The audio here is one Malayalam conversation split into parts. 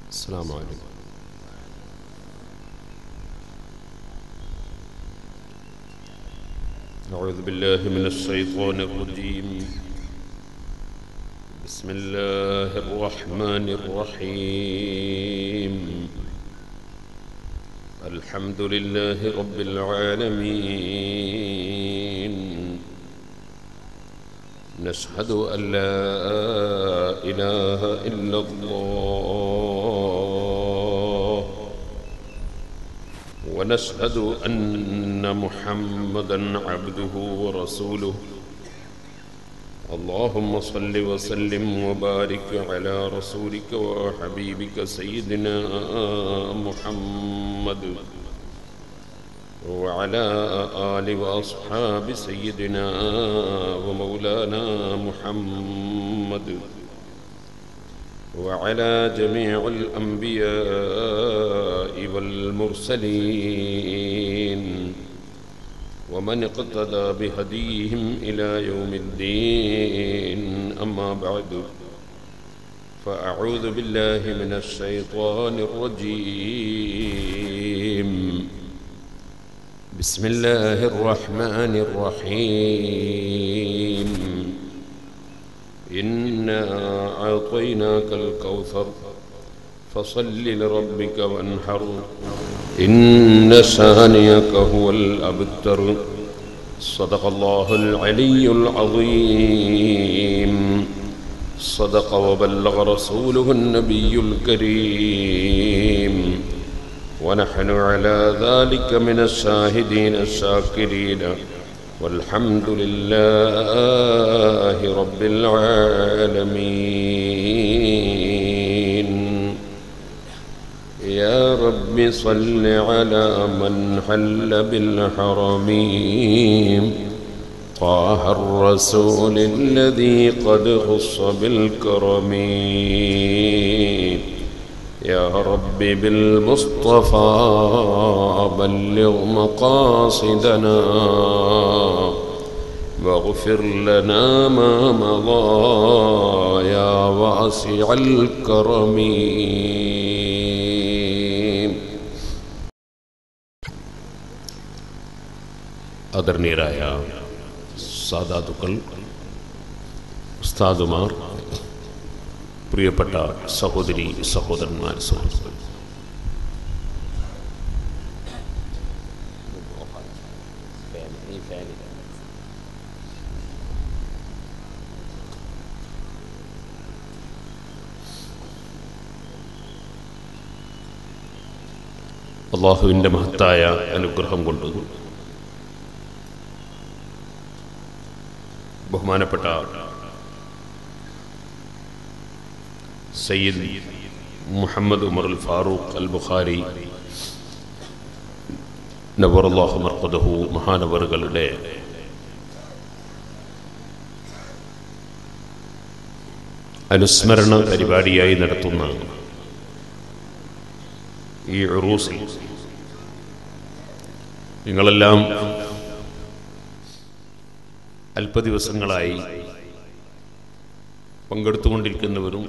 السلام عليكم أعوذ بالله من الشيطان الرجيم بسم الله الرحمن الرحيم الحمد لله رب العالمين نشهد أن لا إله إلا الله ونشهد أن محمدا عبده ورسوله اللهم صل وسلم وبارك على رسولك وحبيبك سيدنا محمد وعلى آل وأصحاب سيدنا ومولانا محمد وعلى جميع الأنبياء والمرسلين ومن اقتدى بهديهم إلى يوم الدين أما بعد فأعوذ بالله من الشيطان الرجيم بسم الله الرحمن الرحيم إنا أعطيناك الكوثر فصل لربك وانحر إن شانيك هو الأبتر صدق الله العلي العظيم صدق وبلغ رسوله النبي الكريم ونحن على ذلك من الشاهدين الشاكرين والحمد لله رب العالمين يا رب صل على من حل بالحرمين طه الرسول الذي قد خص بالكرم يا رب بالمصطفى بلغ مقاصدنا واغفر لنا ما مضى يا واسع الكرم ആദരണീയരായ സാധാതുക്കൾ ഉസ്താദുമാർ പ്രിയപ്പെട്ട സഹോദരി സഹോദരന്മാർ സുഹൃത്തുക്കൾ അള്ളാഹുവിൻ്റെ മഹത്തായ അനുഗ്രഹം കൊണ്ട് ബഹുമാനപ്പെട്ട സയ്യിദ് മുഹമ്മദ് ഉമർ അൽ ഫാറൂഖ് അൽ ബുഖാരി നബറുല്ലാഹു മർക്കദഹു മഹാനവറുകളുടെ അനുസ്മരണ പരിപാടിയായി നടത്തുന്ന ഈ ഉറൂസിൽ നിങ്ങളെല്ലാം അല്പ ദിവസങ്ങളായി പങ്കെടുത്തുകൊണ്ടിരിക്കുന്നവരും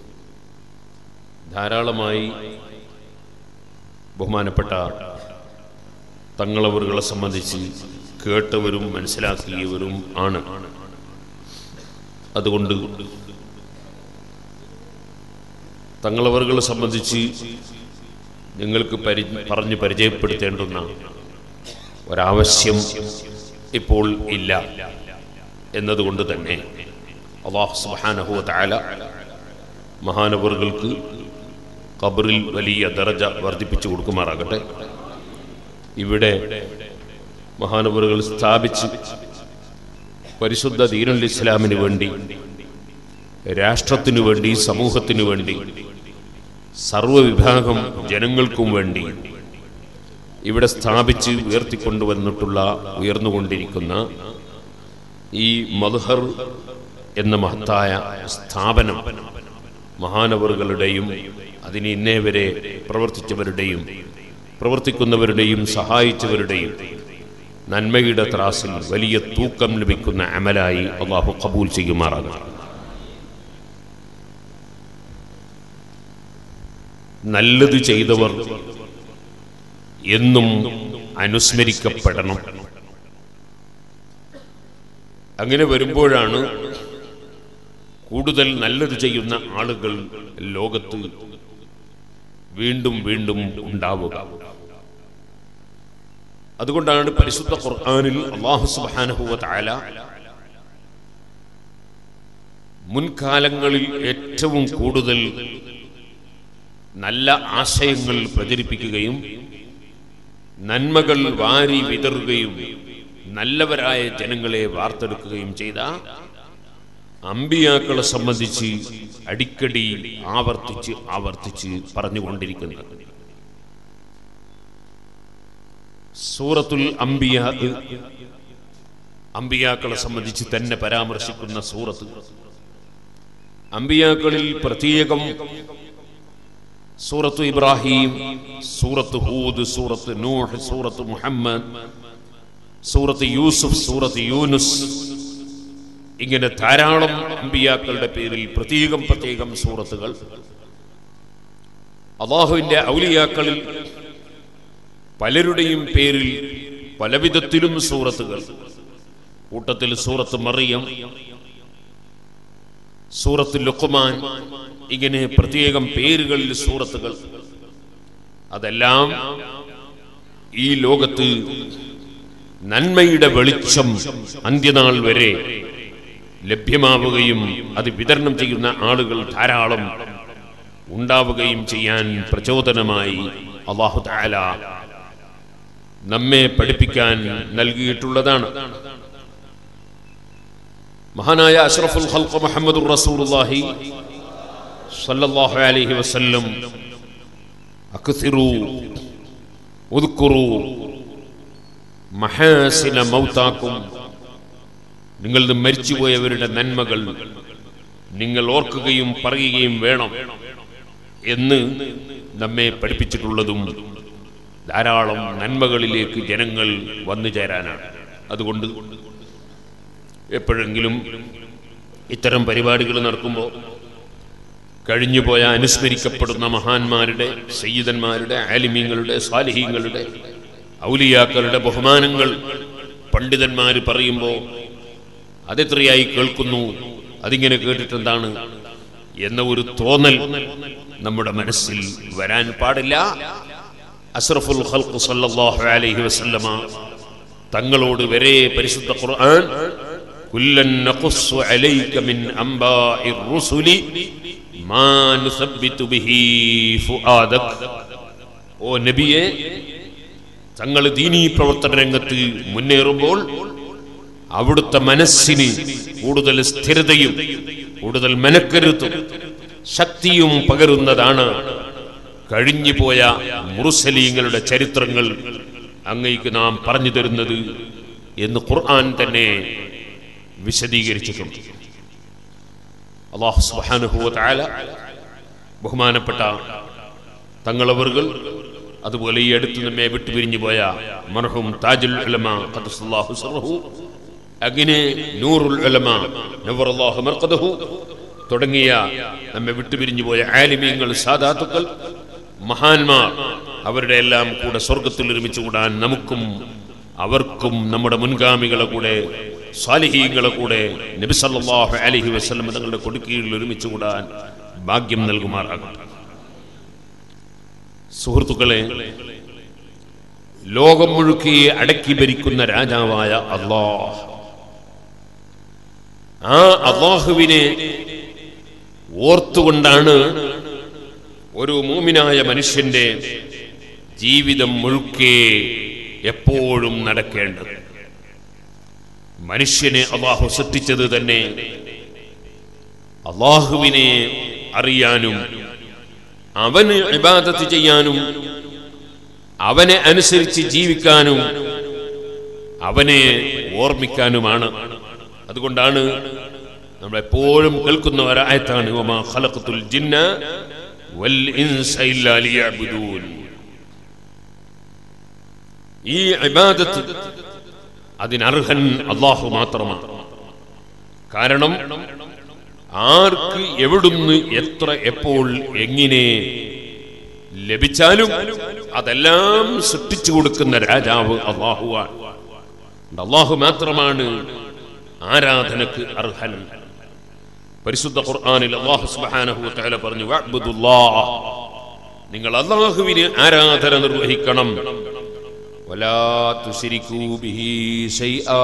ധാരാളമായി ബഹുമാനപ്പെട്ട തങ്ങളവറുകളെ സംബന്ധിച്ച് കേട്ടവരും മനസ്സിലാക്കിയവരും ആണ് അതുകൊണ്ട് തങ്ങളവറുകളെ സംബന്ധിച്ച് നിങ്ങൾക്ക് പരി പറഞ്ഞ് പരിചയപ്പെടുത്തേണ്ടുന്ന ഒരാവശ്യം ഇപ്പോൾ ഇല്ല എന്നതുകൊണ്ട് തന്നെ അള്ളാഹു സുബാനഹുവ താല മഹാനവറുകൾക്ക് ഖബറിൽ വലിയ ദറജ വർദ്ധിപ്പിച്ചു കൊടുക്കുമാറാകട്ടെ ഇവിടെ മഹാനവറുകൾ സ്ഥാപിച്ച് പരിശുദ്ധ ദീനുൽ ഇസ്ലാമിന് വേണ്ടി രാഷ്ട്രത്തിനു വേണ്ടി സമൂഹത്തിനു വേണ്ടി സർവവിഭാഗം ജനങ്ങൾക്കും വേണ്ടി ഇവിടെ സ്ഥാപിച്ച് ഉയർത്തിക്കൊണ്ടുവന്നിട്ടുള്ള ഉയർന്നുകൊണ്ടിരിക്കുന്ന ഈ മധുഹർ എന്ന മഹത്തായ സ്ഥാപനം മഹാനവറുകളുടെയും അതിന് ഇന്നേ വരെ പ്രവർത്തിച്ചവരുടെയും പ്രവർത്തിക്കുന്നവരുടെയും സഹായിച്ചവരുടെയും നന്മയുടെ ത്രാസിൽ വലിയ തൂക്കം ലഭിക്കുന്ന അമലായി അള്ളാഹു കബൂൽ ചെയ്യുമാറാകും നല്ലത് ചെയ്തവർ എന്നും അനുസ്മരിക്കപ്പെടണം അങ്ങനെ വരുമ്പോഴാണ് കൂടുതൽ നല്ലത് ചെയ്യുന്ന ആളുകൾ ലോകത്ത് വീണ്ടും വീണ്ടും ഉണ്ടാവുക അതുകൊണ്ടാണ് പരിശുദ്ധ ഖുർആനിൽ അള്ളാഹു സുബ്ഹാനഹു വ തആല മുൻകാലങ്ങളിൽ ഏറ്റവും കൂടുതൽ നല്ല ആശയങ്ങൾ പ്രചരിപ്പിക്കുകയും നന്മകൾ വാരി വിതറുകയും നല്ലവരായ ജനങ്ങളെ വാർത്തെടുക്കുകയും ചെയ്ത അമ്പിയാക്കളെ സംബന്ധിച്ച് അടിക്കടി ആവർത്തിച്ച് ആവർത്തിച്ച് പറഞ്ഞുകൊണ്ടിരിക്കുന്നത് സൂറത്തുൽ അംബിയ അമ്പിയാക്കളെ സംബന്ധിച്ച് തന്നെ പരാമർശിക്കുന്ന സൂറത്ത് അമ്പിയാക്കളിൽ പ്രത്യേകം സൂറത്ത് ഇബ്രാഹിം സൂറത്ത് ഹൂദ് സൂറത്ത് നൂഹ് സൂറത്ത് മുഹമ്മദ് സൂറത്ത് യൂസുഫ് സൂറത്ത് യൂനുസ് ഇങ്ങനെ ധാരാളം അമ്പിയാക്കളുടെ പേരിൽ പ്രത്യേകം പ്രത്യേകം സൂറത്തുകൾ അള്ളാഹുവിന്റെ ഔലിയാക്കളിൽ പലരുടെയും പേരിൽ പലവിധത്തിലും സൂറത്തുകൾ കൂട്ടത്തിൽ സൂറത്ത് മറിയം സൂറത്ത് ലുക്കുമാൻ ഇങ്ങനെ പ്രത്യേകം പേരുകളിൽ സൂറത്തുകൾ അതെല്ലാം ഈ ലോകത്ത് നന്മയുടെ വെളിച്ചം അന്ത്യനാൾ വരെ ലഭ്യമാവുകയും അത് വിതരണം ചെയ്യുന്ന ആളുകൾ ധാരാളം ഉണ്ടാവുകയും ചെയ്യാൻ പ്രചോദനമായി അള്ളാഹു താല നമ്മെ പഠിപ്പിക്കാൻ നൽകിയിട്ടുള്ളതാണ് മഹാനായ അഷ്റഫുൽ ഖൽഖ് മുഹമ്മദുർ റസൂലുള്ളാഹി സല്ലല്ലാഹു അലൈഹി വസല്ലം അക്സിറു ഉദ്കുറു മഹാസിന മൗതാക്കും നിങ്ങൾ മരിച്ചുപോയവരുടെ നന്മകൾ നിങ്ങൾ ഓർക്കുകയും പറയുകയും വേണം എന്ന് നമ്മെ പഠിപ്പിച്ചിട്ടുള്ളതും ധാരാളം നന്മകളിലേക്ക് ജനങ്ങൾ വന്നു ചേരാനാണ് അതുകൊണ്ട് എപ്പോഴെങ്കിലും ഇത്തരം പരിപാടികൾ നടക്കുമ്പോൾ കഴിഞ്ഞുപോയ അനുസ്മരിക്കപ്പെടുന്ന മഹാന്മാരുടെ സയ്യിദന്മാരുടെ ആലിമീങ്ങളുടെ സാലിഹീങ്ങളുടെ ഔലിയാക്കളുടെ ബഹുമാനങ്ങൾ പണ്ഡിതന്മാർ പറയുമ്പോൾ അതെത്രയായി കേൾക്കുന്നു അതിങ്ങനെ കേട്ടിട്ടെന്താണ് എന്ന ഒരു തോന്നൽ നമ്മുടെ മനസ്സിൽ വരാൻ പാടില്ല അസ്രഫുൽ ഖൽഖ് സല്ലല്ലാഹു അലൈഹി വസല്ലമ തങ്ങളോട് വരെ പരിശുദ്ധ ഖുർആൻ കുല്ലൻ നഖുസ്സു അലൈക മിൻ അംബാഇർ റുസുലി മാ നുസബ്ബിതു ബിഹി ഫുആദക് ഓ നബിയെ തങ്ങൾ ദീനീ പ്രവർത്തന രംഗത്ത് മുന്നേറുമ്പോൾ അവിടുത്തെ മനസ്സിന് കൂടുതൽ സ്ഥിരതയും കൂടുതൽ മനക്കരുത്തും ശക്തിയും പകരുന്നതാണ് കഴിഞ്ഞുപോയ മുറുസലീങ്ങളുടെ ചരിത്രങ്ങൾ അങ്ങയ്ക്ക് നാം പറഞ്ഞു തരുന്നത് എന്ന് ഖുർആൻ തന്നെ വിശദീകരിച്ചിട്ടുണ്ട് അള്ളാഹു സുബ്ഹാനഹു വ തആല ബഹുമാനപ്പെട്ട തങ്ങളവറുകൾ അതുപോലെ ഈ അടുത്ത് നമ്മെ വിട്ടുപിരിഞ്ഞു പോയ മർഹൂം താജുൽ ഉലമ ഖദ്ദസല്ലാഹു സിർറഹു അങ്ങനെ നൂറുൽ ഉലമ നവറല്ലാഹു മർഖദഹു തുടങ്ങിയ നമ്മെ വിട്ടുപിരിഞ്ഞു പോയ ആലിമീങ്ങൾ സാദാത്തുക്കൾ മഹാന്മാർ അവരുടെ എല്ലാം കൂടെ സ്വർഗത്തിൽ ഒരുമിച്ച് കൂടാൻ നമുക്കും അവർക്കും നമ്മുടെ മുൻഗാമികളെ കൂടെ സ്വാലിഹീങ്ങളെ കൂടെ നബി സല്ലല്ലാഹു അലൈഹി വസല്ലം തങ്ങളുടെ കൊടുക്കീഴിൽ ഒരുമിച്ച് കൂടാൻ ഭാഗ്യം നൽകുമാറാകട്ടെ സുഹൃത്തുക്കളെ ലോകം മുഴുക്കി അടക്കി ഭരിക്കുന്ന രാജാവായ അള്ളാഹ് ആ അള്ളാഹുവിനെ ഓർത്തുകൊണ്ടാണ് ഒരു മൂമിനായ മനുഷ്യന്റെ ജീവിതം മുഴുക്കെ എപ്പോഴും നടക്കേണ്ടത് മനുഷ്യനെ അള്ളാഹു സൃഷ്ടിച്ചത് തന്നെ അള്ളാഹുവിനെ അറിയാനും അവന് ഇബാദത്ത് ചെയ്യാനും അവനെ അനുസരിച്ച് ജീവിക്കാനും അവനെ ഓർമ്മിക്കാനുമാണ് അതുകൊണ്ടാണ് നമ്മൾ എപ്പോഴും കേൾക്കുന്ന ഒരായത്താണ് വമാ ഖലഖത്തുൽ ജിന്ന വൽ ഇൻസ ഇല്ലാ ലിയഅ്ബുദൂൻ ഈ ഇബാദത്ത് അതിനർഹൻ അള്ളാഹു മാത്രമാണ് കാരണം ആർക്ക് എവിടുന്ന് എത്ര എപ്പോൾ എങ്ങനെ ലഭിച്ചാലും അതെല്ലാം സൃഷ്ടിച്ചു കൊടുക്കുന്ന രാജാവ് അള്ളാഹുവാണ് അള്ളാഹു മാത്രമാണ് ആരാധനക്ക് അർഹൻ പരിശുദ്ധ ഖുർആനിൽ അള്ളാഹു സുബ്ഹാനഹു വ തആല പറഞ്ഞു വഅബ്ദുല്ലാഹ് നിങ്ങൾ അള്ളാഹുവിന് ആരാധന നിർവഹിക്കണം വലാ തുശ്രികൂ ബിഹി ശൈആ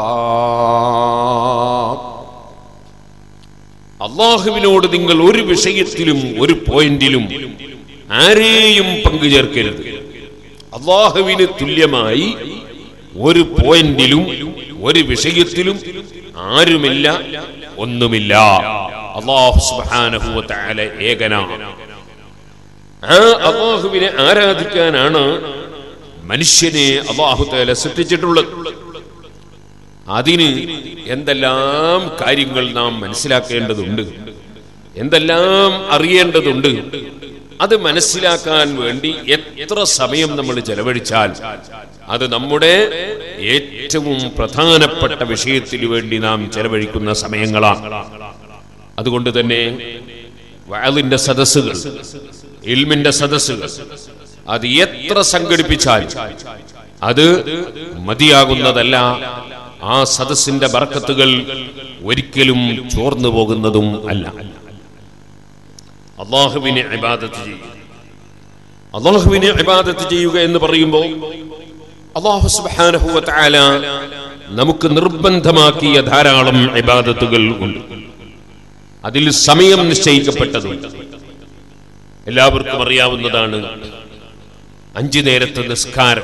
അള്ളാഹുവിനോട് നിങ്ങൾ ഒരു വിഷയത്തിലും ഒരു പോയിന്റിലും ആരെയും പങ്കുചേർക്കരുത് അള്ളാഹുവിന് തുല്യമായി ഒരു പോയിന്റിലും ഒരു വിഷയത്തിലും ആരുമില്ല ഒന്നുമില്ല അള്ളാഹു സുബ്ഹാനഹു വ തആല ഏകനാണ് ആ അള്ളാഹുവിനെ ആരാധിക്കാനാണ് മനുഷ്യനെ അള്ളാഹു തആല സൃഷ്ടിച്ചിട്ടുള്ളത് അതിന് എന്തെല്ലാം കാര്യങ്ങൾ നാം മനസ്സിലാക്കേണ്ടതുണ്ട് എന്തെല്ലാം അറിയേണ്ടതുണ്ട് അത് മനസ്സിലാക്കാൻ വേണ്ടി എത്ര സമയം നമ്മൾ ചെലവഴിച്ചാൽ അത് നമ്മുടെ ഏറ്റവും പ്രധാനപ്പെട്ട വിഷയത്തിന് വേണ്ടി നാം ചെലവഴിക്കുന്ന സമയങ്ങളാണ് അതുകൊണ്ട് തന്നെ വയലിന്റെ സദസ്സുകൾ ഇൽമിന്റെ സദസ്സുകൾ അത് എത്ര സംഘടിപ്പിച്ചാൽ അത് മതിയാകുന്നതല്ല ആ സദസ്സിന്റെ ബർക്കത്തുകൾ ഒരിക്കലും ചോർന്നു പോകുന്നതും അല്ല അള്ളാഹുവിനെ ഇബാദത്ത് ചെയ്യുക അള്ളാഹുവിനെ ഇബാദത്ത് ചെയ്യുക എന്ന് പറയുമ്പോൾ അള്ളാഹു സുബ്ഹാനഹു വ തആല നമുക്ക് നിർബന്ധമാക്കിയ ധാരാളം ഇബാദത്തുകൾ ഉണ്ട് അതിൽ സമയം നിശ്ചയിക്കപ്പെട്ടതുണ്ട് എല്ലാവർക്കും അറിയാവുന്നതാണ് അഞ്ചു നേരത്തെ നിസ്കാരം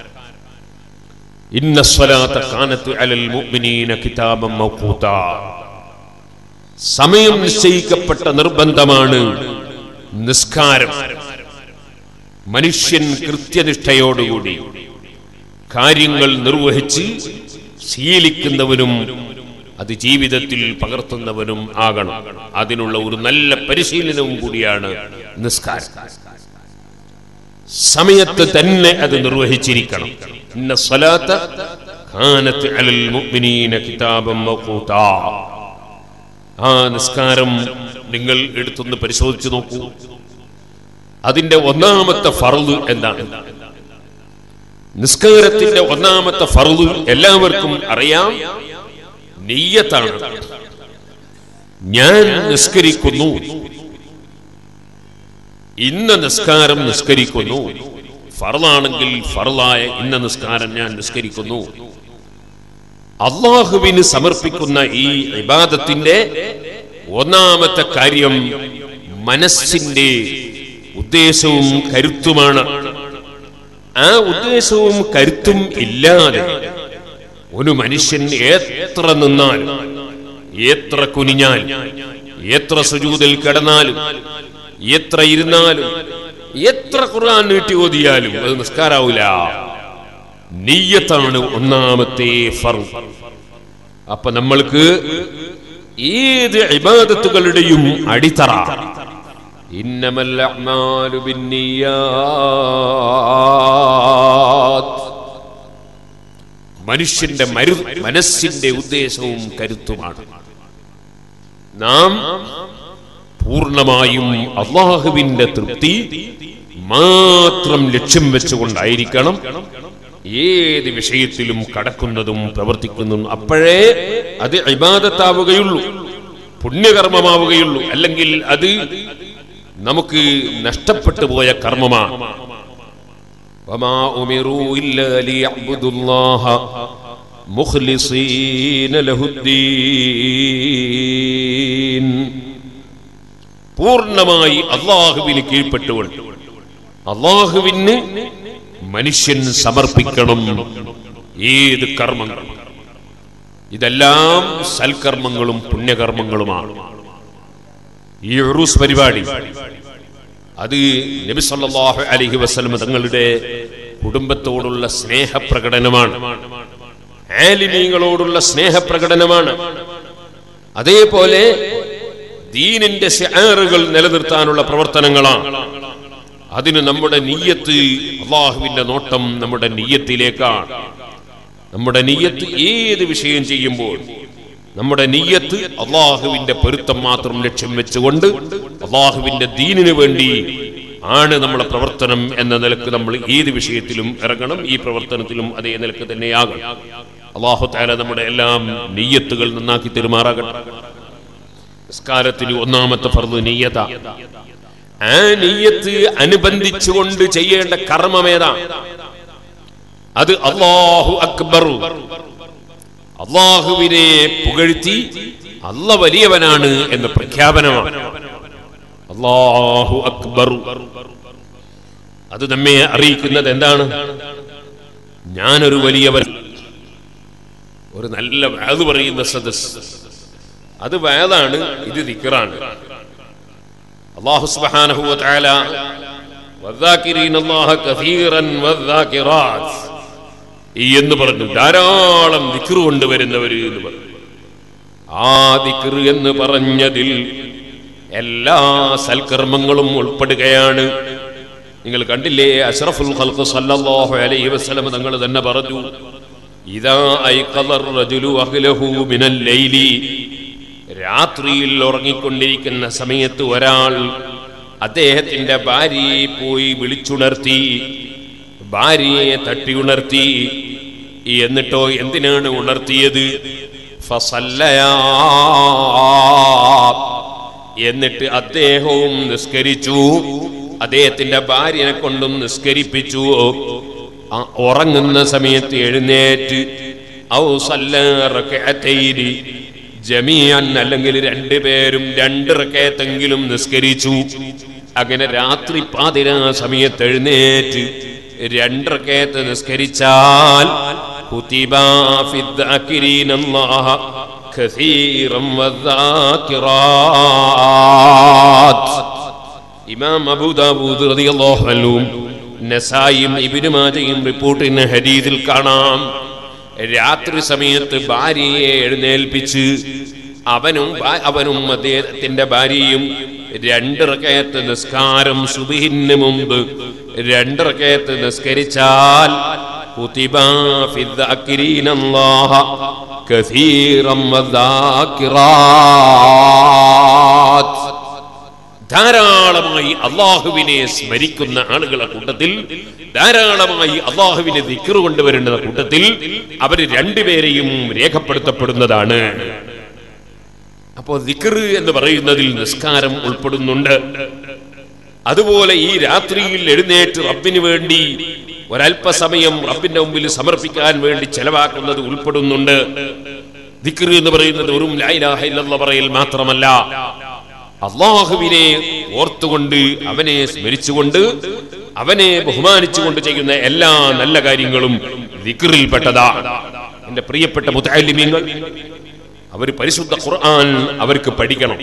ഇന്ന സ്വലാത്ത കാനത്ത് അലൽ മുഅ്മിനീന കിതാബം മൗഖൂത സമയം നിശ്ചയിക്കപ്പെട്ട നിർബന്ധമാണ് നിസ്കാരം മനുഷ്യൻ കൃത്യനിഷ്ഠയോടുകൂടി കാര്യങ്ങൾ നിർവഹിച്ച് ശീലിക്കുന്നവനും അത് ജീവിതത്തിൽ പകർത്തുന്നവനും ആകണം അതിനുള്ള ഒരു നല്ല പരിശീലനവും കൂടിയാണ് നിസ്കാരം സമയത്ത് തന്നെ അത് നിർവഹിച്ചിരിക്കണം ഇന്ന സ്വലാത്ത കാനത്ത് അലൽ മുഅ്മിനീന കിതാബം മൗഖൂതാ ആ നിസ്കാരം നിങ്ങൾ എടുത്തൊന്ന് പരിശോധിച്ചു നോക്കൂ അതിന്റെ ഒന്നാമത്തെ ഫറു എന്താണ് നിസ്കാരത്തിന്റെ ഒന്നാമത്തെ ഫറു എല്ലാവർക്കും അറിയാം നെയ്യത്താണ് ഞാൻ നിസ്കരിക്കുന്നു ഇന്ന നിസ്കാരം നിസ്കരിക്കുന്നു ഫറലാണെങ്കിൽ ഫറലായ ഇന്ന നിസ്കാരം ഞാൻ നിസ്കരിക്കുന്നു അള്ളാഹുവിന് സമർപ്പിക്കുന്ന ഈ ഇബാദത്തിന്റെ ഒന്നാമത്തെ കാര്യം മനസ്സിന്റെ ഉദ്ദേശവും കരുത്തുമാണ് ആ ഉദ്ദേശവും കരുത്തും ഇല്ലാതെ ഒരു മനുഷ്യൻ എത്ര നിന്നാലും എത്ര കുനിഞ്ഞാൽ എത്ര സുജൂതിൽ കിടന്നാലും എത്ര ഇരുന്നാലും എത്ര ഖുർആൻ നീട്ടി ഓതിയാലും അത് നിസ്കാരാവൂല നീയത്താണ് ഒന്നാമത്തെ ഫറു അപ്പൊ നമ്മൾക്ക് ഏത് ഇബാദത്തുകളുടെയും അടിത്തറ ഇന്നമൽ അഅ്മാലു ബിന്നിയാത്ത് മനുഷ്യന്റെ മരു മനസ്സിന്റെ ഉദ്ദേശവും കരുത്തുമാണ് നാം പൂർണ്ണമായും അള്ളാഹുവിന്റെ തൃപ്തി മാത്രം ലക്ഷ്യം വെച്ചുകൊണ്ടായിരിക്കണം ഏത് വിഷയത്തിലും കടക്കുന്നതും പ്രവർത്തിക്കുന്നതും അപ്പോഴേ അത് ഇബാദത്താവുകയുള്ളൂ പുണ്യകർമ്മമാവുകയുള്ളൂ അല്ലെങ്കിൽ അത് നമുക്ക് നഷ്ടപ്പെട്ടു പോയ കർമ്മമാണ് وما أمروا إلا ليعبدوا الله مخلصين له الدين പൂർണ്ണമായി അള്ളാഹുവിന് കീഴ്പ്പെട്ടുകൊണ്ട് അള്ളാഹുവിന് മനുഷ്യൻ സമർപ്പിക്കണം ഏത് കർമ്മങ്ങളും ഇതെല്ലാം സൽക്കർമ്മങ്ങളും പുണ്യകർമ്മങ്ങളുമാണ് ഈ ഉറൂസ് പരിപാടി അത് നബി സല്ലല്ലാഹു അലൈഹി വസല്ലം തങ്ങളുടെ കുടുംബത്തോടുള്ള സ്നേഹപ്രകടനമാണ് ആലിമീങ്ങളോടുള്ള സ്നേഹപ്രകടനമാണ് അതേപോലെ ദീനിന്റെ ശിആറുകൾ നിലനിർത്താനുള്ള പ്രവർത്തനങ്ങളാണ് അതിന് നമ്മുടെ നീയത്ത് അള്ളാഹുവിന്റെ നോട്ടം നമ്മുടെ നീയത്തിലേക്കാണ് നമ്മുടെ നീയത്ത് ഏത് വിഷയം ചെയ്യുമ്പോൾ നമ്മുടെ നീയത്ത് അള്ളാഹുവിന്റെ പൊരുത്തം മാത്രം ലക്ഷ്യം വെച്ചുകൊണ്ട് അള്ളാഹുവിന്റെ ദീനിനു വേണ്ടി ആണ് നമ്മളെ പ്രവർത്തനം എന്ന നിലക്ക് നമ്മൾ ഏത് വിഷയത്തിലും ഇറങ്ങണം ഈ പ്രവർത്തനത്തിലും അതേ നിലക്ക് തന്നെയാകണം അള്ളാഹു താല നമ്മുടെ എല്ലാം നെയ്യത്തുകൾ നന്നാക്കി തെരുമാറാകട്ടെ നിസ്കാരത്തിൽ ഒന്നാമത്തെ ഫർദ് നെയ്യത ആ നെയ്യത്ത് അനുബന്ധിച്ചുകൊണ്ട് ചെയ്യേണ്ട കർമ്മമേതാ അത് അള്ളാഹു അക്ബർ അള്ളാഹുവിനെ പുകഴ്ത്തി അല്ല വലിയവനാണ് എന്ന പ്രഖ്യാപനമാണ് അള്ളാഹു അക്ബർ അത് നമ്മെ അറിയിക്കുന്നത് എന്താണ് ഞാനൊരു വലിയവൻ ഒരു നല്ല വാത് പറയുന്ന സദസ് അത് വേദാണ് ഇത് ദിക്റാണ് അള്ളാഹു സുബ്ഹാനഹു വ തആല വദ്ദാകിരീന അല്ലാഹ കസീറൻ വദ്ദാകിറാത്ത് എന്ന് പറഞ്ഞു ധാരാളം ദിക്റ് കൊണ്ടുവരുന്നവര് എന്ന് പറഞ്ഞു ആ ദിക്റ് എന്ന് പറഞ്ഞതിൽ എല്ലാ സൽക്കർമ്മങ്ങളും ഉൾപ്പെടുകയാണ് നിങ്ങൾ കണ്ടില്ലേ അഷ്റഫുൽ ഖൽഖ് സല്ലല്ലാഹു അലൈഹി വസല്ലം തങ്ങൾ തന്നെ പറഞ്ഞു ഇദാ ഐഖദർ റജുലു അഹ്ലഹു മിനൽ ലൈലി രാത്രിയിൽ ഉറങ്ങിക്കൊണ്ടിരിക്കുന്ന സമയത്ത് ഒരാൾ അദ്ദേഹത്തിന്റെ ഭാര്യയെ പോയി വിളിച്ചുണർത്തി ഭാര്യയെ തട്ടി ഉണർത്തി എന്നിട്ടോ എന്തിനാണ് ഉണർത്തിയത് ഫസല്ലയാ എന്നിട്ട് അദ്ദേഹവും നിസ്കരിച്ചു അദ്ദേഹത്തിന്റെ ഭാര്യനെ കൊണ്ടും നിസ്കരിപ്പിച്ചു ആ ഉറങ്ങുന്ന സമയത്ത് എഴുന്നേറ്റ് ഔ സല്ല റക്അത്തൈനി ജമീഅൻ അല്ലെങ്കിൽ രണ്ടുപേരും രണ്ട് റക്കയത്തെങ്കിലും നിസ്കരിച്ചു അങ്ങനെ രാത്രി പാതിരാ സമയത്ത് എഴുന്നേറ്റ് രണ്ട് റക്കയത്ത് നിസ്കരിച്ചാൽ കുതിബാ ഫിദ്ദാകിരീന അല്ലാഹ കസീറൻ വദ്ദാകിറാത്ത് ഇമാം അബൂദാബൂദ് റളിയല്ലാഹു അൻഹു നസായിയും ഇബ്നു മാജയും റിപ്പോർട്ട് ചെയ്യുന്ന ഹദീസിൽ കാണാം രാത്രി സമയത്ത് ഭാര്യയെ എഴുന്നേൽപ്പിച്ച് അവനും ഭാ- അവനും അദ്ദേഹത്തിന്റെ ഭാര്യയും രണ്ടിറക്കയത്ത് നിസ്കാരം സുബിഹിന് മുമ്പ് രണ്ടിറക്കയത്ത് നിസ്കരിച്ചാൽ കുതിബാ ഫിദ്ദാകിരീന അല്ലാഹ കസീറൻ വദ്ദാകിറാത്ത് ധാരാളമായി അള്ളാഹുവിനെ സ്മരിക്കുന്ന ആളുകളെ കൂട്ടത്തിൽ ധാരാളമായി അള്ളാഹുവിനെ ദിക്കറ് കൊണ്ടുവരേണ്ട കൂട്ടത്തിൽ അവർ രണ്ടുപേരെയും രേഖപ്പെടുത്തപ്പെടുന്നതാണ് അപ്പോ ദിക്കറ് എന്ന് പറയുന്നതിൽ നിസ്കാരം ഉൾപ്പെടുന്നുണ്ട് അതുപോലെ ഈ രാത്രിയിൽ എഴുന്നേറ്റ് റബ്ബിന് വേണ്ടി ഒരല്പസമയം റബ്ബിന്റെ മുമ്പിൽ സമർപ്പിക്കാൻ വേണ്ടി ചെലവാക്കുന്നത് ഉൾപ്പെടുന്നുണ്ട് ദിക്ർ എന്ന് പറയുന്നത് വെറും ലാ ഇലാഹ ഇല്ലല്ലാഹ് പറയൽ മാത്രമല്ല അള്ളാഹുവിനെ ഓർത്തുകൊണ്ട് അവനെ സ്മരിച്ചുകൊണ്ട് അവനെ ബഹുമാനിച്ചുകൊണ്ട് ചെയ്യുന്ന എല്ലാ നല്ല കാര്യങ്ങളും ദിക്റിൽപ്പെട്ടതാണ് എന്റെ പ്രിയപ്പെട്ട മുത്താലിമ്യങ്ങൾ അവർ പരിശുദ്ധ ഖുർആൻ അവർക്ക് പഠിക്കണം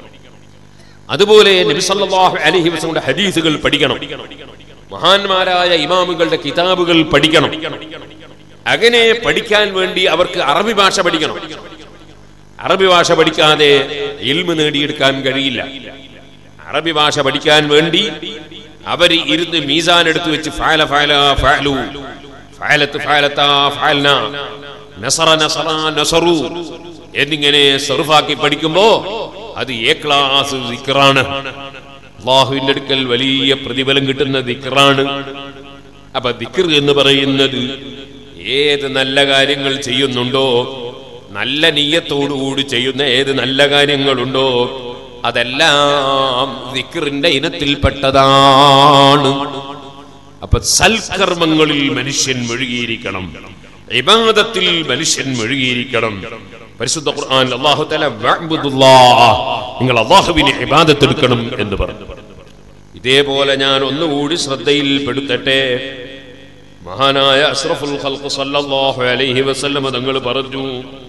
അതുപോലെ നബി സല്ലല്ലാഹു അലൈഹി വസല്ലമയുടെ ഹദീസുകൾ പഠിക്കണം മഹാന്മാരായ ഇമാമുകളുടെ കിതാബുകൾ പഠിക്കണം അങ്ങനെ പഠിക്കാൻ വേണ്ടി അവർക്ക് അറബി ഭാഷ പഠിക്കണം അറബി ഭാഷ പഠിക്കാതെ ഇൽമ നേടിയെടുക്കാൻ കഴിയില്ല അറബി ഭാഷ പഠിക്കാൻ വേണ്ടി അവർ ഇരുന്ന് മീസാൻ എടുത്തു വെച്ച് ഫാല ഫാല ഫാലു ഫാലത്ത് ഫാലത്ത ഫാൽന നസറ നസറ നസറു എന്നിങ്ങനെ സെറുഫാക്കി പഠിക്കുമ്പോ അത് എ ക്ലാസ് ദിക്റാണ് അള്ളാഹുവിന്റെ അടുക്കൽ വലിയ പ്രതിഫലം കിട്ടുന്ന ദിക്റാണ് അപ്പൊ ദിക്ർ എന്ന് പറയുന്നത് ഏത് നല്ല കാര്യങ്ങൾ ചെയ്യുന്നുണ്ടോ നല്ല നീയത്തോടുകൂടി ചെയ്യുന്ന ഏത് നല്ല കാര്യങ്ങളുണ്ടോ അതെല്ലാം ദിക്റിന്റെ ഇനത്തിൽപ്പെട്ടതാണ് അപ്പൊ സൽക്കർമ്മങ്ങളിൽ മനുഷ്യൻ മുഴുകിയിരിക്കണം ഇബാദത്തിൽ മനുഷ്യൻ മുഴുകിയിരിക്കണം പരിശുദ്ധ ഖുർആൻ അല്ലാഹു തആല വഅബ്ദുല്ലാഹ് നിങ്ങൾ അല്ലാഹുവിനെ ഇബാദത്ത് എടുക്കണം എന്ന് പറഞ്ഞു ഇതേപോലെ ഞാൻ ഒന്നുകൂടി ശ്രദ്ധയിൽ പെടുത്തട്ടെ മഹാനായ അഷ്റഫുൽ ഖൽഖ് സല്ലല്ലാഹു അലൈഹി വസല്ലം തങ്ങൾ പറഞ്ഞു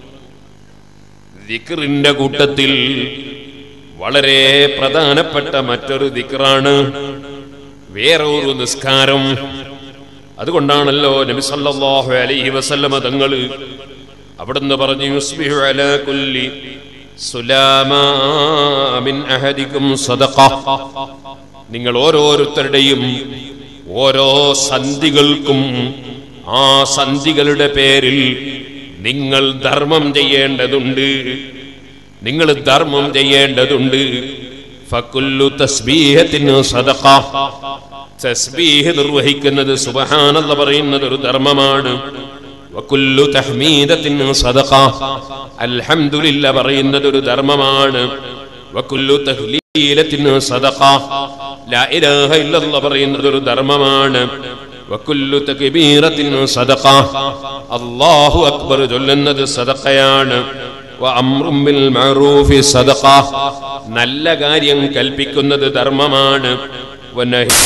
ദിക്റിന്റെ കൂട്ടത്തിൽ വളരെ പ്രധാനപ്പെട്ട മറ്റൊരു ദിക്റാണ് വേറെ ഒരു നിസ്കാരം അതുകൊണ്ടാണല്ലോ നബി സല്ലല്ലാഹു അലൈഹി വസല്ലമ തങ്ങൾ അവിടുന്ന് പറഞ്ഞു യുസ്ബിഹു അലാ കുല്ലി സുലാമാ മിൻ അഹദിക്കും സദഖ നിങ്ങൾ ഓരോരുത്തരുടെയും ഓരോ സന്ധികൾക്കും ആ സന്ധികളുടെ പേരിൽ നിങ്ങൾ ധർമ്മം ചെയ്യേണ്ടതുണ്ട് നിങ്ങൾ ധർമ്മം ചെയ്യേണ്ടതുണ്ട് ഫകുല്ലു തസ്ബീഹത്തിൻ സദഖ തസ്ബീഹ് നിർവഹിക്കുന്നത് സുബ്ഹാനല്ല പറയുന്നത് ഒരു ധർമ്മമാണ് വകുല്ലു തഹ്മീദത്തിൻ സദഖ അൽഹംദുലില്ല പറയുന്നത് ഒരു ധർമ്മമാണ് വകുല്ലു തഹ്ലീലത്തിൻ സദഖ ലാ ഇലാഹ ഇല്ലല്ലാഹ് പറയുന്നത് ഒരു ധർമ്മമാണ് വകുല്ലു തക്ബീറത്തിൻ സദഖ അല്ലാഹു അക്ബർ ചൊല്ലുന്നത് സദഖയാണ് വഅംറും ബിൽ മഅറൂഫി സദഖ നല്ല കാര്യം കൽപ്പിക്കുന്നത് ധർമ്മമാണ് വനഹി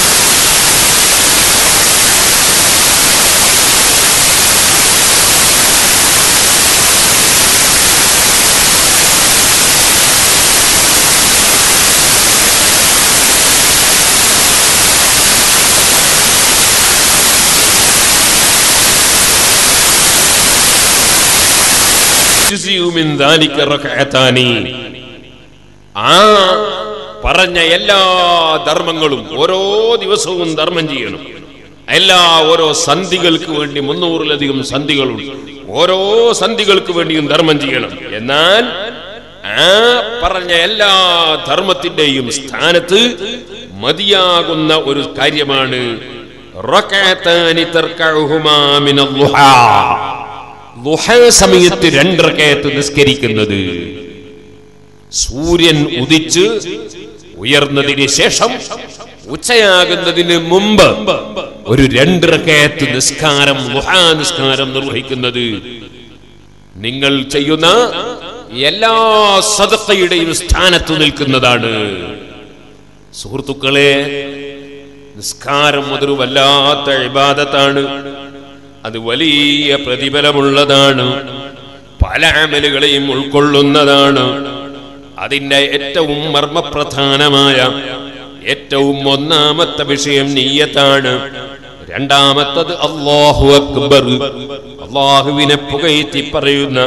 يجزئ من ذلك ركعتان ആ പറഞ്ഞ എല്ലാ ധർമ്മങ്ങളും ഓരോ ദിവസവും ധർമ്മം ചെയ്യണം എല്ലാ ഓരോ സന്ധികൾക്ക് വേണ്ടി മുന്നൂറിലധികം സന്ധികളുണ്ട് ഓരോ സന്ധികൾക്ക് വേണ്ടിയും ധർമ്മം ചെയ്യണം എന്നാൽ ആ പറഞ്ഞ എല്ലാ ധർമ്മത്തിന്റെയും സ്ഥാനത്ത് മതിയാകുന്ന ഒരു കാര്യമാണ് റകഅത്താനി തർക്കഉഹുമാ മിനൽ ളുഹാ. ളുഹാ സമയത്ത് രണ്ടരക്കയത്ത് നിസ്കരിക്കുന്നത് സൂര്യൻ ഉദിച്ച് ഉയർന്നതിന് ശേഷം ഉച്ചയാകുന്നതിന് മുമ്പ് ഒരു രണ്ടരക്കയത്ത് നിസ്കാരം ളുഹാ നിസ്കാരം നിർവഹിക്കുന്നത് നിങ്ങൾ ചെയ്യുന്ന എല്ലാ സദക്കയുടെയും സ്ഥാനത്ത് നിൽക്കുന്നതാണ് സുഹൃത്തുക്കളെ നിസ്കാരം അതൊരു വല്ലാത്ത ഇബാദത്താണ് അത് വലിയ പ്രതിഫലമുള്ളതാണ് പല അമലുകളെയും ഉൾക്കൊള്ളുന്നതാണ് അതിന്റെ ഏറ്റവും മർമ്മപ്രധാനമായ ഏറ്റവും ഒന്നാമത്തെ വിഷയം നീയത്താണ് രണ്ടാമത്തത് അള്ളാഹു അക്ബർ അള്ളാഹുവിനെ പുകയറ്റി പറയുന്ന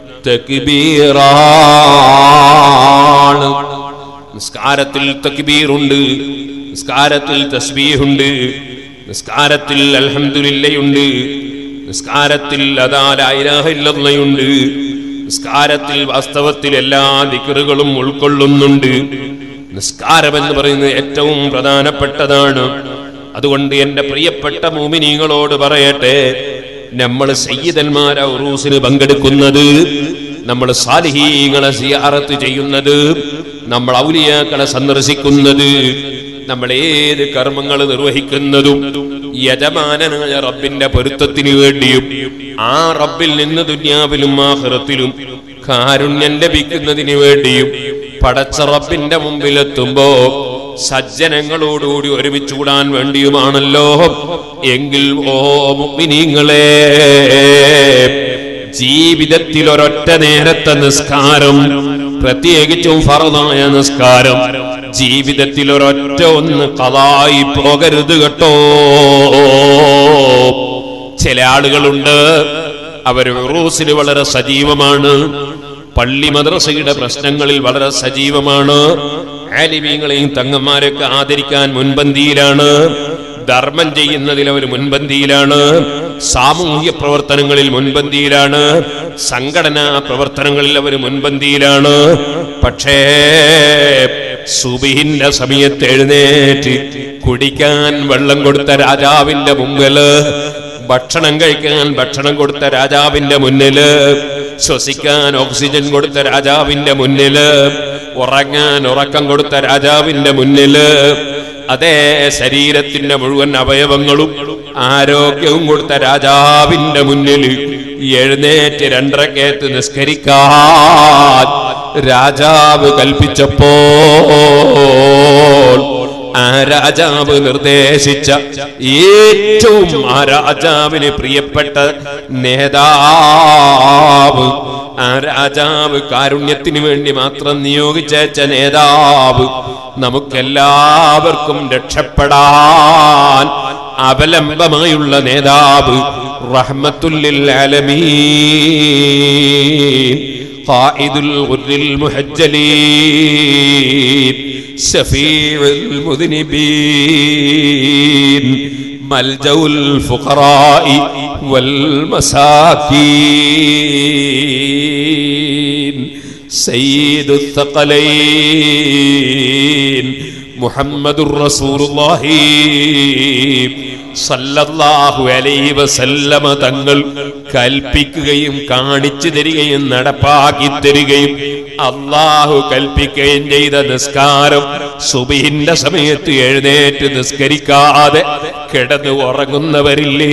തക്ബീറാണ് നിസ്കാരത്തിൽ തക്ബീറുണ്ട് നിസ്കാരത്തിൽ തസ്ബീഹുണ്ട് നിസ്കാരത്തിൽ അൽഹംദുലില്ലയുണ്ട് നിസ്കാരത്തിൽ അതാ ലാ ഇലാഹ ഇല്ലല്ലാഹുണ്ട് നിസ്കാരത്തിൽ വാസ്തവത്തിൽ എല്ലാ ദിക്റുകളും ഉൾക്കൊള്ളുന്നുണ്ട് നിസ്കാരം എന്ന് പറയുന്നത് ഏറ്റവും പ്രധാനപ്പെട്ടതാണ് അതുകൊണ്ട് എന്റെ പ്രിയപ്പെട്ട മൂമിനീങ്ങളോട് പറയട്ടെ നമ്മൾ സയ്യിദന്മാര ഉറൂസിന് പങ്കെടുക്കുന്നത് നമ്മൾ സാലിഹീങ്ങളെ സിയാറത്ത് ചെയ്യുന്നത് നമ്മൾ ഔലിയാക്കളെ സന്ദർശിക്കുന്നത് നമ്മൾ ഏത് കർമ്മങ്ങൾ നിർവഹിക്കുന്നതും യജമാനനായ റബ്ബിന്റെ പൊരുത്തത്തിന് വേണ്ടിയും ആ റബ്ബിൽ നിന്ന് ദുന്യാവിലും ആഹ്റത്തിലും കാരുണ്യം ലഭിക്കുന്നതിന് വേണ്ടിയും പടച്ച റബ്ബിന്റെ മുമ്പിലെത്തുമ്പോ സജ്ജനങ്ങളോടുകൂടി ഒരുമിച്ച് കൂടാൻ വേണ്ടിയുമാണല്ലോ എങ്കിൽ ഓ മുഗ്മിനീങ്ങളെ ജീവിതത്തിൽ ഒരൊറ്റ നേരത്തെ നിസ്കാരം പ്രത്യേകിച്ചും ഫറദായ നിസ്കാരം ജീവിതത്തിൽ ഒരൊറ്റ ഒന്ന് കഥായി പോകരുത് കേട്ടോ ചില ആളുകളുണ്ട് അവർ ഉറൂസിൽ വളരെ സജീവമാണ് പള്ളി മദ്രസയുടെ പ്രശ്നങ്ങളിൽ വളരെ സജീവമാണ് ആലിമീങ്ങളെയും തങ്ങന്മാരെയൊക്കെ ആദരിക്കാൻ മുൻപന്തിയിലാണ് ധർമ്മം ചെയ്യുന്നതിൽ അവർ മുൻപന്തിയിലാണ് സാമൂഹ്യ പ്രവർത്തനങ്ങളിൽ മുൻപന്തിയിലാണ് സംഘടനാ പ്രവർത്തനങ്ങളിൽ അവർ മുൻപന്തിയിലാണ് പക്ഷേ സുബിഹിന്റെ സമയത്ത് എഴുന്നേറ്റ് കുടിക്കാൻ വെള്ളം കൊടുത്ത രാജാവിന്റെ മുമ്പില് ഭക്ഷണം കഴിക്കാൻ ഭക്ഷണം കൊടുത്ത രാജാവിന്റെ മുന്നില് ശ്വസിക്കാൻ ഓക്സിജൻ കൊടുത്ത രാജാവിന്റെ മുന്നില് ഉറങ്ങാൻ ഉറക്കം കൊടുത്ത രാജാവിന്റെ മുന്നില് അതേ ശരീരത്തിന്റെ മുഴുവൻ അവയവങ്ങളും ആരോഗ്യവും കൊടുത്ത രാജാവിന്റെ മുന്നിൽ എഴുന്നേറ്റ് രണ്ടരക്കേത്ത് നിസ്കരിക്കാൻ രാജാവ് കൽപ്പിച്ചപ്പോൾ ആ രാജാവ് നിർദ്ദേശിച്ച ഏറ്റവും ആ രാജാവിന് പ്രിയപ്പെട്ട നേതാവ് ആ രാജാവ് കാരുണ്യത്തിന് വേണ്ടി മാത്രം നിയോഗിച്ചയച്ച നേതാവ് നമുക്കെല്ലാവർക്കും രക്ഷപ്പെടാൻ അവലംബമായുള്ള നേതാവ് റഹ്മത്തുല്ലിൽ ആലമീൻ قائد الغر المحجلين شفيع المذنبين ملجأ الفقراء والمساكين സയ്യിദു الثقلين മുഹമ്മദുർ റസൂലുള്ളാഹി സല്ലല്ലാഹു അലൈഹി വസല്ലമ തങ്ങൾ കൽപ്പിക്കുകയും കാണിച്ചു തരികയും നടപ്പാക്കി തരികയും അള്ളാഹു കൽപ്പിക്കുകയും ചെയ്ത നിസ്കാരം സുബിഹിന്റെ സമയത്ത് എഴുന്നേറ്റ് നിസ്കരിക്കാതെ കിടന്ന് ഉറങ്ങുന്നവരില്ലേ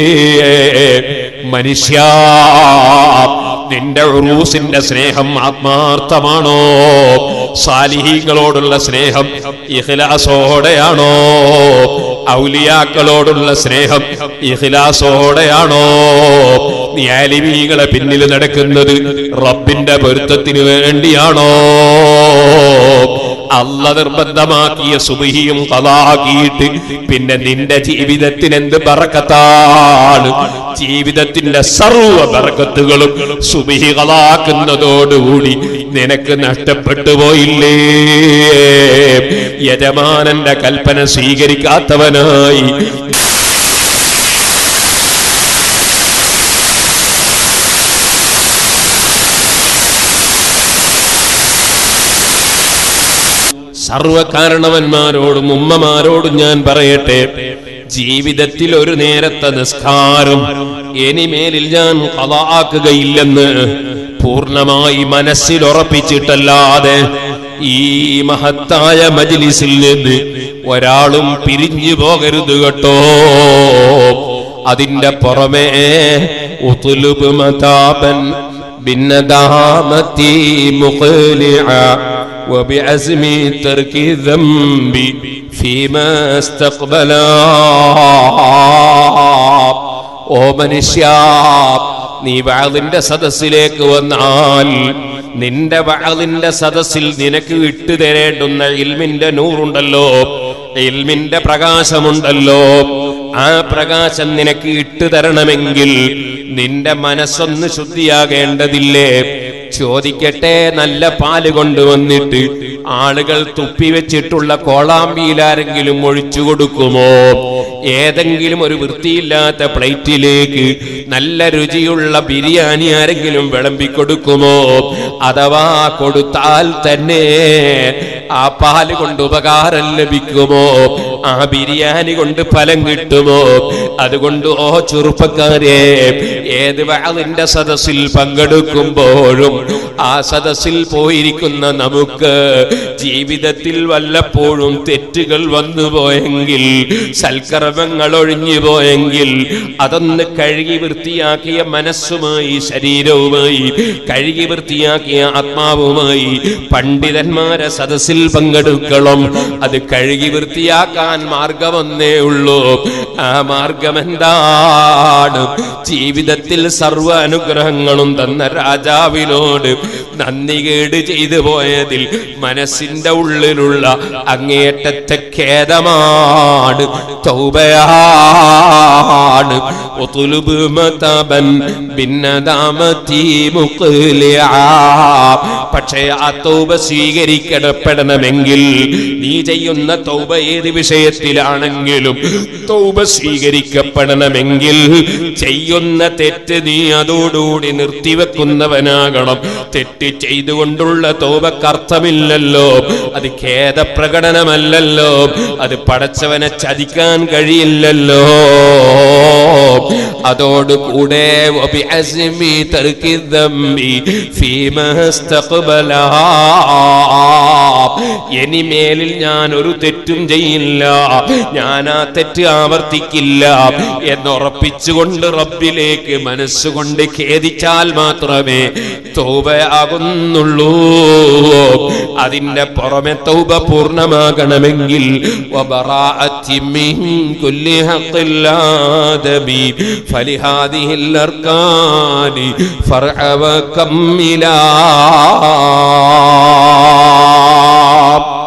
മനുഷ്യ നിന്റെ ഉറൂസിന്റെ സ്നേഹം ആത്മാർത്ഥമാണോ സാലിഹീങ്ങളോടുള്ള സ്നേഹം ഇഖ്ലാസോടെയാണോ ഔലിയാക്കളോടുള്ള സ്നേഹം ഇഖ്ലാസോടെയാണോ നീ ആലിമീകളെ പിന്നിൽ നടക്കുന്നത് റബ്ബിന്റെ പൊരുത്തത്തിന് വേണ്ടിയാണോ അല്ല നിർബന്ധമാക്കിയ സുബഹിയും കലാക്കിയിട്ട് പിന്നെ നിന്റെ ജീവിതത്തിന് എന്ത് ബറക്കത്താണ് ജീവിതത്തിന്റെ സർവ ബറക്കത്തുകളും സുബഹി കലാക്കുന്നതോടുകൂടി നിനക്ക് നഷ്ടപ്പെട്ടു പോയില്ലേ യജമാനന്റെ കൽപ്പന സ്വീകരിക്കാത്തവനായി സർവകാരണവന്മാരോടും ഉമ്മമാരോടും ഞാൻ പറയട്ടെ ജീവിതത്തിൽ ഒരു നേരത്തെ നിസ്കാരം ഇനിമേലിൽ ഞാൻ കളാക്കുകയില്ലെന്ന് പൂർണ്ണമായി മനസ്സിൽ ഉറപ്പിച്ചിട്ടല്ലാതെ ഈ മഹത്തായ മജ്ലിസിൽ നിന്ന് ഒരാളും പിരിഞ്ഞു പോകരുത് കേട്ടോ അതിന്റെ പുറമേ ഉതുലുബ് മതാപൻ ഭിന്നദാമത്തി മുഖലിഅ وبعزم ترك الذنب فيما استقبلا ഓ മനുഷ്യ നീ വാളിന്റെ സദസ്സിലേക്ക് വന്നാൽ നിന്റെ വാളിന്റെ സദസ്സിൽ നിനക്ക് ഇട്ടു തരേണ്ടുന്ന ഇൽമിന്റെ നൂറുണ്ടല്ലോ ഇൽമിന്റെ പ്രകാശമുണ്ടല്ലോ ആ പ്രകാശം നിനക്ക് ഇട്ടു തരണമെങ്കിൽ നിന്റെ മനസ്സൊന്ന് ശുദ്ധിയാകേണ്ടതില്ലേ ചോദിക്കട്ടെ നല്ല പാല് കൊണ്ടുവന്നിട്ട് ആളുകൾ തുപ്പിവെച്ചിട്ടുള്ള കോളാമ്പിയിലാരെങ്കിലും ഒഴിച്ചു കൊടുക്കുമോ ഏതെങ്കിലും ഒരു വൃത്തിയില്ലാത്ത പ്ലേറ്റിലേക്ക് നല്ല രുചിയുള്ള ബിരിയാണി ആരെങ്കിലും വിളമ്പിക്കൊടുക്കുമോ അഥവാ കൊടുത്താൽ തന്നെ ആ പാല് കൊണ്ട് ഉപകാരം ലഭിക്കുമോ ആ ബിരിയാണി കൊണ്ട് ഫലം കിട്ടുമോ അതുകൊണ്ട് ഓ ചെറുപ്പക്കാരെ ഏത് വാളിന്റെ സദസ്സിൽ പങ്കെടുക്കുമ്പോഴും ആ സദസ്സിൽ പോയിരിക്കുന്ന നമുക്ക് ജീവിതത്തിൽ വല്ലപ്പോഴും തെറ്റുകൾ വന്നു പോയെങ്കിൽ സൽക്കർമ്മങ്ങൾ ഒഴിഞ്ഞു പോയെങ്കിൽ അതൊന്ന് കഴുകി വൃത്തിയാക്കിയ മനസ്സുമായി ശരീരവുമായി കഴുകി വൃത്തിയാക്കിയ ആത്മാവുമായി പണ്ഡിതന്മാരെ സദസ്സിൽ പങ്കെടുക്കണം അത് കഴുകി വൃത്തിയാക്കാൻ മാർഗമൊന്നേ ഉള്ളൂ ആ മാർഗം എന്താണ് ജീവിതത്തിൽ സർവ അനുഗ്രഹങ്ങളും തന്ന രാജാവിനോട് നന്ദി കേട് ചെയ്തു പോയതിൽ മനസ്സിന്റെ ഉള്ളിലുള്ള അങ്ങേയറ്റത്തെ ഖേദമാണ് തൗബയാണ് ഒത്തുലുബ് മതബൻ ഭിന്നതാമത്തി മുഖ്ലിആ പക്ഷേ ആ തൗബ സ്വീകരിക്കപ്പെടണമെങ്കിൽ നീ ചെയ്യുന്ന തൗബ ഏത് വിഷയത്തിലാണെങ്കിലും തൗബ സ്വീകരിക്കപ്പെടണമെങ്കിൽ ചെയ്യുന്ന തെറ്റ് നീ അതോടുകൂടി നിർത്തിവെക്കുന്നവനാകണം തെറ്റ് ചെയ്തുകൊണ്ടുള്ള തൗബക്ക് അർത്ഥമില്ലല്ലോ അത് ഖേദപ്രകടനമല്ലല്ലോ അത് പടച്ചവനെ ചതിക്കാൻ കഴിയില്ലല്ലോ അതോടുകൂടെ وبعزمي ترك الذنب فيما استقبلا ഇനി മേലിൽ ഞാൻ ഒരു തെറ്റും ചെയ്യില്ല ഞാൻ ആ തെറ്റ് ആവർത്തിക്കില്ല എന്നുറപ്പിച്ചുകൊണ്ട് റബ്ബിലേക്ക് മനസ്സുകൊണ്ട് ഖേദിച്ചാൽ മാത്രമേ തൗബയാകുന്നുള്ളൂ അതിന്റെ പുറമെ തൗബ പൂർണ്ണമാകണമെങ്കിൽ وبراءة من كل حق الآدم فلهذه الأركان فرع وكملا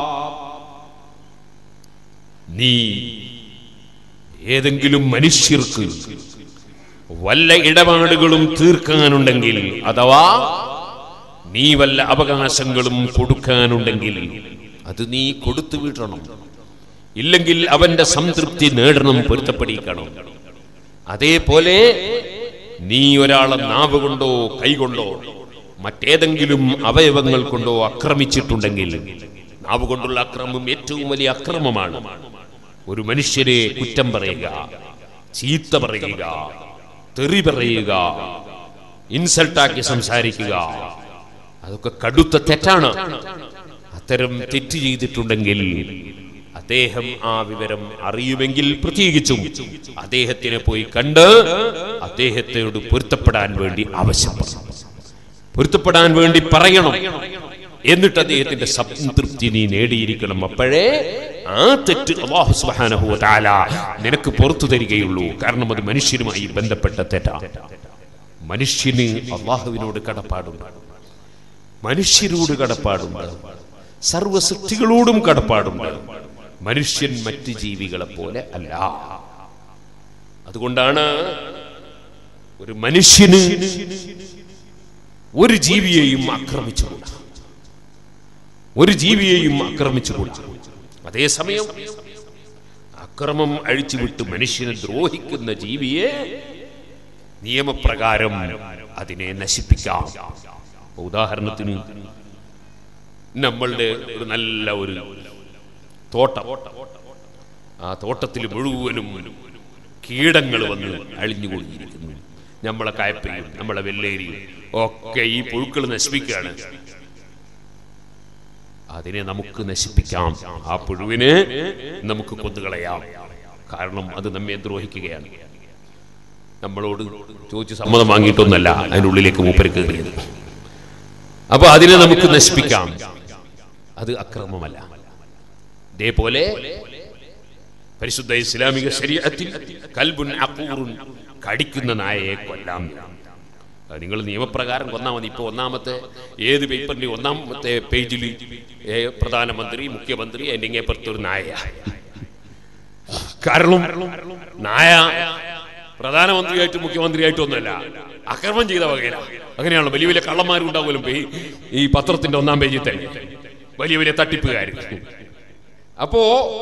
നീ ഏതെങ്കിലും മനുഷ്യർക്ക് വല്ല ഇടപാടുകളും തീർക്കാനുണ്ടെങ്കിൽ അഥവാ നീ വല്ല അവകാശങ്ങളും കൊടുക്കാനുണ്ടെങ്കിൽ അത് നീ കൊടുത്തു വിടണം ഇല്ലെങ്കിൽ അവന്റെ സംതൃപ്തി നേടണം പൊരുത്തപ്പെടിക്കണം അതേപോലെ നീ ഒരാളെ നാവ് കൊണ്ടോ കൈകൊണ്ടോ മറ്റേതെങ്കിലും അവയവങ്ങൾ കൊണ്ടോ ആക്രമിച്ചിട്ടുണ്ടെങ്കിൽ നാവ് കൊണ്ടുള്ള അക്രമം ഏറ്റവും വലിയ അക്രമമാണ് ഒരു മനുഷ്യരെ കുറ്റം പറയുക ചീത്ത പറയുക തെറി പറയുക ഇൻസൾട്ടാക്കി സംസാരിക്കുക അതൊക്കെ കടുത്ത തെറ്റാണ് അത്തരം തെറ്റ് ചെയ്തിട്ടുണ്ടെങ്കിൽ അദ്ദേഹം ആ വിവരം അറിയുമെങ്കിൽ പ്രത്യേകിച്ചും അദ്ദേഹത്തിനെ പോയി കണ്ട് അദ്ദേഹത്തോട് പൊരുത്തപ്പെടാൻ വേണ്ടി ആവശ്യപ്പെടണം പൊരുത്തപ്പെടാൻ വേണ്ടി പറയണം എന്നിട്ട് അദ്ദേഹത്തിന്റെ സംതൃപ്തി നീ നേടിയിരിക്കണം അപ്പോഴേ ആ തെറ്റ് അള്ളാഹു സുബ്ഹാനഹു വ തആല നിനക്ക് പുറത്തു തരികയുള്ളൂ കാരണം അത് മനുഷ്യരുമായി ബന്ധപ്പെട്ട തെറ്റാണ് മനുഷ്യന് അള്ളാഹുവിനോട് കടപ്പാടുണ്ട് മനുഷ്യരോട് കടപ്പാടുണ്ട് സർവ സൃഷ്ടികളോടും കടപ്പാടുണ്ട് മനുഷ്യൻ മറ്റ് ജീവികളെ പോലെ അല്ല അതുകൊണ്ടാണ് ഒരു മനുഷ്യന് ഒരു ജീവിയെയും ആക്രമിച്ചുകൂടാ ഒരു ജീവിയെയും ആക്രമിച്ചുകൂടാ അതേസമയം അക്രമം അഴിച്ചുവിട്ട് മനുഷ്യനെ ദ്രോഹിക്കുന്ന ജീവിയെ നിയമപ്രകാരം അതിനെ നശിപ്പിക്കാം ഉദാഹരണത്തിന് നമ്മളുടെ ഒരു നല്ല ഒരു തോട്ടം ആ തോട്ടത്തിൽ മുഴുവനും കീടങ്ങൾ വന്ന് അഴിഞ്ഞുകൊണ്ടിരിക്കുന്നു നമ്മളെ കായപ്പയും നമ്മളെ വെള്ളേരിയും ഒക്കെ ഈ പുഴുക്കൾ നശിപ്പിക്കുകയാണ് അതിനെ നമുക്ക് നശിപ്പിക്കാം ആ പുഴുവിനെ നമുക്ക് കൊന്നുകളയാം കാരണം അത് നമ്മെ ദ്രോഹിക്കുകയാണ് നമ്മളോട് ചോദിച്ച് സമ്മതം വാങ്ങിയിട്ടൊന്നല്ല അതിനുള്ളിലേക്ക് മൂപ്പര് കയറിയത് അപ്പൊ അതിനെ നമുക്ക് നശിപ്പിക്കാം അത് അക്രമമല്ല ഇതേപോലെ പരിശുദ്ധ ഇസ്ലാമിക ശരീരത്തിൽ കൽബുൻ അക്കൂറുൻ കടിക്കുന്ന നായയെ കൊല്ലാം അത് നിങ്ങൾ നിയമപ്രകാരം കൊന്നാൽ മതി ഇപ്പൊ ഒന്നാമത്തെ ഏത് പേപ്പറിന്റെ ഒന്നാമത്തെ പേജിൽ ഏ, പ്രധാനമന്ത്രി മുഖ്യമന്ത്രി അതിന്റെ ഇങ്ങേപ്പുറത്ത് ഒരു നായ കാരണം നായ പ്രധാനമന്ത്രിയായിട്ട് മുഖ്യമന്ത്രിയായിട്ടും ഒന്നുമല്ല അക്രമം ചെയ്ത വകയില അങ്ങനെയാണല്ലോ വലിയ വലിയ കള്ളന്മാരും ഉണ്ടാവുമല്ലോ ഇപ്പൊ ഈ- ഈ പത്രത്തിന്റെ ഒന്നാം പേജിൽ തന്നെ വലിയ വലിയ തട്ടിപ്പുകാർ അപ്പോ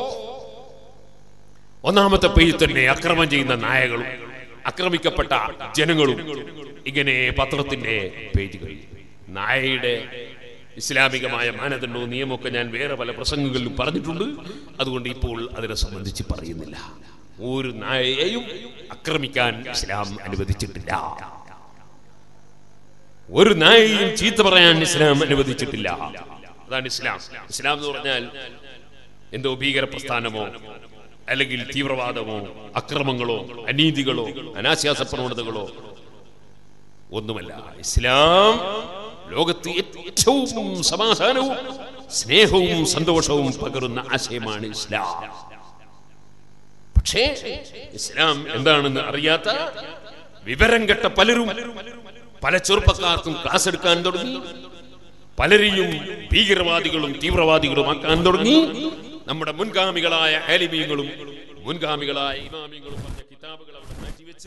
ഒന്നാമത്തെ പേജിൽ തന്നെ അക്രമം ചെയ്യുന്ന നായകളും ആക്രമിക്കപ്പെട്ട ജനങ്ങളും ഇങ്ങനെ പത്രത്തിന്റെ പേജുകൾ നായയുടെ ഇസ്ലാമികമായ മാനദണ്ഡവും നിയമമൊക്കെ ഞാൻ വേറെ പല പ്രസംഗങ്ങളിലും പറഞ്ഞിട്ടുണ്ട് അതുകൊണ്ട് ഇപ്പോൾ അതിനെ സംബന്ധിച്ച് പറയുന്നില്ല ഒരു നായയെയും ആക്രമിക്കാൻ ഇസ്ലാം അനുവദിച്ചിട്ടില്ല ഒരു നായയെയും ചീത്ത പറയാൻ ഇസ്ലാം അനുവദിച്ചിട്ടില്ല അതാണ് ഇസ്ലാം ഇസ്ലാം എന്ന് പറഞ്ഞാൽ എന്തോ ഭീകര പ്രസ്ഥാനമോ അല്ലെങ്കിൽ തീവ്രവാദമോ അക്രമങ്ങളോ അനീതികളോ അനാശാസ പ്രവണതകളോ ഒന്നുമല്ല ഇസ്ലാം ലോകത്ത് ഏറ്റവും സമാധാനവും സ്നേഹവും സന്തോഷവും പകരുന്ന ആശയമാണ് ഇസ്ലാം പക്ഷേ ഇസ്ലാം എന്താണെന്ന് അറിയാത്ത വിവരം കെട്ട പലരും പല ചെറുപ്പക്കാർക്കും ക്ലാസ് എടുക്കാൻ തുടങ്ങി പലരെയും ഭീകരവാദികളും തീവ്രവാദികളും ആക്കാൻ തുടങ്ങി നമ്മുടെ മുൻഗാമികളായ ആലിമീങ്ങളും മുൻഗാമികളായ ഇമാമിങ്ങളും പറഞ്ഞ കിതാബുകൾ അവിടെ മാറ്റിവെച്ച്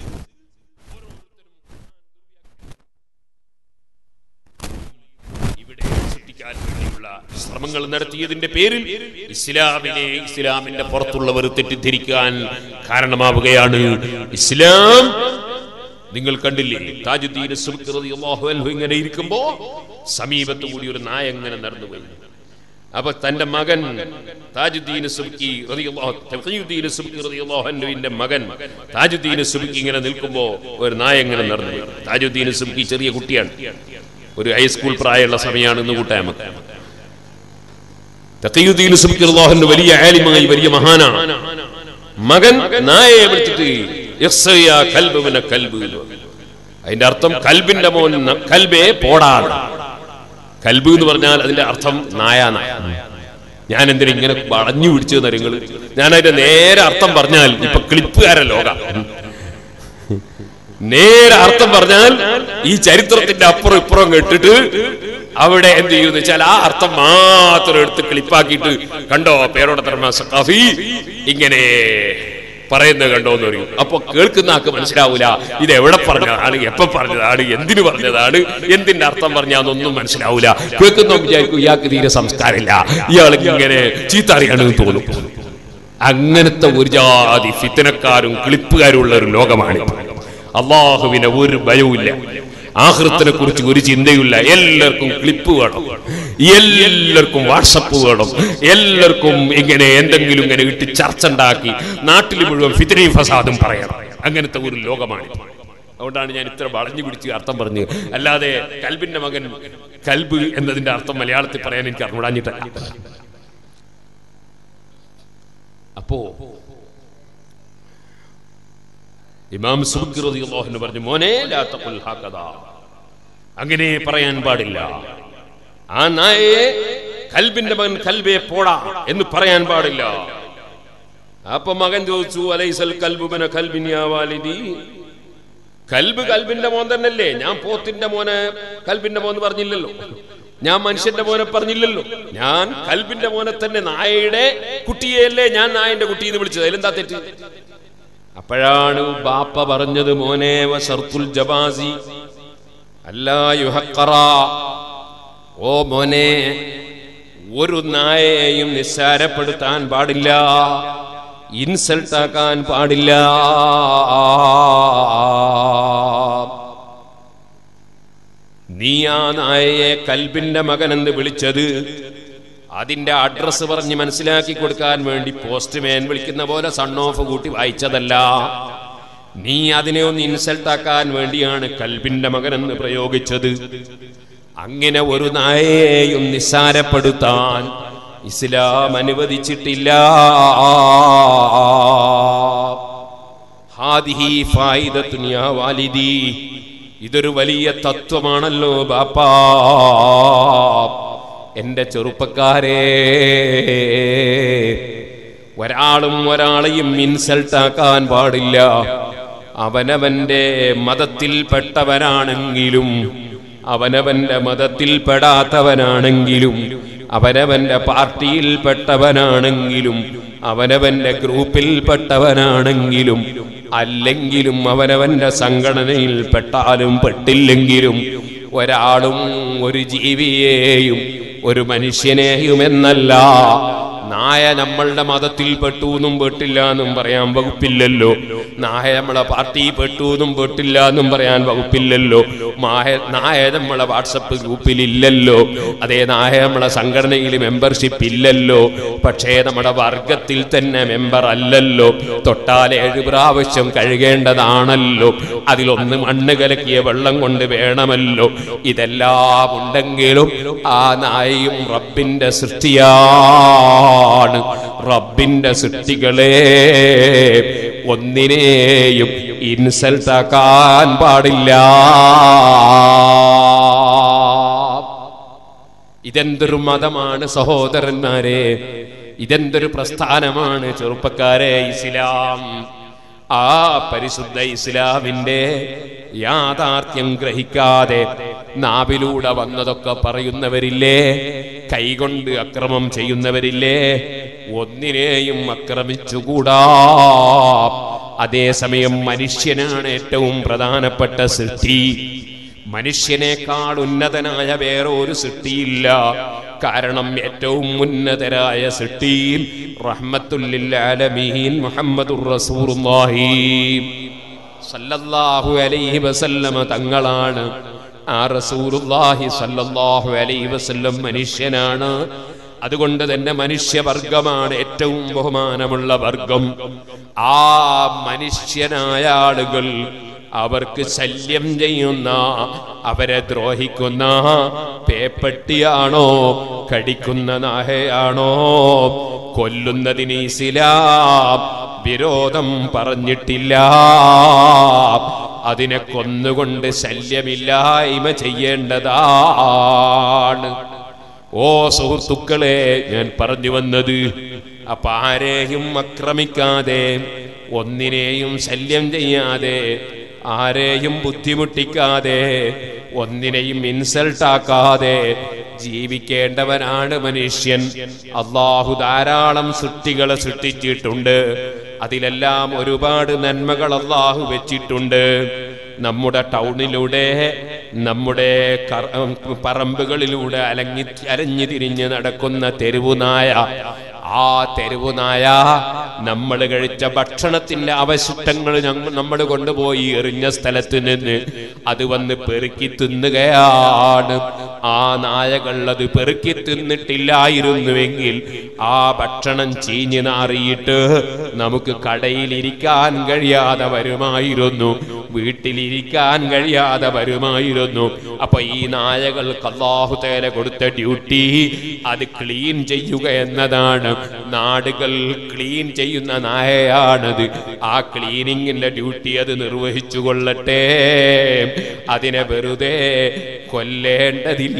ഇവിടെ സൃഷ്ടിക്കാൻ വേണ്ടിയുള്ള ശ്രമങ്ങൾ നടത്തിയതിന്റെ പേരിൽ ഇസ്ലാമിനെ ഇസ്ലാമിന്റെ പുറത്തുള്ളവർ തെറ്റിദ്ധരിക്കാൻ കാരണമാവുകയാണ് ഇസ്ലാം നിങ്ങൾ കണ്ടില്ലേ താജുദ്ദീൻ സുബ്കി റളിയല്ലാഹു അൻഹു ഇങ്ങനെ ഇരിക്കുമ്പോ സമീപത്ത് കൂടി ഒരു നായ ഇങ്ങനെ നടന്നു പോയി അപ്പൊ തന്റെ മകൻ താജുദ്ദീൻ സുബ്കി റളിയല്ലാഹു തഖിയുദ്ദീൻ സുബ്കി റളിയല്ലാഹു അൻഹുവിന്റെ മകൻ താജുദ്ദീൻ സുബ്കി ഇങ്ങനെ നിൽക്കുമ്പോ ഒരു നായ ഇങ്ങനെ നടന്നു പോയി താജുദ്ദീൻ സുബ്കി ചെറിയ കുട്ടിയാണ് ഒരു ഹൈസ്കൂൾ പ്രായമുള്ള സമയമാണ് ഇന്ന് കൂട്ടാൻ നമുക്ക് തഖിയുദ്ദീൻ സുബ്കി റളിയല്ലാഹു അൻഹു വലിയ ആലിമായി വലിയ മഹാനാണ് മകൻ നായയെ വിളിച്ചിട്ട് ഇഖ്സയ കൽബ് മിന കൽബ് എന്ന് പറഞ്ഞു. അതിന്റെ അർത്ഥം കൽബിന്റെ മോൻ ന- കൽബേ പോടാണ് കൽബ് എന്ന് പറഞ്ഞാൽ അതിന്റെ അർത്ഥം നായ നായ ഞാൻ എന്തിനാ ഇങ്ങനെ വളഞ്ഞു പിടിച്ചു നിങ്ങൾ ഞാൻ അതിന്റെ നേരെ അർത്ഥം പറഞ്ഞാൽ ഇപ്പൊ ക്ലിപ്പുകാര ലോക നേരെ അർത്ഥം പറഞ്ഞാൽ ഈ ചരിത്രത്തിന്റെ അപ്പുറം ഇപ്പുറം കേട്ടിട്ട് അവിടെ എന്ത് ചെയ്യുന്നു വെച്ചാൽ ആ അർത്ഥം മാത്രം എടുത്ത് ക്ലിപ്പാക്കിയിട്ട് കണ്ടോ പേരോടത്തർമ്മ സഖാഫി ഇങ്ങനെ പറയുന്നത് കണ്ടോ എന്ന് പറയും അപ്പൊ കേൾക്കുന്ന ആൾക്ക് മനസ്സിലാവൂല ഇത് എവിടെ പറഞ്ഞതാണ് എപ്പോ പറഞ്ഞതാണ് എന്തിനു പറഞ്ഞതാണ് എന്തിന്റെ അർത്ഥം പറഞ്ഞാന്നൊന്നും മനസ്സിലാവൂല കേൾക്കുന്ന വിചാരിക്കും ഇയാൾക്ക് തീരെ സംസ്കാരമില്ല ഇയാൾ ഇങ്ങനെ ചീത്ത അറിയാണെന്ന് തോന്നും അങ്ങനത്തെ ഒരു ജാതി ഫിത്തനക്കാരും ക്ലിപ്പുകാരും ഉള്ള ഒരു ലോകമാണ് അള്ളാഹുവിനെ ഒരു ഭയവുമില്ല ആഹൃത്തിനെ കുറിച്ച് ഒരു ചിന്തയില്ല എല്ലാവർക്കും ക്ലിപ്പ് വേണം എല്ലാവർക്കും വാട്സപ്പ് വേണം എല്ലാവർക്കും ഇങ്ങനെ എന്തെങ്കിലും ഇങ്ങനെ ഇട്ട് ചർച്ച ഉണ്ടാക്കി നാട്ടിൽ മുഴുവൻ ഫിത്തിനെയും ഫസാദും പറയണം അങ്ങനത്തെ ഒരു ലോകമാണ് അതുകൊണ്ടാണ് ഞാൻ ഇത്ര വളഞ്ഞു പിടിച്ച് അർത്ഥം പറഞ്ഞത് അല്ലാതെ കൽബിന്റെ മകൻ കൽബ് എന്നതിന്റെ അർത്ഥം മലയാളത്തിൽ പറയാൻ എനിക്ക് അറിഞ്ഞിട്ടല്ല അപ്പോ ഇമാം സുബ്ക്കി റളിയല്ലാഹു അൻഹു പറഞ്ഞു മോനെ ലാ തഖുൽ ഹകദാ അങ്ങനെ പറയാൻ പാടില്ല ആ നായയെ കൽബിന്റെ മകൻ കൽബെ പോടാ എന്ന് പറയാൻ പാടില്ല അപ്പൊ മകൻ ചോദിച്ചു അലൈസൽ കൽബുബന കൽബിൻ യാ വാലിദി കൽബ് കൽബിന്റെ മോൻ തന്നെയല്ലേ ഞാൻ പോത്തിന്റെ മോനെ കൽബിന്റെ മോൻ പറഞ്ഞില്ലല്ലോ ഞാൻ മനുഷ്യന്റെ മോനെ പറഞ്ഞില്ലല്ലോ ഞാൻ കൽബിന്റെ മോനെ തന്നെ നായയുടെ കുട്ടിയെയല്ലേ ഞാൻ നായന്റെ കുട്ടി എന്ന് വിളിച്ചത് അതിലെന്താ തെറ്റ് അപ്പോഴാണ് ബാപ്പ പറഞ്ഞത് മോനെ വസർത്തുൽ ജബാസി അല്ലാ യുഹക്കറ ഓ മോനെ ഒരു നായയെയും നിസ്സാരപ്പെടുത്താൻ പാടില്ല ഇൻസൾട്ട് ആക്കാൻ പാടില്ല നീ ആ നായയെ കൽബിന്റെ മകൻ എന്ന് വിളിച്ചത് അതിന്റെ അഡ്രസ് പറഞ്ഞ് മനസ്സിലാക്കി കൊടുക്കാൻ വേണ്ടി പോസ്റ്റ്മാൻ വിളിക്കുന്ന പോലെ സൺ ഓഫ് കൂട്ടി വായിച്ചതല്ല നീ അതിനെ ഒന്ന് ഇൻസൾട്ട് ആക്കാൻ വേണ്ടിയാണ് കൽബിന്റെ മകൻ എന്ന് പ്രയോഗിച്ചത് അങ്ങനെ ഒരു നായയെയും നിസ്സാരപ്പെടുത്താൻ ഇസ്ലാം അനുവദിച്ചിട്ടില്ല ഹാദിഹി ഫായിദത്തുൻ യാ വാലിദി ഇതൊരു വലിയ തത്വമാണല്ലോ ബാപ്പാ എന്റെ ചെറുപ്പക്കാരെ ഒരാളും ഒരാളെയും ഇൻസൾട്ട് ആക്കാൻ പാടില്ല അവനവന്റെ മതത്തിൽപ്പെട്ടവനാണെങ്കിലും അവനവന്റെ മതത്തിൽപ്പെടാത്തവനാണെങ്കിലും അവനവന്റെ പാർട്ടിയിൽപ്പെട്ടവനാണെങ്കിലും അവനവന്റെ ഗ്രൂപ്പിൽപ്പെട്ടവനാണെങ്കിലും അല്ലെങ്കിലും അവനവന്റെ സംഘടനയിൽ പെട്ടാലും പെട്ടില്ലെങ്കിലും ഒരാളും ഒരു ജീവിയെയും ഒരു മനുഷ്യനെയും എന്നല്ല നായ നമ്മളുടെ മതത്തിൽ പെട്ടു എന്നും പെട്ടില്ല എന്നും പറയാൻ വകുപ്പില്ലല്ലോ നായ നമ്മളെ പാർട്ടി പെട്ടു എന്നും പെട്ടില്ല എന്നും പറയാൻ വകുപ്പില്ലല്ലോ മായ നായ നമ്മളെ വാട്സപ്പ് ഗ്രൂപ്പിൽ ഇല്ലല്ലോ അതേ നായ നമ്മളെ സംഘടനയിൽ മെമ്പർഷിപ്പ് ഇല്ലല്ലോ പക്ഷേ നമ്മുടെ വർഗത്തിൽ തന്നെ മെമ്പർ അല്ലല്ലോ തൊട്ടാൽ ഏഴ് പ്രാവശ്യം കഴുകേണ്ടതാണല്ലോ അതിലൊന്ന് മണ്ണ് കലക്കിയ വെള്ളം കൊണ്ട് വേണമല്ലോ ഇതെല്ലാം ഉണ്ടെങ്കിലും ആ നായയും റബ്ബിന്റെ സൃഷ്ടിയാണ് റബ്ബിന്റെ സൃഷ്ടികളെ ഒന്നിനെയും ഇൻസൾട്ട് ആക്കാൻ പാടില്ല ഇതെന്തൊരു മതമാണ് സഹോദരന്മാരെ ഇതെന്തൊരു പ്രസ്ഥാനമാണ് ചെറുപ്പക്കാരെ ഇസ്ലാം ആ പരിശുദ്ധ ഇസ്ലാമിന്റെ യാഥാർത്ഥ്യം ഗ്രഹിക്കാതെ നാവിലൂടെ വന്നതൊക്കെ പറയുന്നവരില്ലേ കൈകൊണ്ട് അക്രമം ചെയ്യുന്നവരില്ലേ ഒന്നിനെയും ആക്രമിച്ചുകൂടാ അതേസമയം മനുഷ്യനാണ് ഏറ്റവും പ്രധാനപ്പെട്ട സൃഷ്ടി മനുഷ്യനേക്കാൾ ഉന്നതനായ വേറെ ഒരു സൃഷ്ടിയില്ല കാരണം ഏറ്റവും ഉന്നതരായ സൃഷ്ടിയിൽ റഹ്മത്തുല്ലിൽ മുഹമ്മദുർ റസൂലുള്ളാഹി സല്ലല്ലാഹു അലൈഹി വസല്ലമ തങ്ങളാണ് ആ റസൂലുള്ളാഹി സല്ലല്ലാഹു അലൈഹി വസല്ലം മനുഷ്യനാണ് അതുകൊണ്ട് തന്നെ മനുഷ്യവർഗമാണ് ഏറ്റവും ബഹുമാനമുള്ള വർഗം ആ മനുഷ്യനായ ആളുകൾ അവർക്ക് ശല്യം ചെയ്യുന്ന അവരെ ദ്രോഹിക്കുന്ന പേപ്പട്ടിയാണോ കടിക്കുന്ന നാഹയാണോ കൊല്ലുന്നതിന് ഇസ്ലാം വിരോധം പറഞ്ഞിട്ടില്ല അതിനെ കൊന്നുകൊണ്ട് ശല്യമില്ലായ്മ ചെയ്യേണ്ടതാണ് ഓ സുഹൃത്തുക്കളെ ഞാൻ പറഞ്ഞു വന്നത് അപ്പൊ ആരെയും ആക്രമിക്കാതെ ഒന്നിനെയും ശല്യം ചെയ്യാതെ ആരെയും ബുദ്ധിമുട്ടിക്കാതെ ഒന്നിനെയും ഇൻസൾട്ടാക്കാതെ ജീവിക്കേണ്ടവനാണ് മനുഷ്യൻ അള്ളാഹു ധാരാളം സൃഷ്ടികളെ സൃഷ്ടിച്ചിട്ടുണ്ട് അതിലെല്ലാം ഒരുപാട് നന്മകൾ അള്ളാഹു വെച്ചിട്ടുണ്ട് നമ്മുടെ ടൗണിലൂടെ നമ്മുടെ കറ- പറമ്പുകളിലൂടെ അലങ്ങി അലഞ്ഞു തിരിഞ്ഞ് നടക്കുന്ന തെരുവുനായ ആ തെരുവു നായ നമ്മൾ കഴിച്ച ഭക്ഷണത്തിന്റെ അവശിഷ്ടങ്ങൾ ഞങ്ങൾ നമ്മൾ കൊണ്ടുപോയി എറിഞ്ഞ സ്ഥലത്ത് നിന്ന് അത് വന്ന് പെറുക്കി തിന്നുകയാണ് ആ നായകൾ അത് പെറുക്കി തിന്നിട്ടില്ലായിരുന്നുവെങ്കിൽ ആ ഭക്ഷണം ചീഞ്ഞു നാറിയിട്ട് നമുക്ക് കടയിൽ ഇരിക്കാൻ കഴിയാതെ വരുമായിരുന്നു വീട്ടിലിരിക്കാൻ കഴിയാതെ വരുമായിരുന്നു അപ്പൊ ഈ നായകൾക്ക് അള്ളാഹു തേല കൊടുത്ത ഡ്യൂട്ടി അത് ക്ലീൻ ചെയ്യുക എന്നതാണ് നാടുകൾ ക്ലീൻ ചെയ്യുന്ന നായയാണത് ആ ക്ലീനിങ്ങിന്റെ ഡ്യൂട്ടി അത് നിർവഹിച്ചു കൊള്ളട്ടെ അതിനെ വെറുതെ കൊല്ലേണ്ടതില്ല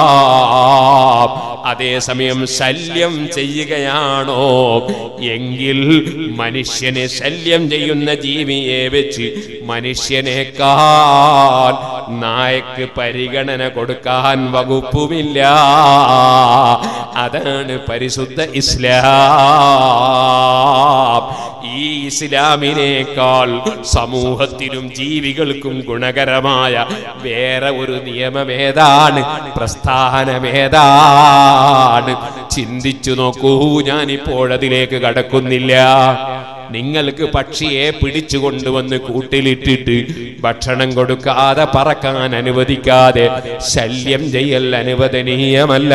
അതേസമയം ശല്യം ചെയ്യുകയാണോ എങ്കിൽ മനുഷ്യനെ ശല്യം ചെയ്യുന്ന ജീവിയെ വെച്ച് മനുഷ്യനേക്കാൾ നായക്ക് പരിഗണന കൊടുക്കാൻ വകുപ്പുമില്ല അതാണ് പരിശുദ്ധ ഇസ്ലാം ഈ ഇസ്ലാമിനേക്കാൾ സമൂഹത്തിനും ജീവികൾക്കും ഗുണകരമായ വേറെ ഒരു നിയമമേതാണ് പ്രസ്ഥാനമേതാണ് ചിന്തിച്ചു നോക്കൂ ഞാനിപ്പോഴതിലേക്ക് കടക്കുന്നില്ല നിങ്ങൾക്ക് പക്ഷിയെ പിടിച്ചു കൊണ്ടുവന്ന് കൂട്ടിലിട്ടിട്ട് ഭക്ഷണം കൊടുക്കാതെ പറക്കാൻ അനുവദിക്കാതെ ശല്യം ചെയ്യൽ അനുവദനീയമല്ല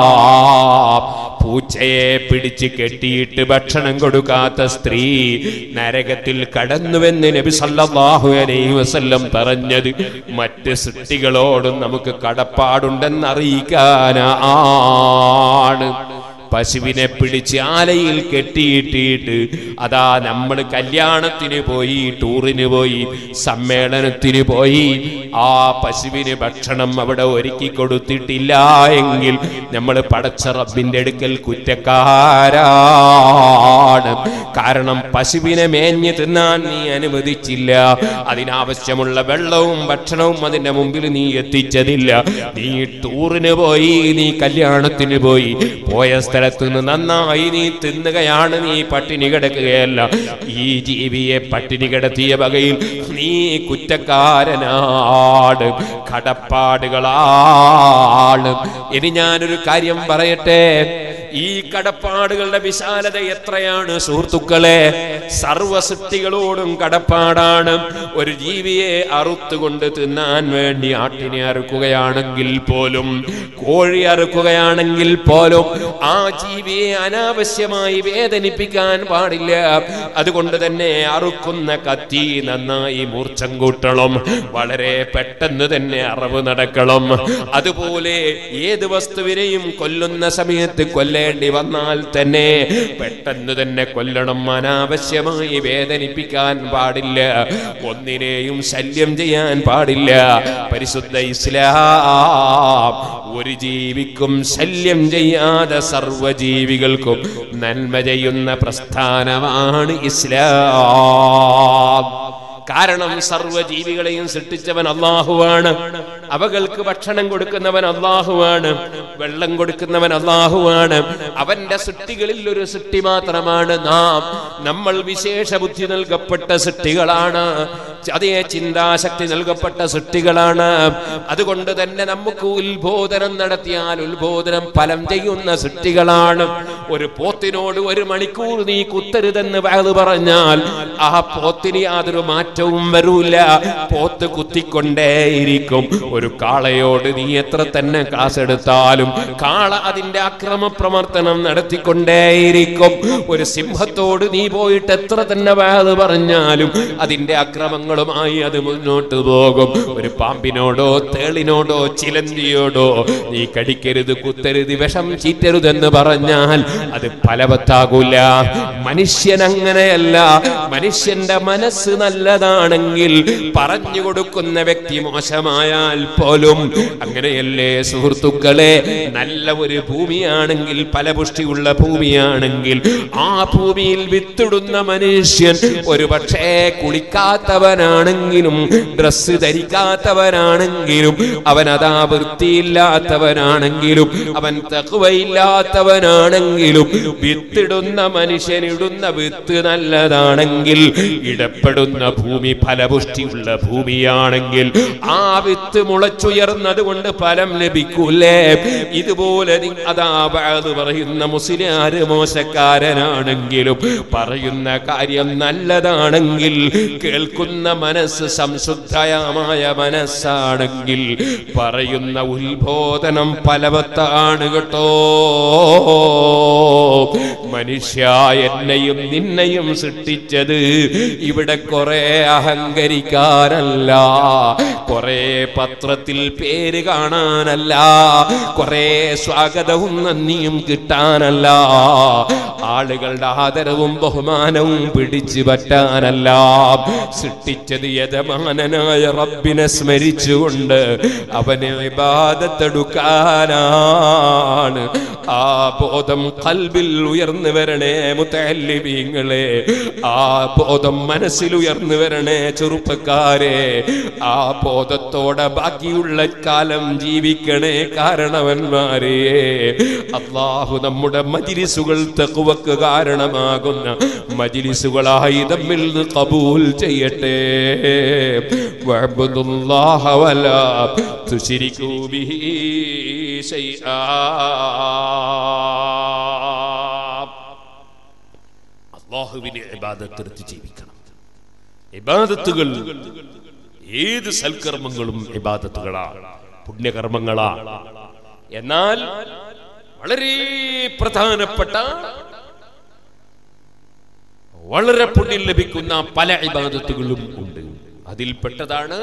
പൂച്ചയെ പിടിച്ച് കെട്ടിയിട്ട് ഭക്ഷണം കൊടുക്കാത്ത സ്ത്രീ നരകത്തിൽ കടന്നുവെന്ന് നബി സല്ലല്ലാഹു അലൈഹി വസല്ലം പറഞ്ഞത് മറ്റ് സൃഷ്ടികളോടും നമുക്ക് കടപ്പാടുണ്ടെന്ന് അറിയിക്കാനാണ് പശുവിനെ പിടിച്ച് ആലയിൽ കെട്ടിയിട്ടിട്ട് അതാ നമ്മൾ കല്യാണത്തിന് പോയി ടൂറിന് പോയി സമ്മേളനത്തിന് പോയി ആ പശുവിന് ഭക്ഷണം അവിടെ ഒരുക്കി കൊടുത്തിട്ടില്ല എങ്കിൽ നമ്മൾ പടച്ച റബ്ബിന്റെ അടുക്കൽ കുറ്റക്കാരാണ് കാരണം പശുവിനെ മേഞ്ഞ് തിന്നാൻ നീ അനുവദിച്ചില്ല അതിനാവശ്യമുള്ള വെള്ളവും ഭക്ഷണവും അതിന്റെ മുമ്പിൽ നീ എത്തിച്ചതില്ല നീ ടൂറിന് പോയി നീ കല്യാണത്തിന് പോയി പോയ സ്ഥലത്ത് നിന്ന് നന്നായി നീ തിന്നുകയാണ് നീ പട്ടിണി കിടക്കുകയല്ല ഈ ജീവിയെ പട്ടിണി കിടത്തിയ വകയിൽ നീ കുറ്റക്കാരനാണ് കടപ്പാടുകളാണ് ഇനി ഞാനൊരു കാര്യം പറയട്ടെ ഈ കടപ്പാടുകളുടെ വിശാലത എത്രയാണ് സുഹൃത്തുക്കളെ സർവസൃഷ്ടികളോടും കടപ്പാടാണ് ഒരു ജീവിയെ അറുത്തുകൊണ്ട് തിന്നാൻ വേണ്ടി ആട്ടിനെ അറുക്കുകയാണെങ്കിൽ പോലും കോഴി അറുക്കുകയാണെങ്കിൽ പോലും ആ ജീവിയെ അനാവശ്യമായി വേദനിപ്പിക്കാൻ പാടില്ല അതുകൊണ്ട് തന്നെ അറുക്കുന്ന കത്തി നന്നായി മൂർച്ചം കൂട്ടണം വളരെ പെട്ടെന്ന് തന്നെ അറിവ് നടക്കണം അതുപോലെ ഏത് വസ്തുവിനെയും കൊല്ലുന്ന സമയത്ത് കൊല്ലേണ്ടി വന്നാൽ തന്നെ പെട്ടെന്ന് തന്നെ കൊല്ലണം അനാവശ്യമായി വേദനിപ്പിക്കാൻ പാടില്ല ഒന്നിനെയും ശല്യം ചെയ്യാൻ പാടില്ല പരിശുദ്ധ ഇസ്ലാം ഒരു ജീവിക്കും ശല്യം ചെയ്യാതെ സർവജീവികൾക്കും നന്മ ചെയ്യുന്ന പ്രസ്ഥാനമാണ് ഇസ്ലാം കാരണം സർവ്വജീവികളെയും സൃഷ്ടിച്ചവൻ അള്ളാഹുവാണ് അവകൾക്ക് ഭക്ഷണം കൊടുക്കുന്നവൻ അള്ളാഹുവാണ് വെള്ളം കൊടുക്കുന്നവൻ അള്ളാഹുവാണ് അവന്റെ സൃഷ്ടികളിൽ ഒരു സൃഷ്ടി മാത്രമാണ് നാം നമ്മൾ വിശേഷ ബുദ്ധി നൽകപ്പെട്ട സൃഷ്ടികളാണ് അതേ ചിന്താശക്തി നൽകപ്പെട്ട സൃഷ്ടികളാണ് അതുകൊണ്ട് തന്നെ നമുക്ക് ഉത്ബോധനം നടത്തിയാൽ ഉത്ബോധനം ഫലം ചെയ്യുന്ന സൃഷ്ടികളാണ് ഒരു പോത്തിനോട് ഒരു മണിക്കൂർ നീ കുത്തരുതെന്ന് വയത് പറഞ്ഞാൽ ആ പോത്തിന് യാതൊരു മാറ്റവും വരൂല പോത്ത് കുത്തിക്കൊണ്ടേയിരിക്കും ഒരു കാളയോട് നീ എത്ര തന്നെ ക്ലാസ് എടുത്താലും കാള അതിന്റെ അക്രമ പ്രവർത്തനം നടത്തിക്കൊണ്ടേയിരിക്കും ഒരു സിംഹത്തോട് നീ പോയിട്ട് എത്ര തന്നെ വയത് പറഞ്ഞാലും അതിന്റെ അക്രമങ്ങളുമായി അത് മുന്നോട്ട് പോകും ഒരു പാമ്പിനോടോ തേളിനോടോ ചിലന്തിയോടോ നീ കടിക്കരുത് കുത്തരുത് വിഷം ചീറ്റരുതെന്ന് പറഞ്ഞാൽ അത് ഫലവത്താകൂല മനുഷ്യൻ അങ്ങനെയല്ല മനുഷ്യന്റെ മനസ്സ് നല്ലതാണെങ്കിൽ പറഞ്ഞു കൊടുക്കുന്ന വ്യക്തി മോശമായാൽ പോലും അങ്ങനെയല്ലേ സുഹൃത്തുക്കളെ നല്ല ഒരു ഭൂമിയാണെങ്കിൽ ഫലപുഷ്ടിയുള്ള ഭൂമിയാണെങ്കിൽ ആ ഭൂമിയിൽ വിത്തിടുന്ന മനുഷ്യൻ ഒരു പക്ഷേ കുളിക്കാത്തവനാണെങ്കിലും ഡ്രസ്സ് ധരിക്കാത്തവനാണെങ്കിലും അവൻ അതാ വൃത്തിയില്ലാത്തവനാണെങ്കിലും അവൻ തക്കുവയില്ലാത്തവനാണെങ്കിലും വിത്തിടുന്ന മനുഷ്യനിടുന്ന വിത്ത് നല്ലതാണെങ്കിൽ ഇടപെടുന്ന ഭൂമി ഫലപുഷ്ടിയുള്ള ഭൂമിയാണെങ്കിൽ ആ വിത്ത് മുള മുളച്ചുയർന്നത് കൊണ്ട് ഫലം ലഭിക്കൂലേ ഇതുപോലെ നി- അതാ അത് പറയുന്ന മുസ്ലിയാര് മോശക്കാരനാണെങ്കിലും പറയുന്ന കാര്യം നല്ലതാണെങ്കിൽ കേൾക്കുന്ന മനസ്സ് സംശുദ്ധമായ മനസ്സാണെങ്കിൽ പറയുന്ന ഉത്ബോധനം ഫലവത്താണ് കേട്ടോ മനുഷ്യ എന്നെയും നിന്നെയും സൃഷ്ടിച്ചത് ഇവിടെ കുറെ അഹങ്കരിക്കാനല്ല കുറെ പത്രത്തിൽ പേര് കാണാനല്ല കുറെ സ്വാഗതവും നന്ദിയും കിട്ടാനല്ല ആളുകളുടെ ആദരവും ബഹുമാനവും പിടിച്ചു പറ്റാനല്ല സൃഷ്ടിച്ചത് യജമാനനായ റബ്ബിനെ സ്മരിച്ചുകൊണ്ട് അവനെ വിവാദത്തെടുക്കാനാണ് ആ ബോധം കൽബിൽ ഉയർന്നു വരണേ മുത്തല്ലിബീങ്ങളെ ആ ബോധം മനസ്സിൽ ഉയർന്നു വരണേ ചെറുപ്പക്കാരെ ആ ബോധത്തോടെ ബാക്കിയുള്ള കാലം ജീവിക്കണേ കാരണവന്മാരെ അള്ളാഹു നമ്മുടെ മജിലിസുകൾ തെക്കുവക്ക് കാരണമാകുന്ന മജിലിസുകളായി തമ്മിൽ നിന്ന് കബൂൽ ചെയ്യട്ടെ വഅബ്ദുല്ലാഹ വലാ തുശ്രികൂ ബിഹി ശൈആ അള്ളാഹുവിനെ ഇബാദത്തെടുത്ത് ജീവിക്കണം ഇബാദത്തുകൾ ഏത് സൽക്കർമ്മങ്ങളും ഇബാദത്തുകളാണ് പുണ്യകർമ്മങ്ങളാണ് എന്നാൽ വളരെ പ്രധാനപ്പെട്ട വളരെ പുണ്യം ലഭിക്കുന്ന പല ഇബാദത്തുകളും ഉണ്ട് അതിൽപ്പെട്ടതാണ്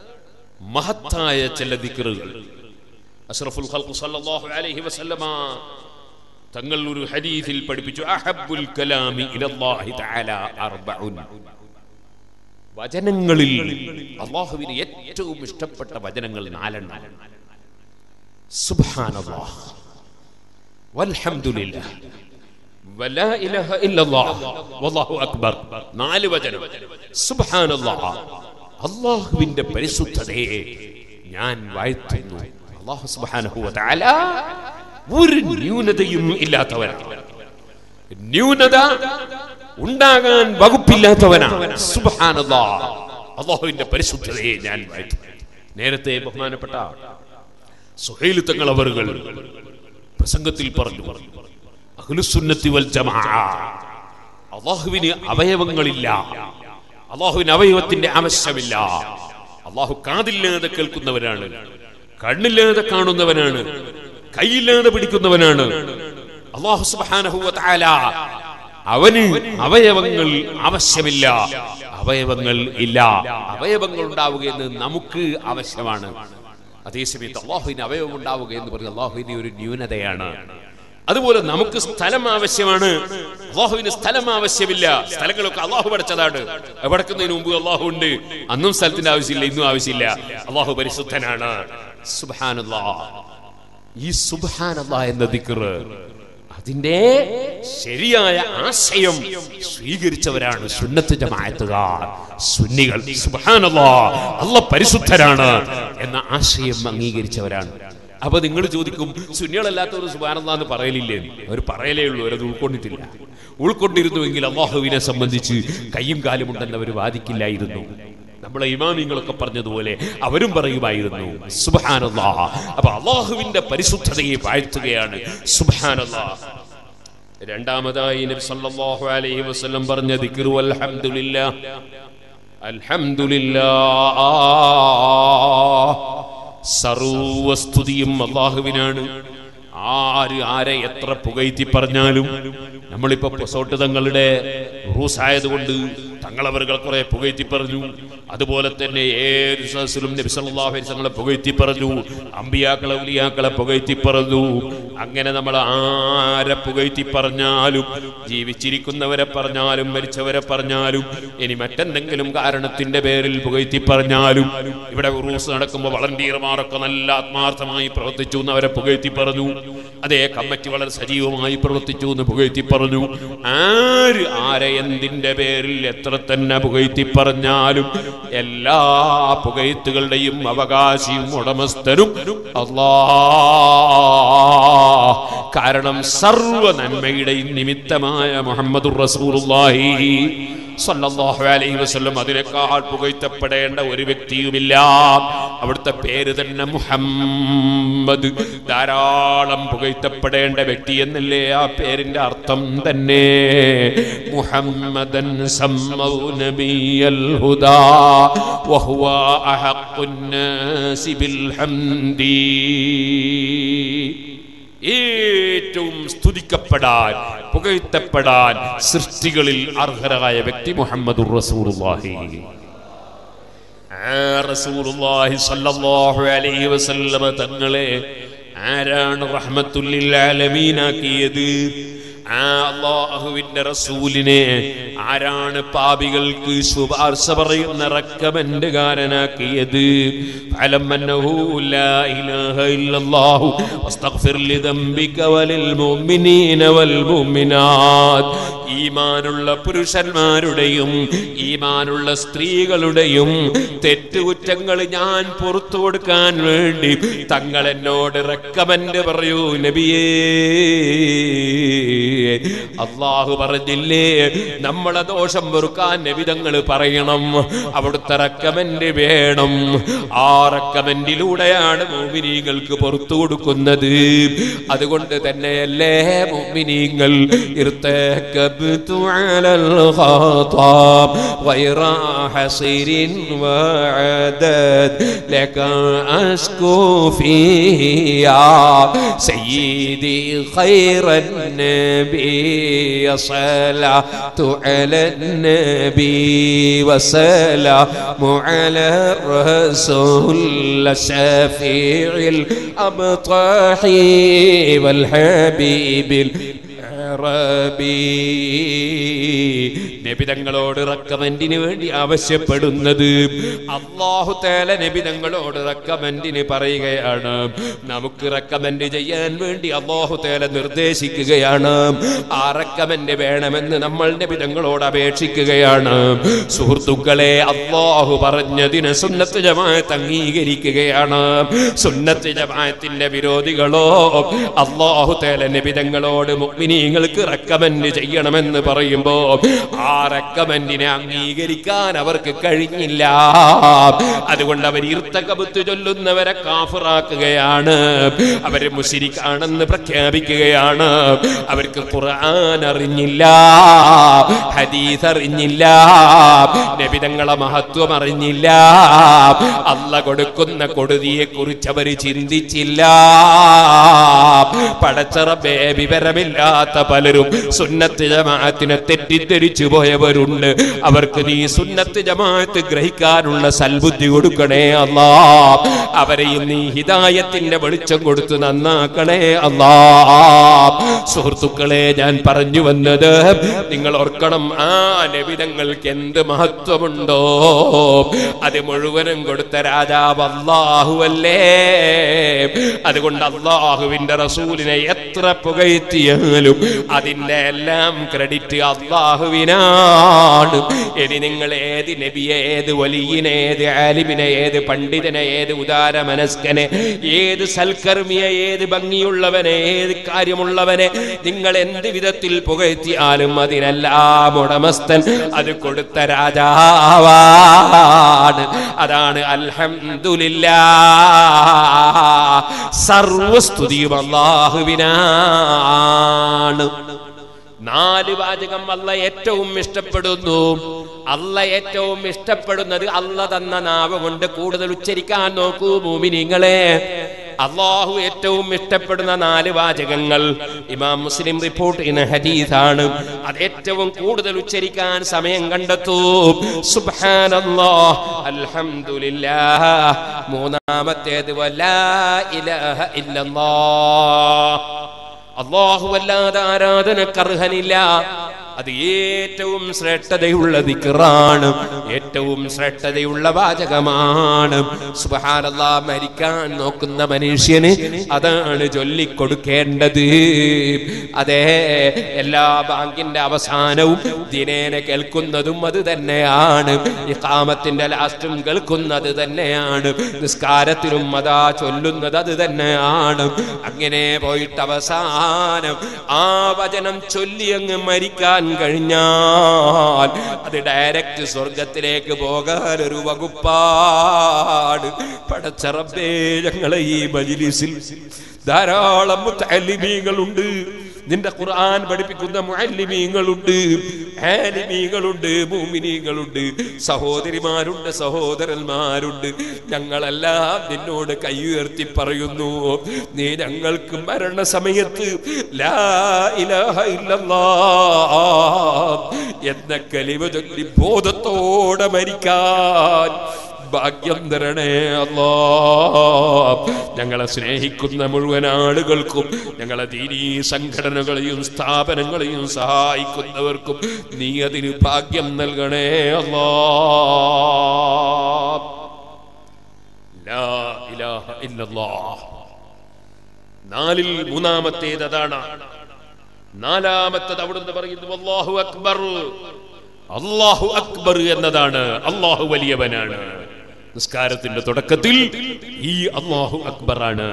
മഹത്തായ ചില ദിക്റുകൾ അഷ്റഫുൽ ഖൽഖ് സല്ലല്ലാഹു അലൈഹി വസല്ലമ തങ്ങൾ ഒരു ഹദീസിൽ പഠിപ്പിച്ചു അഹബ്ബുൽ കലാമി ഇലല്ലാഹി തആല അർബഉൻ വചനങ്ങളിൽ അള്ളാഹുവിന് ഏറ്റവും ഇഷ്ടപ്പെട്ട വചനങ്ങൾ നാലെണ്ണം സുബ്ഹാനല്ലാഹ് വൽഹംദുലില്ലാഹ് വലാ ഇലാഹ ഇല്ലല്ലാഹ് വല്ലാഹു അക്ബർ നാല് വചനം സുബ്ഹാനല്ലാഹ് അള്ളാഹുവിന്റെ പരിശുദ്ധതയെ ഞാൻ വാഴ്ത്തുന്നു അള്ളാഹു സുബ്ഹാനഹു വ തആല ഒരു ന്യൂനതയും ഇല്ലാത്തവനാണ് ന്യൂനത ഉണ്ടാകാൻ വകുപ്പില്ലാത്തവനാണ് സുബ്ഹാനല്ലാഹ് അള്ളാഹുവിന്റെ പരിശുദ്ധതയെ ഞാൻ വാഴ്ത്തുന്നു നേരത്തെ ബഹുമാനപ്പെട്ട സുഹൈൽ തങ്ങൾ അവറുകൾ പ്രസംഗത്തിൽ പറഞ്ഞു അഹ്ലുസുന്നത്തി വൽ ജമാഅ അള്ളാഹുവിന് അവയവങ്ങളില്ല അള്ളാഹുവിന് അവയവത്തിന്റെ ആവശ്യമില്ല അള്ളാഹു കാതില്ലാതെ കേൾക്കുന്നവനാണ് കണ്ണില്ലാതെ കാണുന്നവനാണ് കൈയില്ലാതെ പിടിക്കുന്നവനാണ് അള്ളാഹു സുബ്ഹാനഹു വ തആല അവന് അവയവങ്ങൾ ആവശ്യമില്ല അവയവങ്ങൾ ഇല്ല അവയവങ്ങൾ ഉണ്ടാവുക എന്ന് നമുക്ക് ആവശ്യമാണ് അതേസമയത്ത് അള്ളാഹുവിന് അവയവം ഉണ്ടാവുക എന്ന് പറയുന്നത് അള്ളാഹുവിന്റെ ഒരു ന്യൂനതയാണ് അതുപോലെ നമുക്ക് സ്ഥലം ആവശ്യമാണ് അള്ളാഹുവിന് സ്ഥലം ആവശ്യമില്ല സ്ഥലങ്ങളൊക്കെ അള്ളാഹു പഠിച്ചതാണ് പഠിക്കുന്നതിന് മുമ്പ് അള്ളാഹു ഉണ്ട് അന്നും സ്ഥലത്തിന്റെ ആവശ്യമില്ല ഇന്നും ആവശ്യമില്ല അള്ളാഹു പരിശുദ്ധനാണ് സുബാനല്ലാ ഈ സുബാനല്ലാ എന്ന ദിക്റ് അതിന്റെ ശരിയായ ആശയം സ്വീകരിച്ചവരാണ് സുന്നത്ത് ജമാഅത്തുകാർ സുന്നികൾ സുബ്ഹാനല്ലാ അല്ല പരിശുദ്ധരാണ് എന്ന ആശയം അംഗീകരിച്ചവരാണ് അപ്പൊ നിങ്ങൾ ചോദിക്കും സുന്നികളല്ലാത്തവർ സുബാനല്ലാ എന്ന് പറയലില്ലേ അവർ പറയലേ ഉള്ളൂ അവരത് ഉൾക്കൊണ്ടിട്ടില്ല ഉൾക്കൊണ്ടിരുന്നുവെങ്കിൽ അള്ളാഹുവിനെ സംബന്ധിച്ച് കയ്യും കാലും ഉണ്ടെന്ന് അവർ വാദിക്കില്ലായിരുന്നു നമ്മളെ ഇമാമിങ്ങളൊക്കെ പറഞ്ഞതുപോലെ അവരും പറയുമായിരുന്നു സുബാനല്ലാ അപ്പൊ അള്ളാഹുവിന്റെ പരിശുദ്ധതയെ വാഴ്ത്തുകയാണ് സുബാനല്ലാ രണ്ടാമതായി നബി സല്ലല്ലാഹു അലൈഹി വസല്ലം പറഞ്ഞ ദിക്റു അൽഹംദുലില്ലാ അൽഹംദുലില്ലാ സർവസ്തുതിയും അള്ളാഹുവിനാണ് ആര് ആരെ എത്ര പുകഴ്ത്തി പറഞ്ഞാലും നമ്മളിപ്പോ പൊസോട്ട് തങ്ങളുടെ റൂസ് ആയതുകൊണ്ട് തങ്ങളവറുകൾ കുറെ പുകഴ്ത്തി പറഞ്ഞു അതുപോലെ തന്നെ ഏത് സദസ്സിലും നബി സല്ലല്ലാഹു അലൈഹി വസല്ലം പുകഴ്ത്തി പറഞ്ഞു അമ്പിയാക്കളെ ഉലിയാക്കളെ പുകഴ്ത്തി പറഞ്ഞു അങ്ങനെ നമ്മൾ ആരെ പുകഴ്ത്തി പറഞ്ഞാലും ജീവിച്ചിരിക്കുന്നവരെ പറഞ്ഞാലും മരിച്ചവരെ പറഞ്ഞാലും ഇനി മറ്റെന്തെങ്കിലും കാരണത്തിന്റെ പേരിൽ പുകഴ്ത്തി പറഞ്ഞാലും ഇവിടെ ഉറൂസ് നടക്കുമ്പോൾ വളണ്ടിയർമാരൊക്കെ നല്ല ആത്മാർത്ഥമായി പ്രവർത്തിച്ചു എന്ന് അവരെ പുകഴ്ത്തി പറഞ്ഞു അതേ കമ്മിറ്റി വളരെ സജീവമായി പ്രവർത്തിച്ചു എന്ന് പുകഴ്ത്തി പറഞ്ഞു ആര് ആരെ എന്തിന്റെ പേരിൽ എത്ര തന്നെ പുകഴ്ത്തി പറഞ്ഞാലും എല്ലാ പുകഴ്ത്തുകളുടെയും അവകാശിയും ഉടമസ്ഥനും അല്ലാ കാരണം സർവ നന്മയുടെയും നിമിത്തമായ മുഹമ്മദുർ റസൂലുള്ളാഹി സല്ലല്ലാഹു അലൈഹി വസല്ലം അതിനേക്കാൾ പുകഴ്ത്തപ്പെടേണ്ട ഒരു വ്യക്തിയുമില്ല അവിടുത്തെ പേര് തന്നെ മുഹമ്മദ് ധാരാളം പുകഴ്ത്തപ്പെടേണ്ട വ്യക്തി എന്നല്ലേ ആ പേരിന്റെ അർത്ഥം തന്നെ മുഹമ്മദൻ സമ്മൗ നബിയൽ ഹുദാ വഹുവ അഹഖുൻ നാസി ബിൽ ഹംദി ഏറ്റവും സ്തുതിക്കപ്പെടാൻ പുകഴ്ത്തപ്പെടാൻ സൃഷ്ടികളിൽ അർഹരായ വ്യക്തി മുഹമ്മദ് റസൂലുള്ളാഹി ആ റസൂലുള്ളാഹി സ്വല്ലല്ലാഹു അലൈഹി വസല്ലമ തങ്ങളെ ആരാണ് റഹ്മത്തുല്ലിൽ ആലമീനാക്കിയത് ആ അള്ളാഹുവിന്റെ റസൂലിനെ ആരാണ് പാപികൾക്ക് ശുപാർശ പറയുന്ന റക്കമൻഡുകാരനാക്കിയത് ഫലം അന്നഹു ലാ ഇലാഹ ഇല്ലല്ലാഹു വസ്തഗ്ഫിർ ലിദംബിക വലിൽ മുഅ്മിനീന വൽ മുഅ്മിനാത്ത് ഈമാനുള്ള പുരുഷന്മാരുടെയും ഈമാനുള്ള സ്ത്രീകളുടെയും തെറ്റുകുറ്റങ്ങൾ ഞാൻ പുറത്തു കൊടുക്കാൻ വേണ്ടി തങ്ങൾ എന്നോട് റെക്കമെന്റ് പറയൂ നബിയേ അള്ളാഹു പറഞ്ഞില്ലേ നമ്മളെ ദോഷം വെറുക്കാൻ നബിതങ്ങൾ പറയണം അവിടുത്തെ റെക്കമെന്റ് വേണം ആ റെക്കമെന്റിലൂടെയാണ് മോമിനീങ്ങൾക്ക് പുറത്തു കൊടുക്കുന്നത് അതുകൊണ്ട് തന്നെയല്ലേ മോമിനീങ്ങൾ ارتكبت على الخطا غير حصير وعدد لك أشكو فيه يا سيدي خير النبي صلاة على النبي وسلام على الرسول الشفيع الأبطح والحبيب നബിതങ്ങളോട് റക്കമെന്റിന് വേണ്ടി ആവശ്യപ്പെടുന്നത് അള്ളാഹു തേല നബിതങ്ങളോട് റക്കമെന്റിന് പറയുകയാണ് നമുക്ക് റക്കമെന്റ് ചെയ്യാൻ വേണ്ടി അള്ളാഹു തേല നിർദ്ദേശിക്കുകയാണ് ആ റക്കമെന്റ് വേണമെന്ന് നമ്മൾ നബിതങ്ങളോട് അപേക്ഷിക്കുകയാണ് സുഹൃത്തുക്കളെ അള്ളാഹു പറഞ്ഞതിന് സുന്നത്ത് ജമാഅത്ത് അംഗീകരിക്കുകയാണ് സുന്നത്ത് ജമാഅത്തിന്റെ വിരോധികളോ അള്ളാഹു തേല നബിതങ്ങളോട് മുഅ്മിനീങ്ങൾക്ക് റെക്കമെന്റ് ചെയ്യണമെന്ന് പറയുമ്പോ ആ റെക്കമെന്റിനെ അംഗീകരിക്കാൻ അവർക്ക് കഴിഞ്ഞില്ല അതുകൊണ്ട് അവർ ഇർത്തകബുത്ത് ചൊല്ലുന്നവരെ കാഫിറാക്കുകയാണ് അവര് മുശിരിക്കാണെന്ന് പ്രഖ്യാപിക്കുകയാണ് അവർക്ക് ഖുർആൻ അറിഞ്ഞില്ല ഹദീസ് അറിഞ്ഞില്ല നബിതങ്ങളെ മഹത്വം അറിഞ്ഞില്ല അല്ല കൊടുക്കുന്ന കൊടുതിയെ കുറിച്ച് അവർ ചിന്തിച്ചില്ല പടച്ചറബേ വിവരമില്ലാത്ത പലരും സുന്നത്ത് ജമാഅത്തിനെ തെറ്റിദ്ധരിച്ചു പോയവരുണ്ട് അവർക്ക് നീ സുന്നത്ത് ജമാഅത്ത് ഗ്രഹിക്കാനുള്ള സൽബുദ്ധി കൊടുക്കണേ അല്ലാ അവരെയും നീ ഹിദായത്തിന്റെ വെളിച്ചം കൊടുത്ത് നന്നാക്കണേ അല്ലാ സുഹൃത്തുക്കളെ ഞാൻ പറഞ്ഞു വന്നത് നിങ്ങൾ ഓർക്കണം ആ നബിതങ്ങൾക്ക് എന്ത് മഹത്വമുണ്ടോ അത് മുഴുവനും കൊടുത്ത രാജാവ് അല്ലാഹുവല്ലേ അതുകൊണ്ട് അള്ളാഹുവിന്റെ റസൂലിനെ എത്ര പുകഴ്ത്തിയാലും അതിന്റെ എല്ലാം ക്രെഡിറ്റ് അള്ളാഹുവിനാണ് ഇനി നിങ്ങൾ ഏത് നബിയെ ഏത് വലിയനെ ഏത് ആലിമിനെ ഏത് പണ്ഡിതനെ ഏത് ഉദാര മനസ്കനെ ഏത് സൽക്കർമ്മിയെ ഏത് ഭംഗിയുള്ളവനെ ഏത് കാര്യമുള്ളവനെ നിങ്ങൾ എന്ത് വിധത്തിൽ പുകഴ്ത്തിയാലും അതിനെല്ലാം ഉടമസ്ഥൻ അത് കൊടുത്ത രാജാവാണ് അതാണ് അൽഹംദുലില്ലാ സർവസ്തുതിയും അള്ളാഹുവിനാണ് നാല് വാചകം അല്ല ഏറ്റവും ഇഷ്ടപ്പെടുന്നു അല്ല ഏറ്റവും ഇഷ്ടപ്പെടുന്നത് അല്ല തന്ന നാവ് കൊണ്ട് കൂടുതൽ ഉച്ചരിക്കാൻ നോക്കൂ മൂമിനിങ്ങളെ അള്ളാഹു ഏറ്റവും ഇഷ്ടപ്പെടുന്ന നാല് വാചകങ്ങൾ ഇമാം മുസ്ലിം റിപ്പോർട്ട് ചെയ്യുന്ന ഹദീസാണ് അത് ഏറ്റവും കൂടുതൽ ഉച്ചരിക്കാൻ സമയം കണ്ടെത്തൂ സുബ്ഹാനല്ലാഹ് അൽഹംദുലില്ലാഹ് മൂന്നാമത്തേത് വലാ ഇലാഹ ഇല്ലല്ലാഹ് അള്ളാഹു അല്ലാതെ ആരാധനക്കർഹനില്ല അത് ഏറ്റവും ശ്രേഷ്ഠതയുള്ള ദിക്റാണ് ഏറ്റവും ശ്രേഷ്ഠതയുള്ള വാചകമാണ് സുബ്ഹാനല്ലാ മരിക്കാൻ നോക്കുന്ന മനുഷ്യന് അതാണ് ചൊല്ലിക്കൊടുക്കേണ്ടത് അതെ എല്ലാ ബാങ്കിന്റെ അവസാനവും ദിനേന കേൾക്കുന്നതും അത് തന്നെയാണ് ഇഖാമത്തിന്റെ ലാസ്റ്റും കേൾക്കുന്നത് തന്നെയാണ് നിസ്കാരത്തിലും അതാ ചൊല്ലുന്നത് അത് തന്നെയാണ് അങ്ങനെ പോയിട്ട് അവസാനം ആ വചനം ചൊല്ലി അങ്ങ് മരിക്കാൻ കഴിഞ്ഞാൽ അത് ഡയറക്റ്റ് സ്വർഗത്തിലേക്ക് പോകാൻ ഒരു വകുപ്പാട് പടച്ചറബേ ഞങ്ങളെ ഈ മജിലിസിൽ ധാരാളം മുത്തല്ലിമീങ്ങളുണ്ട് നിന്റെ ഖുർആൻ പഠിപ്പിക്കുന്ന മുഅല്ലിമീങ്ങളുണ്ട് ആലിമീങ്ങളുണ്ട് മൂമിനീങ്ങളുണ്ട് സഹോദരിമാരുണ്ട് സഹോദരന്മാരുണ്ട് ഞങ്ങളെല്ലാം നിന്നോട് കൈ ഉയർത്തി പറയുന്നു നീ ഞങ്ങൾക്ക് മരണസമയത്ത് ലാ ഇലാഹ ഇല്ലല്ലാഹ് എന്ന കലിമ ചൊല്ലി ബോധത്തോടെ മരിക്കാൻ ഭാഗ്യം തരണേ അല്ലാ ഞങ്ങളെ സ്നേഹിക്കുന്ന മുഴുവൻ ആളുകൾക്കും ഞങ്ങളെ ദീനീ സംഘടനകളെയും സ്ഥാപനങ്ങളെയും സഹായിക്കുന്നവർക്കും നീ അതിന് ഭാഗ്യം നൽകണേ അല്ലാ ലാ ഇലാഹ ഇല്ലല്ലാഹ് നാലിൽ മൂന്നാമത്തേത് അതാണ് നാലാമത്തത് അവിടുന്ന് പറയുന്നു അല്ലാഹു അക്ബർ അല്ലാഹു അക്ബർ എന്നതാണ് അല്ലാഹു വലിയവനാണ് നിസ്കാരത്തിന്റെ തുടക്കത്തിൽ ഈ അല്ലാഹു അക്ബർ ആണ്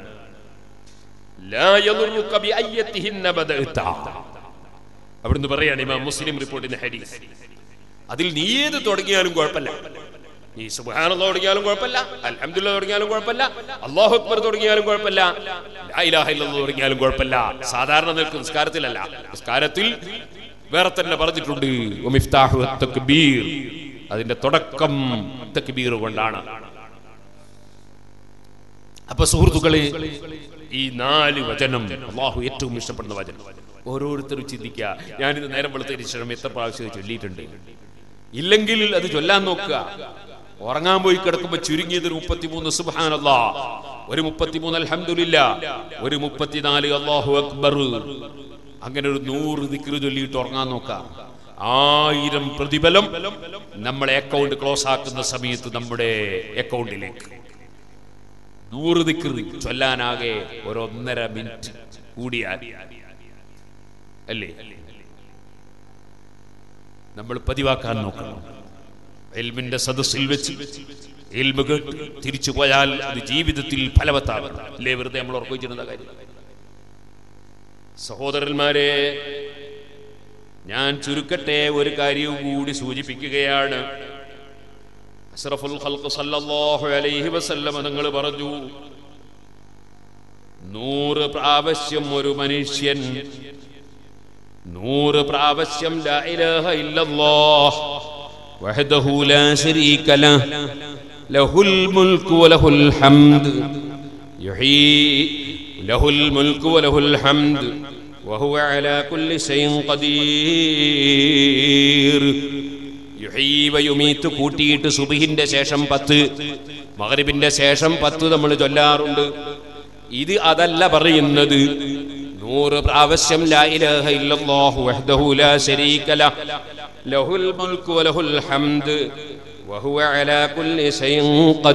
ലാ യദുറുക ബിഅയ്യതിഹിന്ന ബദഅത അവിടുന്ന് പറയാണ് ഇമാം മുസ്ലിം റിപ്പോർട്ടിന്റെ ഹദീസ് അതിൽ നീ ഏത് തുടങ്ങിയാലും കുഴപ്പമില്ല നീ സുബ്ഹാനല്ലാഹ് തുടങ്ങിയാലും കുഴപ്പമില്ല അൽഹംദുലില്ലാഹ് തുടങ്ങിയാലും കുഴപ്പമില്ല അല്ലാഹു അക്ബർ തുടങ്ങിയാലും കുഴപ്പമില്ല ലാ ഇലാഹ ഇല്ലല്ലാഹ് തുടങ്ങിയാലും കുഴപ്പമില്ല സാധാരണ നിൽക്കുന്ന നിസ്കാരത്തിലല്ല നിസ്കാരത്തിൽ വേറെ തന്നെ പറഞ്ഞിട്ടുണ്ട് വമിഫ്താഹു തക്ബീർ അതിന്റെ തുടക്കം തക്ബീർ കൊണ്ടാണ് അപ്പൊ സുഹൃത്തുക്കളെ ഈ നാല് വചനം അള്ളാഹു ഏറ്റവും ഇഷ്ടപ്പെടുന്ന വചനം ഓരോരുത്തരും ചിന്തിക്കുക ഞാനിത് നേരം വെളുത്തതിന് ശേഷം എത്ര പ്രാവശ്യം ഇത് ചൊല്ലിയിട്ടുണ്ട് ഇല്ലെങ്കിൽ അത് ചൊല്ലാൻ നോക്കുക ഉറങ്ങാൻ പോയി കിടക്കുമ്പോ ചുരുങ്ങിയത് ഒരു മുപ്പത്തിമൂന്ന് സുബാനല്ലാ ഒരു മുപ്പത്തിമൂന്ന് അൽഹംദുലില്ല ഒരു മുപ്പത്തിനാല് അള്ളാഹു അക്ബർ അങ്ങനെ ഒരു നൂറ് ദിക്റ് ചൊല്ലിയിട്ട് ഉറങ്ങാൻ നോക്കാം ആയിരം പ്രതിഫലം നമ്മളെ അക്കൗണ്ട് ക്ലോസ് ആക്കുന്ന സമയത്ത് നമ്മുടെ അക്കൗണ്ടിലേക്ക് നൂറ് ദിക്റ് ചൊല്ലാനാകെ ഒരു ഒന്നര മിനിറ്റ് കൂടിയാൽ അല്ലേ നമ്മൾ പതിവാക്കാൻ നോക്കണം എൽമിന്റെ സദസ്സിൽ വെച്ച് എൽമ കേട്ട് തിരിച്ചു പോയാൽ അത് ജീവിതത്തിൽ ഫലവത്താകും അല്ലേ വെറുതെ നമ്മൾ ഉറപ്പിച്ചിരുന്ന കാര്യം സഹോദരന്മാരെ ഞാൻ ചുരുക്കട്ടെ ഒരു കാര്യവും കൂടി സൂചിപ്പിക്കുകയാണ് അഷ്റഫുൽ ഖൽഖ് സല്ലല്ലാഹു അലൈഹി വസല്ലമ തങ്ങൾ പറഞ്ഞു നൂറ് പ്രാവശ്യം ഒരു മനുഷ്യൻ നൂറ് പ്രാവശ്യം ലാ ഇലാഹ ഇല്ലല്ലാഹ് വഹദഹു ലാ ശരീക ലഹ് ലഹുൽ മുൽക്കു വലഹുൽ ഹംദ് യുഹീ ലഹുൽ മുൽക്കു വലഹുൽ ഹംദ് وهو على كل شيء قدير യുഹീ വയുമീത്ത് കൂട്ടിയിട്ട് സുബഹിന്റെ ശേഷം പത്ത് മഗ്രിബിന്റെ ശേഷം പത്ത് നമ്മൾ ചൊല്ലാറുണ്ട് ഇത് അതല്ല പറയുന്നത് നൂറ് പ്രാവശ്യം ലാ ഇലാഹ ഇല്ലല്ലാഹു വഹ്ദഹു ലാ ശരീക ലഹ് ലഹുൽ മുൽക്കു വലഹുൽ ഹംദ് വഹുവ അലാ കുല്ലി ശൈഇൻ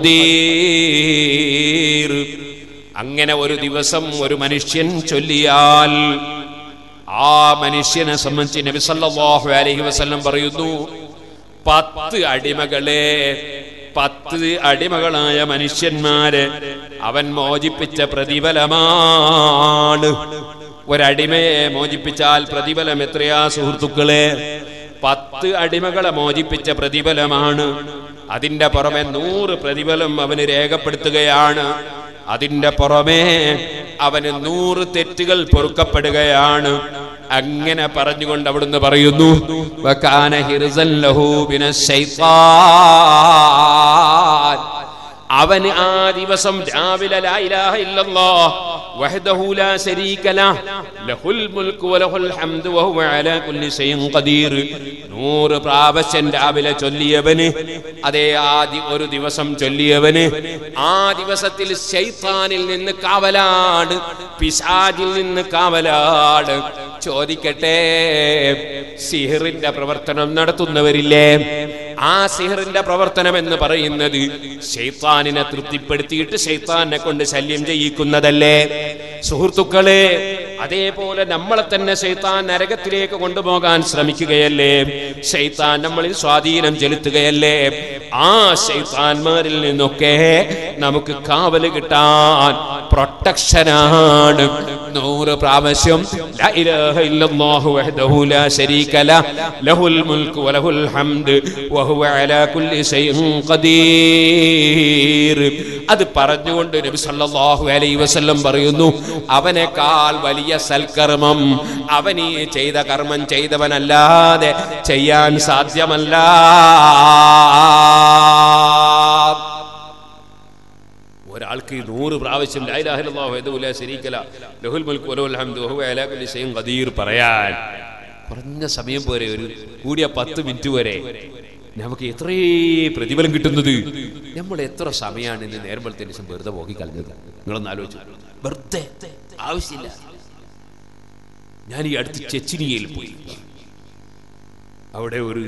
ഖദീർ അങ്ങനെ ഒരു ദിവസം ഒരു മനുഷ്യൻ ചൊല്ലിയാൽ ആ മനുഷ്യനെ സംബന്ധിച്ച് നബി സല്ലല്ലാഹു അലൈഹി വസല്ലം പറയുന്നു പത്ത് അടിമകളെ പത്ത് അടിമകളായ മനുഷ്യന്മാരെ അവൻ മോചിപ്പിച്ച പ്രതിഫലമാണ് ഒരടിമയെ മോചിപ്പിച്ചാൽ പ്രതിഫലം എത്രയാ സുഹൃത്തുക്കളെ പത്ത് അടിമകളെ മോചിപ്പിച്ച പ്രതിഫലമാണ് അതിന്റെ പുറമെ നൂറ് പ്രതിഫലം അവന് രേഖപ്പെടുത്തുകയാണ് അതിന്റെ പുറമേ അവന് നൂറ് തെറ്റുകൾ പൊറുക്കപ്പെടുകയാണ് അങ്ങനെ പറഞ്ഞുകൊണ്ട് അവിടുന്ന് പറയുന്നു വകാന ഹിർസൻ ലഹു മിനശ് ശൈത്താൻ. അവന് ആ ദിവസം രാവിലെ ലാ ഇലാഹ ഇല്ലല്ലാഹ് വഹ്ദഹു ലാ ശരീക ലഹ് ലഹുൽ മുൽക്കു വലഹുൽ ഹംദു വഹുവ അലാ കുല്ലി ശൈഇൻ ഖദീർ നൂറ് പ്രാവശ്യം രാവിലെ ചൊല്ലിയവന് അതേ ആ ദി- ഒരു ദിവസം ചൊല്ലിയവന് ആ ദിവസത്തിൽ ശൈത്താനിൽ നിന്ന് കാവലാണ് പിശാചിൽ നിന്ന് കാവലാണ് ചോദിക്കട്ടെ സിഹിറിന്റെ പ്രവർത്തനം നടത്തുന്നവരില്ലേ ആ സിഹിറിന്റെ പ്രവർത്തനം എന്ന് പറയുന്നത് ഷെയ്ത്താനിനെ തൃപ്തിപ്പെടുത്തിയിട്ട് ഷെയ്ത്താനെ കൊണ്ട് ശല്യം ചെയ്യിക്കുന്നതല്ലേ സുഹൃത്തുക്കളെ അതേപോലെ നമ്മളെ തന്നെ ഷെയ്ത്താൻ നരകത്തിലേക്ക് കൊണ്ടുപോകാൻ ശ്രമിക്കുകയല്ലേ ഷെയ്ത്താൻ നമ്മളിൽ സ്വാധീനം ചെലുത്തുകയല്ലേ ആ ഷെയ്ത്താൻമാരിൽ നിന്നൊക്കെ നമുക്ക് കാവല് കിട്ടാൻ പ്രൊട്ടക്ഷനാണ് നൂറ് പ്രാവശ്യം ലാ ഇലാഹ ഇല്ലല്ലാഹു വഹ്ദഹു ലാ ശരീക ലഹ് ലഹുൽ മുൽക്കു വലഹുൽ ഹംദ് വഹുവ അലാ കുല്ലി ശൈഇൻ ഖദീർ അത് പറഞ്ഞുകൊണ്ട് നബി സല്ലല്ലാഹു അലൈഹി വസല്ലം പറയുന്നു അവനേക്കാൾ വലിയ സൽക്കർമ്മം അവൻ ഈ ചെയ്ത കർമ്മം ചെയ്തവനല്ലാതെ ചെയ്യാൻ സാധ്യമല്ല ഒരാൾക്ക് ഈ നൂറ് പ്രാവശ്യം ലാ ഇലാഹ ഇല്ലല്ലാഹു വഹ്ദഹു ലാ ശരീക ലഹ് ലഹുൽ മുൽക്കു വലഹുൽ ഹംദു വഹുവ അലാ കുല്ലി ശൈഇൻ ഖദീർ പറയാൻ കുറഞ്ഞ സമയം പോരെ ഒരു കൂടിയ പത്ത് മിനിറ്റ് വരെ നമുക്ക് എത്രേ പ്രതിഫലം കിട്ടുന്നത് നമ്മൾ എത്ര സമയമാണ് ഇന്ന് നേർമ്പളത്തിന് ശേഷം വെറുതെ പോക്കി കളഞ്ഞത് നിങ്ങളൊന്ന് ആലോചിച്ചു വെറുതെ ആവശ്യമില്ല ഞാൻ ഈ അടുത്ത് ചെച്ചിനിയയിൽ പോയി അവിടെ ഒരു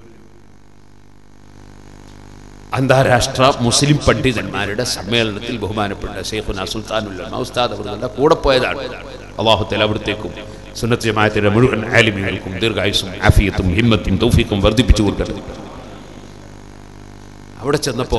അന്താരാഷ്ട്ര മുസ്ലിം പണ്ഡിതന്മാരുടെ സമ്മേളനത്തിൽ ബഹുമാനപ്പെട്ട ഷെയ്ഖുന സുൽത്താനുല്ല ഉസ്താദ് അവരുടെ കൂടെ പോയതാണ് അള്ളാഹുത്തല അവിടത്തേക്കും സുന്നത്ത് ജമാഅത്തിന്റെ മുഴുവൻ ആലിമികൾക്കും ദീർഘായുസും ആഫിയത്തും ഹിമ്മത്തും തൗഫീഖും വർദ്ധിപ്പിച്ചു കൊടുത്തത് അവിടെ ചെന്നപ്പോ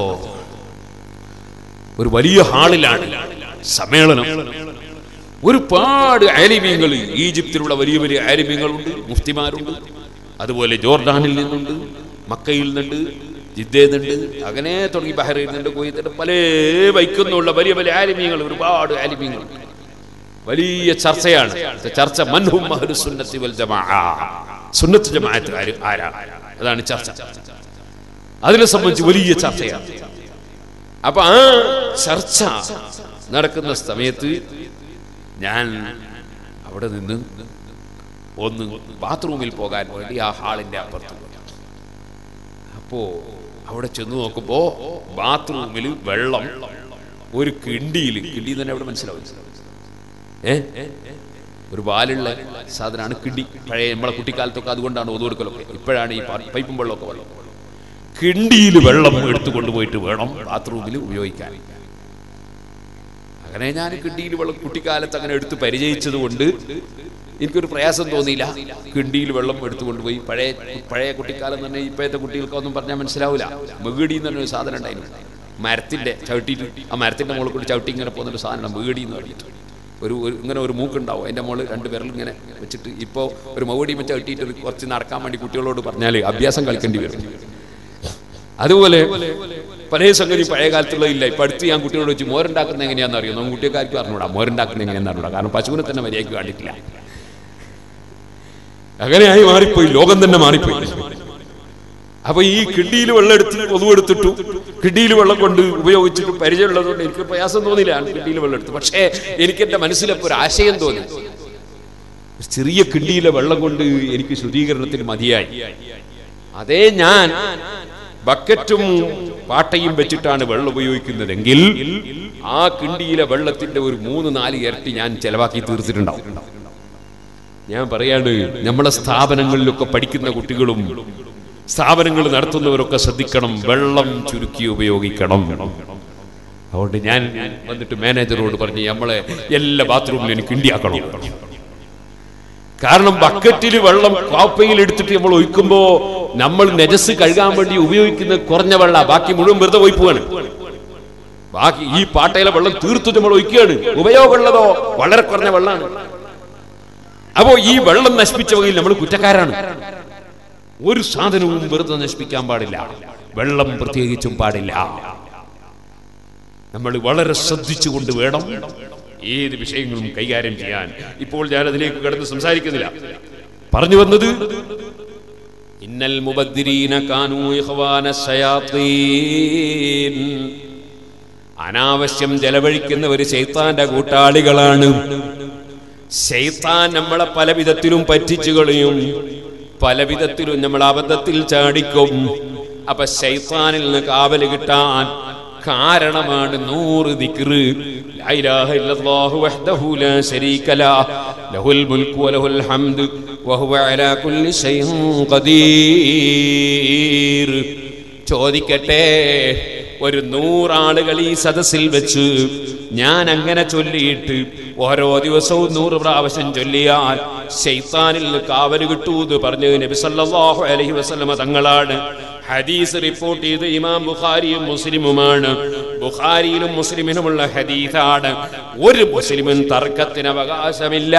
ഒരു വലിയ ഹാളിലാണ് സമ്മേളനം ഒരുപാട് ആലിമീങ്ങൾ ഈജിപ്തിലുള്ള വലിയ വലിയ ആലിമീങ്ങളുണ്ട് മുഫ്തിമാരുണ്ട് അതുപോലെ ജോർഡാനിൽ നിന്നുണ്ട് മക്കയിൽ നിന്നുണ്ട് ജിദ്ദയിൽ നിന്നുണ്ട് അങ്ങനെ തുടങ്ങി ബഹ്റൈനിൽ നിന്നുണ്ട് കുവൈത്തുണ്ട് പല വൈക്കുന്നുള്ള വലിയ വലിയ ആലിമീങ്ങൾ ഒരുപാട് ആലിമീങ്ങൾ വലിയ ചർച്ചയാണ് ചർച്ച മൻഹും അഹ്ലു സുന്നത്തി വൽ ജമാഅ സുന്നത്ത് ജമാഅത്ത് ആര് ആരാണ് അതാണ് ചർച്ച അതിനെ സംബന്ധിച്ച് വലിയ ചർച്ചയാണ് അപ്പൊ ആ ചർച്ച നടക്കുന്ന സമയത്ത് ഞാൻ അവിടെ നിന്ന് ഒന്ന് ബാത്റൂമിൽ പോകാൻ വേണ്ടി ആ ഹാളിന്റെ അപ്പുറത്ത് പോയി. അപ്പോ അവിടെ ചെന്ന് നോക്കുമ്പോ ബാത്റൂമിൽ വെള്ളം ഒരു കിണ്ടിയിൽ കിണ്ടി തന്നെ അവിടെ മനസ്സിലാവും ഏ ഒരു വാലുള്ള സാധനമാണ് കിണ്ടി പഴയ നമ്മളെ കുട്ടിക്കാലത്തൊക്കെ അതുകൊണ്ടാണ് ഒതു കൊടുക്കലൊക്കെ ഇപ്പോഴാണ് ഈ പ- പൈപ്പും വെള്ളമൊക്കെ വെള്ളം കിണ്ടിയിൽ വെള്ളം എടുത്തു കൊണ്ടുപോയിട്ട് വേണം ബാത്റൂമിൽ ഉപയോഗിക്കാൻ അങ്ങനെ ഞാൻ കിണ്ടിയിൽ വെള്ളം കുട്ടിക്കാലത്ത് അങ്ങനെ എടുത്ത് പരിചയിച്ചത് കൊണ്ട് എനിക്കൊരു പ്രയാസം തോന്നിയില്ല കിണ്ടിയിൽ വെള്ളം എടുത്തു കൊണ്ടുപോയി പഴയ പഴയ കുട്ടിക്കാലം തന്നെ ഇപ്പോഴത്തെ കുട്ടികൾക്കൊന്നും പറഞ്ഞാൽ മനസ്സിലാവില്ല മെഗടി എന്ന് പറഞ്ഞൊരു സാധനം ഉണ്ടായിരുന്നു മരത്തിന്റെ ചവിട്ടിയിട്ട് ആ മരത്തിന്റെ മുകളിൽ കൂടി ചവിട്ടി ഇങ്ങനെ പോകുന്നൊരു സാധനം മെഗടി എന്ന് പറഞ്ഞിട്ട് ഒരു ഒരു ഇങ്ങനെ ഒരു മൂക്കുണ്ടാവും അതിന്റെ മുകളിൽ രണ്ട് വിരൽ ഇങ്ങനെ വെച്ചിട്ട് ഇപ്പോൾ ഒരു മകുടി വെച്ച് ചവിട്ടിയിട്ട് ഒരു കുറച്ച് നടക്കാൻ വേണ്ടി കുട്ടികളോട് പറഞ്ഞാൽ അഭ്യാസം കളിക്കേണ്ടി വരും അതുപോലെ പല സംഗതി പഴയ കാലത്തുള്ള ഇല്ല ഇപ്പൊ അടുത്ത് ഞാൻ കുട്ടികളോട് വെച്ച് മോരുണ്ടാക്കുന്നത് എങ്ങനെയാണെന്ന് അറിയോ നമുക്ക് കുട്ടികൾക്ക് അറിഞ്ഞൂടാ മോരുണ്ടാക്കുന്നത് എങ്ങനെയാണെന്ന് അറിഞ്ഞൂടാ കാരണം പശുവിനെ തന്നെ മര്യാദയ്ക്ക് കണ്ടിട്ടില്ല അങ്ങനെയായി മാറിപ്പോയി ലോകം തന്നെ മാറിപ്പോയി അപ്പൊ ഈ കിണ്ടിയിൽ വെള്ളം എടുത്ത് ഒതുവെടുത്തിട്ടു കിണ്ടിയിൽ വെള്ളം കൊണ്ട് ഉപയോഗിച്ചിട്ട് പരിചയമുള്ളതുകൊണ്ട് എനിക്ക് പ്രയാസം തോന്നിയില്ല കിണ്ടിയിൽ വെള്ളം എടുത്തു പക്ഷേ എനിക്ക് എന്റെ മനസ്സിലപ്പോ ഒരു ആശയം തോന്നി ഒരു ചെറിയ കിണ്ടിയിലെ വെള്ളം കൊണ്ട് എനിക്ക് ശുദ്ധീകരണത്തിന് മതിയായി അതേ ഞാൻ ബക്കറ്റും പാട്ടയും വെച്ചിട്ടാണ് വെള്ളം ഉപയോഗിക്കുന്നതെങ്കിൽ ആ കിണ്ടിയിലെ വെള്ളത്തിന്റെ ഒരു മൂന്ന് നാല് ഇരട്ടി ഞാൻ ചെലവാക്കി തീർത്തിട്ടുണ്ടാവും ഞാൻ പറയാണ് നമ്മളെ സ്ഥാപനങ്ങളിലൊക്കെ പഠിക്കുന്ന കുട്ടികളും സ്ഥാപനങ്ങൾ നടത്തുന്നവരൊക്കെ ശ്രദ്ധിക്കണം വെള്ളം ചുരുക്കി ഉപയോഗിക്കണം അതുകൊണ്ട് ഞാൻ വന്നിട്ട് മാനേജറോട് പറഞ്ഞ് നമ്മളെ എല്ലാ ബാത്റൂമിലും എനിക്ക് കിണ്ടിയാക്കണം കാരണം ബക്കറ്റിൽ വെള്ളം കാപ്പയിൽ എടുത്തിട്ട് നമ്മൾ ഒഴിക്കുമ്പോ നമ്മൾ നെജസ് കഴുകാൻ വേണ്ടി ഉപയോഗിക്കുന്ന കുറഞ്ഞ വെള്ള ബാക്കി മുഴുവൻ വെറുതെ ഒഴിപ്പുകയാണ് ബാക്കി ഈ പാട്ടയിലെ വെള്ളം തീർത്തു നമ്മൾ ഒഴിക്കുകയാണ് ഉപയോഗമുള്ളതോ വളരെ കുറഞ്ഞ വെള്ളമാണ് അപ്പോ ഈ വെള്ളം നശിപ്പിച്ച വകയിൽ നമ്മൾ കുറ്റക്കാരാണ് ഒരു സാധനവും വെറുതെ നശിപ്പിക്കാൻ പാടില്ല വെള്ളം പ്രത്യേകിച്ചും പാടില്ല നമ്മൾ വളരെ ശ്രദ്ധിച്ചുകൊണ്ട് വേണം ഏത് വിഷയങ്ങളും കൈകാര്യം ചെയ്യാൻ ഇപ്പോൾ ഞാൻ അതിലേക്ക് കടന്ന് സംസാരിക്കുന്നില്ല പറഞ്ഞു വന്നത് ഇന്നൽ മുബദ്ദിരീന കാനൂ ഇഖ്വാന ശയാത്തീൻ അനാവശ്യം ചെലവഴിക്കുന്നവർ ശൈത്താന്റെ കൂട്ടാളികളാണ് ശൈത്താൻ നമ്മളെ പല വിധത്തിലും പറ്റിച്ചു കളയും പല വിധത്തിലും നമ്മൾ അബദ്ധത്തിൽ ചാടിക്കും അപ്പൊ ശൈത്താനിൽ നിന്ന് കാവല് കിട്ടാൻ കാരണമാണ് നൂറ് ദിക്റ് ലാ ഇലാഹ ഇല്ലല്ലാഹു വഹ്ദഹു ലാ ശരീക ല ലഹുൽ മുൽക്കു വലഹുൽ ഹംദ് വഹുവ അലാ കുല്ലി ഷൈഇൻ ഖദീർ ചോദിക്കട്ടെ ഒരു നൂറാളുകൾ ഈ സദസ്സിൽ വെച്ച് ഞാൻ അങ്ങനെ ചൊല്ലിയിട്ട് ഓരോ ദിവസവും നൂറ് പ്രാവശ്യം ചൊല്ലിയാൽ ശൈത്താനിൽ നിന്ന് കാവല് കിട്ടൂ എന്ന് പറഞ്ഞ് നബി സല്ലല്ലാഹു അലൈഹി വസല്ലമ തങ്ങളാണ് ഹദീസ് റിപ്പോർട്ട് ചെയ്ത് ഇമാം ബുഖാരിയും മുസ്ലിമുമാണ് ബുഖാരിയിലും മുസ്ലിമിനുമുള്ള ഹദീസാണ് ഒരു മുസ്ലിമും തർക്കത്തിന് അവകാശമില്ല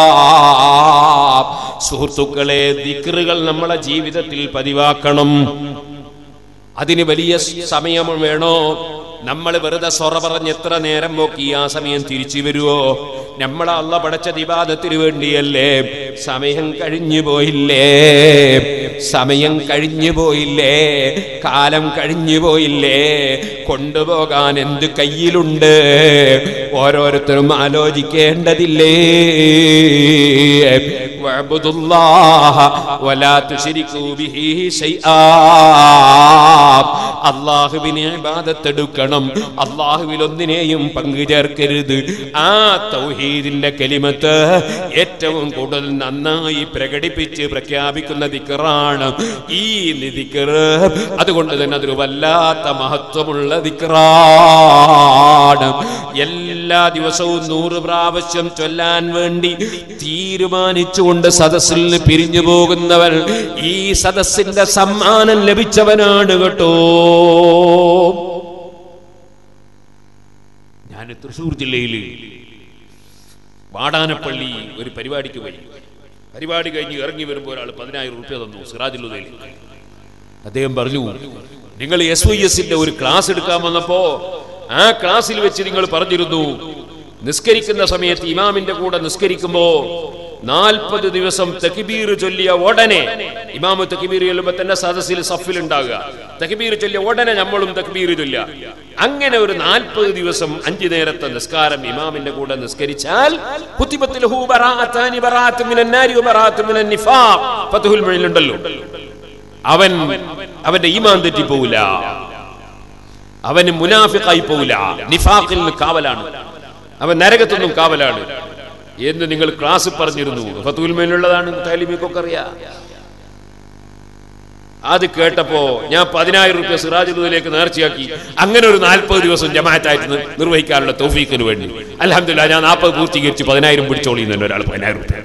സുഹൃത്തുക്കളെ ദിക്റുകൾ നമ്മളെ ജീവിതത്തിൽ പതിവാക്കണം അതിന് വലിയ സമയം വേണോ നമ്മൾ വെറുതെ സൊറ പറഞ്ഞ് എത്ര നേരം നോക്കി ആ സമയം തിരിച്ചു വരുവോ നമ്മളെ അള്ള പടച്ച ദിവാദത്തിന് വേണ്ടിയല്ലേ സമയം കഴിഞ്ഞു പോയില്ലേ സമയം കഴിഞ്ഞു പോയില്ലേ കാലം കഴിഞ്ഞു പോയില്ലേ കൊണ്ടുപോകാൻ എന്ത് കയ്യിലുണ്ട് ഓരോരുത്തരും ആലോചിക്കേണ്ടതില്ലേ واعبدوا الله ولا تشركوا به شيئا അള്ളാഹുവിനെ ഇബാദത്തെടുക്കണം അള്ളാഹുവിൽ ഒന്നിനെയും പങ്കു ചേർക്കരുത് ആ തൗഹീദിന്റെ കലിമത്ത് ഏറ്റവും കൂടുതൽ നന്നായി പ്രകടിപ്പിച്ച് പ്രഖ്യാപിക്കുന്ന ദിക്കറാണ് ഈ ദിക്കറ് അതുകൊണ്ട് തന്നെ അതൊരു വല്ലാത്ത മഹത്വമുള്ള ദിക്കറാണ് എല്ലാ ദിവസവും നൂറ് പ്രാവശ്യം ചൊല്ലാൻ വേണ്ടി തീരുമാനിച്ചുകൊണ്ട് സദസ്സിൽ നിന്ന് പിരിഞ്ഞു പോകുന്നവൻ ഈ സദസ്സിന്റെ സമ്മാനം ലഭിച്ചവനാണ് കേട്ടോ ഞാൻ തൃശൂർ ജില്ലയിൽ വാടാനപ്പള്ളി ഒരു പരിപാടിക്ക് പോയി പരിപാടി കഴിഞ്ഞ് ഇറങ്ങി വരുമ്പോൾ ഒരാൾ പതിനായിരം റുപ്യ തന്നു സിറാജുലുദയിൽ അദ്ദേഹം പറഞ്ഞു നിങ്ങൾ എസ് വൈ എസിന്റെ ഒരു ക്ലാസ് എടുക്കാൻ വന്നപ്പോ ആ ക്ലാസ്സിൽ വെച്ച് നിങ്ങൾ പറഞ്ഞിരുന്നു നിസ്കരിക്കുന്ന സമയത്ത് ഇമാമിന്റെ കൂടെ നിസ്കരിക്കുമ്പോ നാൽപ്പത് ദിവസം തക്ബീർ ചൊല്ലിയ ഉടനെ ഇമാമ് തക്ബീർ ചൊല്ലുമ്പോ തന്നെ സദസ്സിൽ സഫിൽ ഉണ്ടാകുക തക്ബീർ ചൊല്ലിയ ഉടനെ നമ്മളും തക്ബീർ ചൊല്ലുക അങ്ങനെ ഒരു നാൽപ്പത് ദിവസം അഞ്ചു നേരത്തെ നിസ്കാരം ഇമാമിന്റെ കൂടെ നിസ്കരിച്ചാൽ കുത്തിബത്തിൽ ഹൂ ബറാഅത്താനി ബറാഅത്തും മിനൻ നാരി വബറാഅത്തും മിനൻ നിഫാഖ് ഫത്ഹുൽ മുഈനിലുണ്ടല്ലോ അവൻ അവന്റെ ഈമാൻ തെറ്റിപ്പോവില്ല അവന് മുനാഫിക്കായി പോവില്ല നിഫാഖിൽ നിന്ന് കാവലാണ് അവൻ നരകത്തൊന്നും കാവലാണ് എന്ന് നിങ്ങൾ ക്ലാസ് പറഞ്ഞിരുന്നു ഫത്തുൽമേനുള്ളതാണ് താലിമിക്കൊക്കെ അറിയാം അത് കേട്ടപ്പോ ഞാൻ പതിനായിരം റുപ്യ സിറാജുദ്ദീലേക്ക് നേർച്ചയാക്കി അങ്ങനെ ഒരു നാൽപ്പത് ദിവസം ജമാഅത്തായിട്ട് നി- നിർവഹിക്കാനുള്ള തൗഫീഖിന് വേണ്ടി അലഹമില്ല ഞാൻ നാൽപ്പത് പൂർത്തീകരിച്ച് പതിനായിരം പിടിച്ചോളി എന്നല്ല ഒരാൾ പതിനായിരം റുപ്യ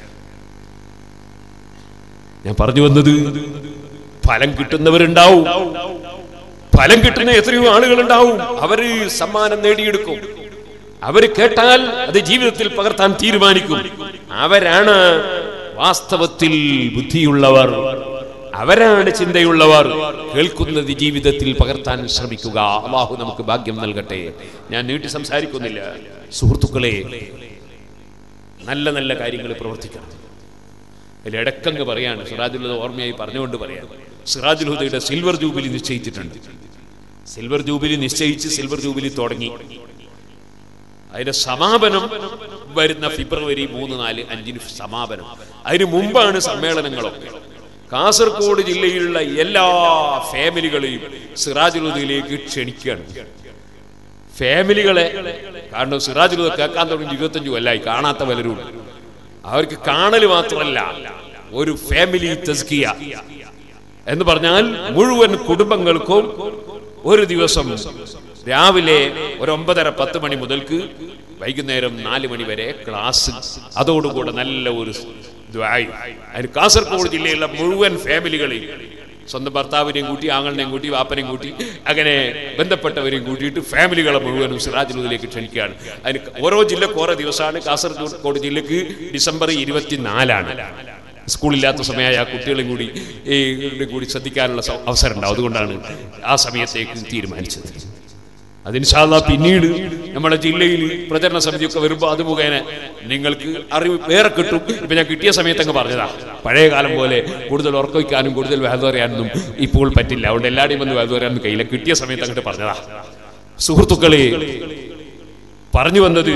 ഞാൻ പറഞ്ഞു വന്നത് ഫലം കിട്ടുന്നവരുണ്ടാവും ഫലം കിട്ടുന്ന എത്രയോ ആളുകൾ ഉണ്ടാവും അവര് സമ്മാനം നേടിയെടുക്കും അവര് കേട്ടാൽ അത് ജീവിതത്തിൽ പകർത്താൻ തീരുമാനിക്കും അവരാണ് വാസ്തവത്തിൽ ബുദ്ധിയുള്ളവർ അവരാണ് ചിന്തയുള്ളവർ കേൾക്കുന്നത് ജീവിതത്തിൽ പകർത്താൻ ശ്രമിക്കുക അള്ളാഹു നമുക്ക് ഭാഗ്യം നൽകട്ടെ ഞാൻ നീട്ടി സംസാരിക്കുന്നില്ല സുഹൃത്തുക്കളെ നല്ല നല്ല കാര്യങ്ങൾ പ്രവർത്തിക്കണം അതിൽ ഇടക്കങ്ങ് പറയാണ് സിറാജുൽ ഓർമ്മയായി പറഞ്ഞുകൊണ്ട് പറയാം സിറാജുൽ ഹുദയുടെ സിൽവർ ജൂബിലി നിശ്ചയിച്ചിട്ടുണ്ട് സിൽവർ ജൂബിലി നിശ്ചയിച്ച് സിൽവർ ജൂബിലി തുടങ്ങി അതിന്റെ സമാപനം വരുന്ന ഫെബ്രുവരി മൂന്ന് നാല് അഞ്ചിന് സമാപനം അതിന് മുമ്പാണ് സമ്മേളനങ്ങളൊക്കെ കാസർഗോഡ് ജില്ലയിലുള്ള എല്ലാ ഫാമിലികളെയും സിറാജുലുദയിലേക്ക് ക്ഷണിക്കുകയാണ് ഫാമിലികളെ കാരണം സിറാജുലുദ കേൾക്കാൻ തുടങ്ങി ഇരുപത്തഞ്ചു കൊല്ലായി കാണാത്ത പലരും ഉണ്ട്. അവർക്ക് കാണൽ മാത്രമല്ല ഒരു ഫാമിലി തസ്കിയ എന്ന് പറഞ്ഞാൽ മുഴുവൻ കുടുംബങ്ങൾക്കും ഒരു ദിവസം രാവിലെ ഒരു ഒമ്പതര പത്ത് മണി മുതൽക്ക് വൈകുന്നേരം നാല് മണി വരെ ക്ലാസ് അതോടുകൂടെ നല്ല ഒരു ദ്വായ് അതിന് കാസർഗോഡ് ജില്ലയിലുള്ള മുഴുവൻ ഫാമിലികളെയും സ്വന്തം ഭർത്താവിനെയും കൂട്ടി ആങ്ങളിനെയും കൂട്ടി വാപ്പനെയും കൂട്ടി അങ്ങനെ ബന്ധപ്പെട്ടവരെയും കൂട്ടിയിട്ട് ഫാമിലികളെ മുഴുവനും സിറാജുലൂദിലേക്ക് ക്ഷണിക്കുകയാണ് അതിന് ഓരോ ജില്ലക്ക് ഓരോ ദിവസമാണ് കാസർഗോഡ് ജില്ലക്ക് ഡിസംബർ ഇരുപത്തിനാലാണ് സ്കൂളില്ലാത്ത സമയമായ ആ കുട്ടികളെയും കൂടി ഈ ഇവരുടെയും കൂടി ശ്രദ്ധിക്കാനുള്ള സ- അവസരം ഉണ്ടാവും അതുകൊണ്ടാണ് ആ സമയത്തേക്ക് തീരുമാനിച്ചത് അതിൻഷാല്ല പിന്നീട് നമ്മുടെ ജില്ലയിൽ പ്രചരണ സമിതിയൊക്കെ വരുമ്പോൾ അത് മുഖേന നിങ്ങൾക്ക് അറിവ് വേറെ കിട്ടും ഇപ്പൊ ഞാൻ കിട്ടിയ സമയത്ത് അങ്ങ് പറഞ്ഞതാ പഴയ കാലം പോലെ കൂടുതൽ ഉറക്കൊയ്ക്കാനും കൂടുതൽ വേദ പറയാനൊന്നും ഇപ്പോൾ പറ്റില്ല അതുകൊണ്ട് എല്ലാവരുടെയും വന്ന് വേദ പറയാനൊന്നും കഴിയില്ല കിട്ടിയ സമയത്ത് അങ്ങോട്ട് പറഞ്ഞതാ സുഹൃത്തുക്കളെ പറഞ്ഞു വന്നത്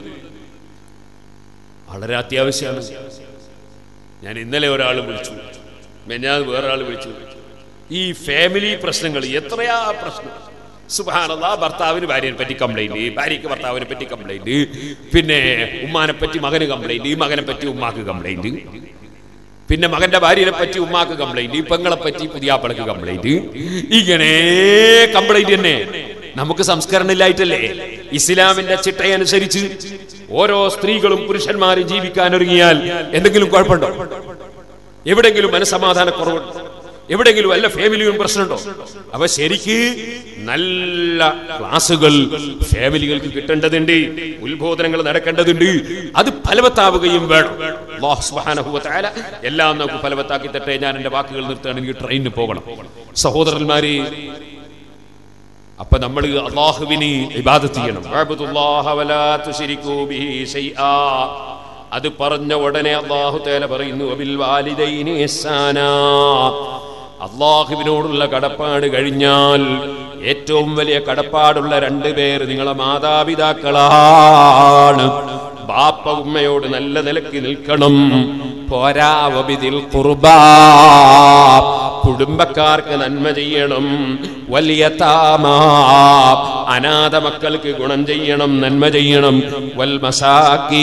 വളരെ അത്യാവശ്യമാണ് ഞാൻ ഇന്നലെ ഒരാൾ വിളിച്ചു മെഞ്ഞാൽ വേറൊരാൾ വിളിച്ചു ഈ ഫാമിലി പ്രശ്നങ്ങൾ എത്രയാ പ്രശ്നം സുബാനല്ലാ ഭർത്താവിന് ഭാര്യനെ പറ്റി കംപ്ലൈന്റ് ഭാര്യയ്ക്ക് ഭർത്താവിനെ പറ്റി കംപ്ലൈന്റ് പിന്നെ ഉമ്മാനെ പറ്റി മകന് കംപ്ലൈന്റ് മകനെ പറ്റി ഉമ്മാക്ക് കംപ്ലൈന്റ് പിന്നെ മകന്റെ ഭാര്യനെ പറ്റി ഉമ്മാക്ക് കംപ്ലൈന്റ് പെങ്ങളെ പറ്റി പുതിയാപ്പളക്ക് കംപ്ലൈന്റ് ഇങ്ങനെ കംപ്ലൈന്റ് തന്നെ നമുക്ക് സംസ്കരണം ഇല്ലായിട്ടല്ലേ ഇസ്ലാമിന്റെ ചിട്ടയനുസരിച്ച് ഓരോ സ്ത്രീകളും പുരുഷന്മാരും ജീവിക്കാൻ ഒരുങ്ങിയാൽ എന്തെങ്കിലും കുഴപ്പമുണ്ടോ എവിടെങ്കിലും മനസമാധാന കുറവുണ്ടോ എവിടെങ്കിലും വല്ല ഫാമിലിയും പ്രശ്നമുണ്ടോ അപ്പൊ ശരിക്ക് നല്ല ക്ലാസുകൾ ഫാമിലികൾക്ക് കിട്ടേണ്ടതുണ്ട് ഉത്ബോധനങ്ങൾ നടക്കേണ്ടതുണ്ട് അത് ഫലവത്താവുകയും വേണം അല്ലാഹു സുബ്ഹാനഹു വ തആല എല്ലാം നമുക്ക് ഫലവത്താക്കി തട്ടെ ഞാൻ എന്റെ വാക്കുകൾ നിർത്തുകയാണ് എനിക്ക് ട്രെയിനിന് പോകണം സഹോദരന്മാരെ അപ്പൊ നമ്മൾ അള്ളാഹുവിന് ഇബാദത്ത് ചെയ്യണം വഅബ്ദുല്ലാഹ വലാ തുശ്രികൂ ബിഹി ശൈആ അത് പറഞ്ഞ ഉടനെ അള്ളാഹു തേല പറയുന്നു വബിൽ വാലിദൈനി ഇഹ്സാനാ അള്ളാഹുവിനോടുള്ള കടപ്പാട് കഴിഞ്ഞാൽ ഏറ്റവും വലിയ കടപ്പാടുള്ള രണ്ടു പേർ നിങ്ങളെ മാതാപിതാക്കളാണ് ബാപ്പ ഉമ്മയോട് നല്ല നിലക്ക് നിൽക്കണം പോരാവബിതിൽ കുർബാ കുടുംബക്കാർക്ക് നന്മ ചെയ്യണം വലിയ താമാ അനാഥ മക്കൾക്ക് ഗുണം ചെയ്യണം നന്മ ചെയ്യണം വൽ മസാക്കീ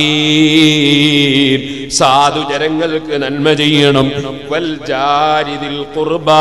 സാധുജനങ്ങൾക്ക് നന്മ ചെയ്യണം വൽ ജാരിദിൽ കുർബാ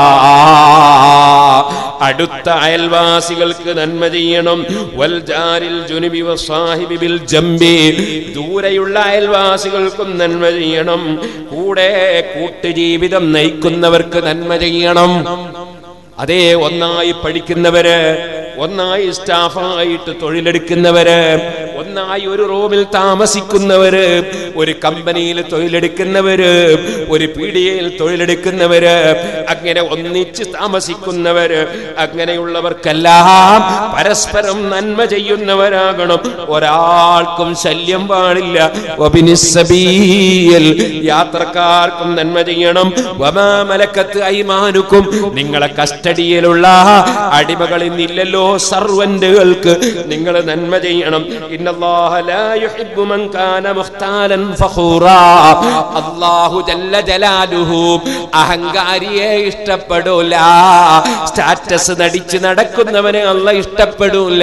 അടുത്ത അയൽവാസികൾക്ക് നന്മ ചെയ്യണം വൽ ജാരിൽ ജുനുബി വസാഹിബി ബിൽ ജംബി ദൂരെയുള്ള അയൽവാസികൾക്കും നന്മ ചെയ്യണം കൂടെ കൂട്ടുജീവിതം നയിക്കുന്നവർക്ക് നന്മ ചെയ്യണം അതേ ഒന്നായി പഠിക്കുന്നവര് ഒന്നായി സ്റ്റാഫായിട്ട് തൊഴിലെടുക്കുന്നവര് ഒന്നായി ഒരു റൂമിൽ താമസിക്കുന്നവര് ഒരു കമ്പനിയിൽ തൊഴിലെടുക്കുന്നവര് ഒരു പീഡിയയിൽ തൊഴിലെടുക്കുന്നവര് അങ്ങനെ ഒന്നിച്ച് താമസിക്കുന്നവര് അങ്ങനെയുള്ളവർക്കെല്ലാം പരസ്പരം നന്മ ചെയ്യുന്നവരാകണം ഒരാൾക്കും ശല്യം പാടില്ല വബിനിസ്സബീൽ യാത്രക്കാർക്കും നന്മ ചെയ്യണം വമാമലക്കത്ത് ഐമാനുക്കും നിങ്ങളെ കസ്റ്റഡിയിലുള്ള അടിമകളിൽ നിന്നില്ലല്ലോ സർവന്റുകൾക്ക് നിങ്ങൾ നന്മ ചെയ്യണം ഇന്നല്ലാഹ ലാ യുഹിബ്ബു മൻ കാന മുഖ്താലൻ ഫഖൂറാ അല്ലാഹു ജല്ല ജലാലുഹു അഹങ്കാരിയെ ഇഷ്ടപ്പെടൂല സ്റ്റാറ്റസ് നടിച്ച് നടക്കുന്നവനെ അല്ല ഇഷ്ടപ്പെടൂല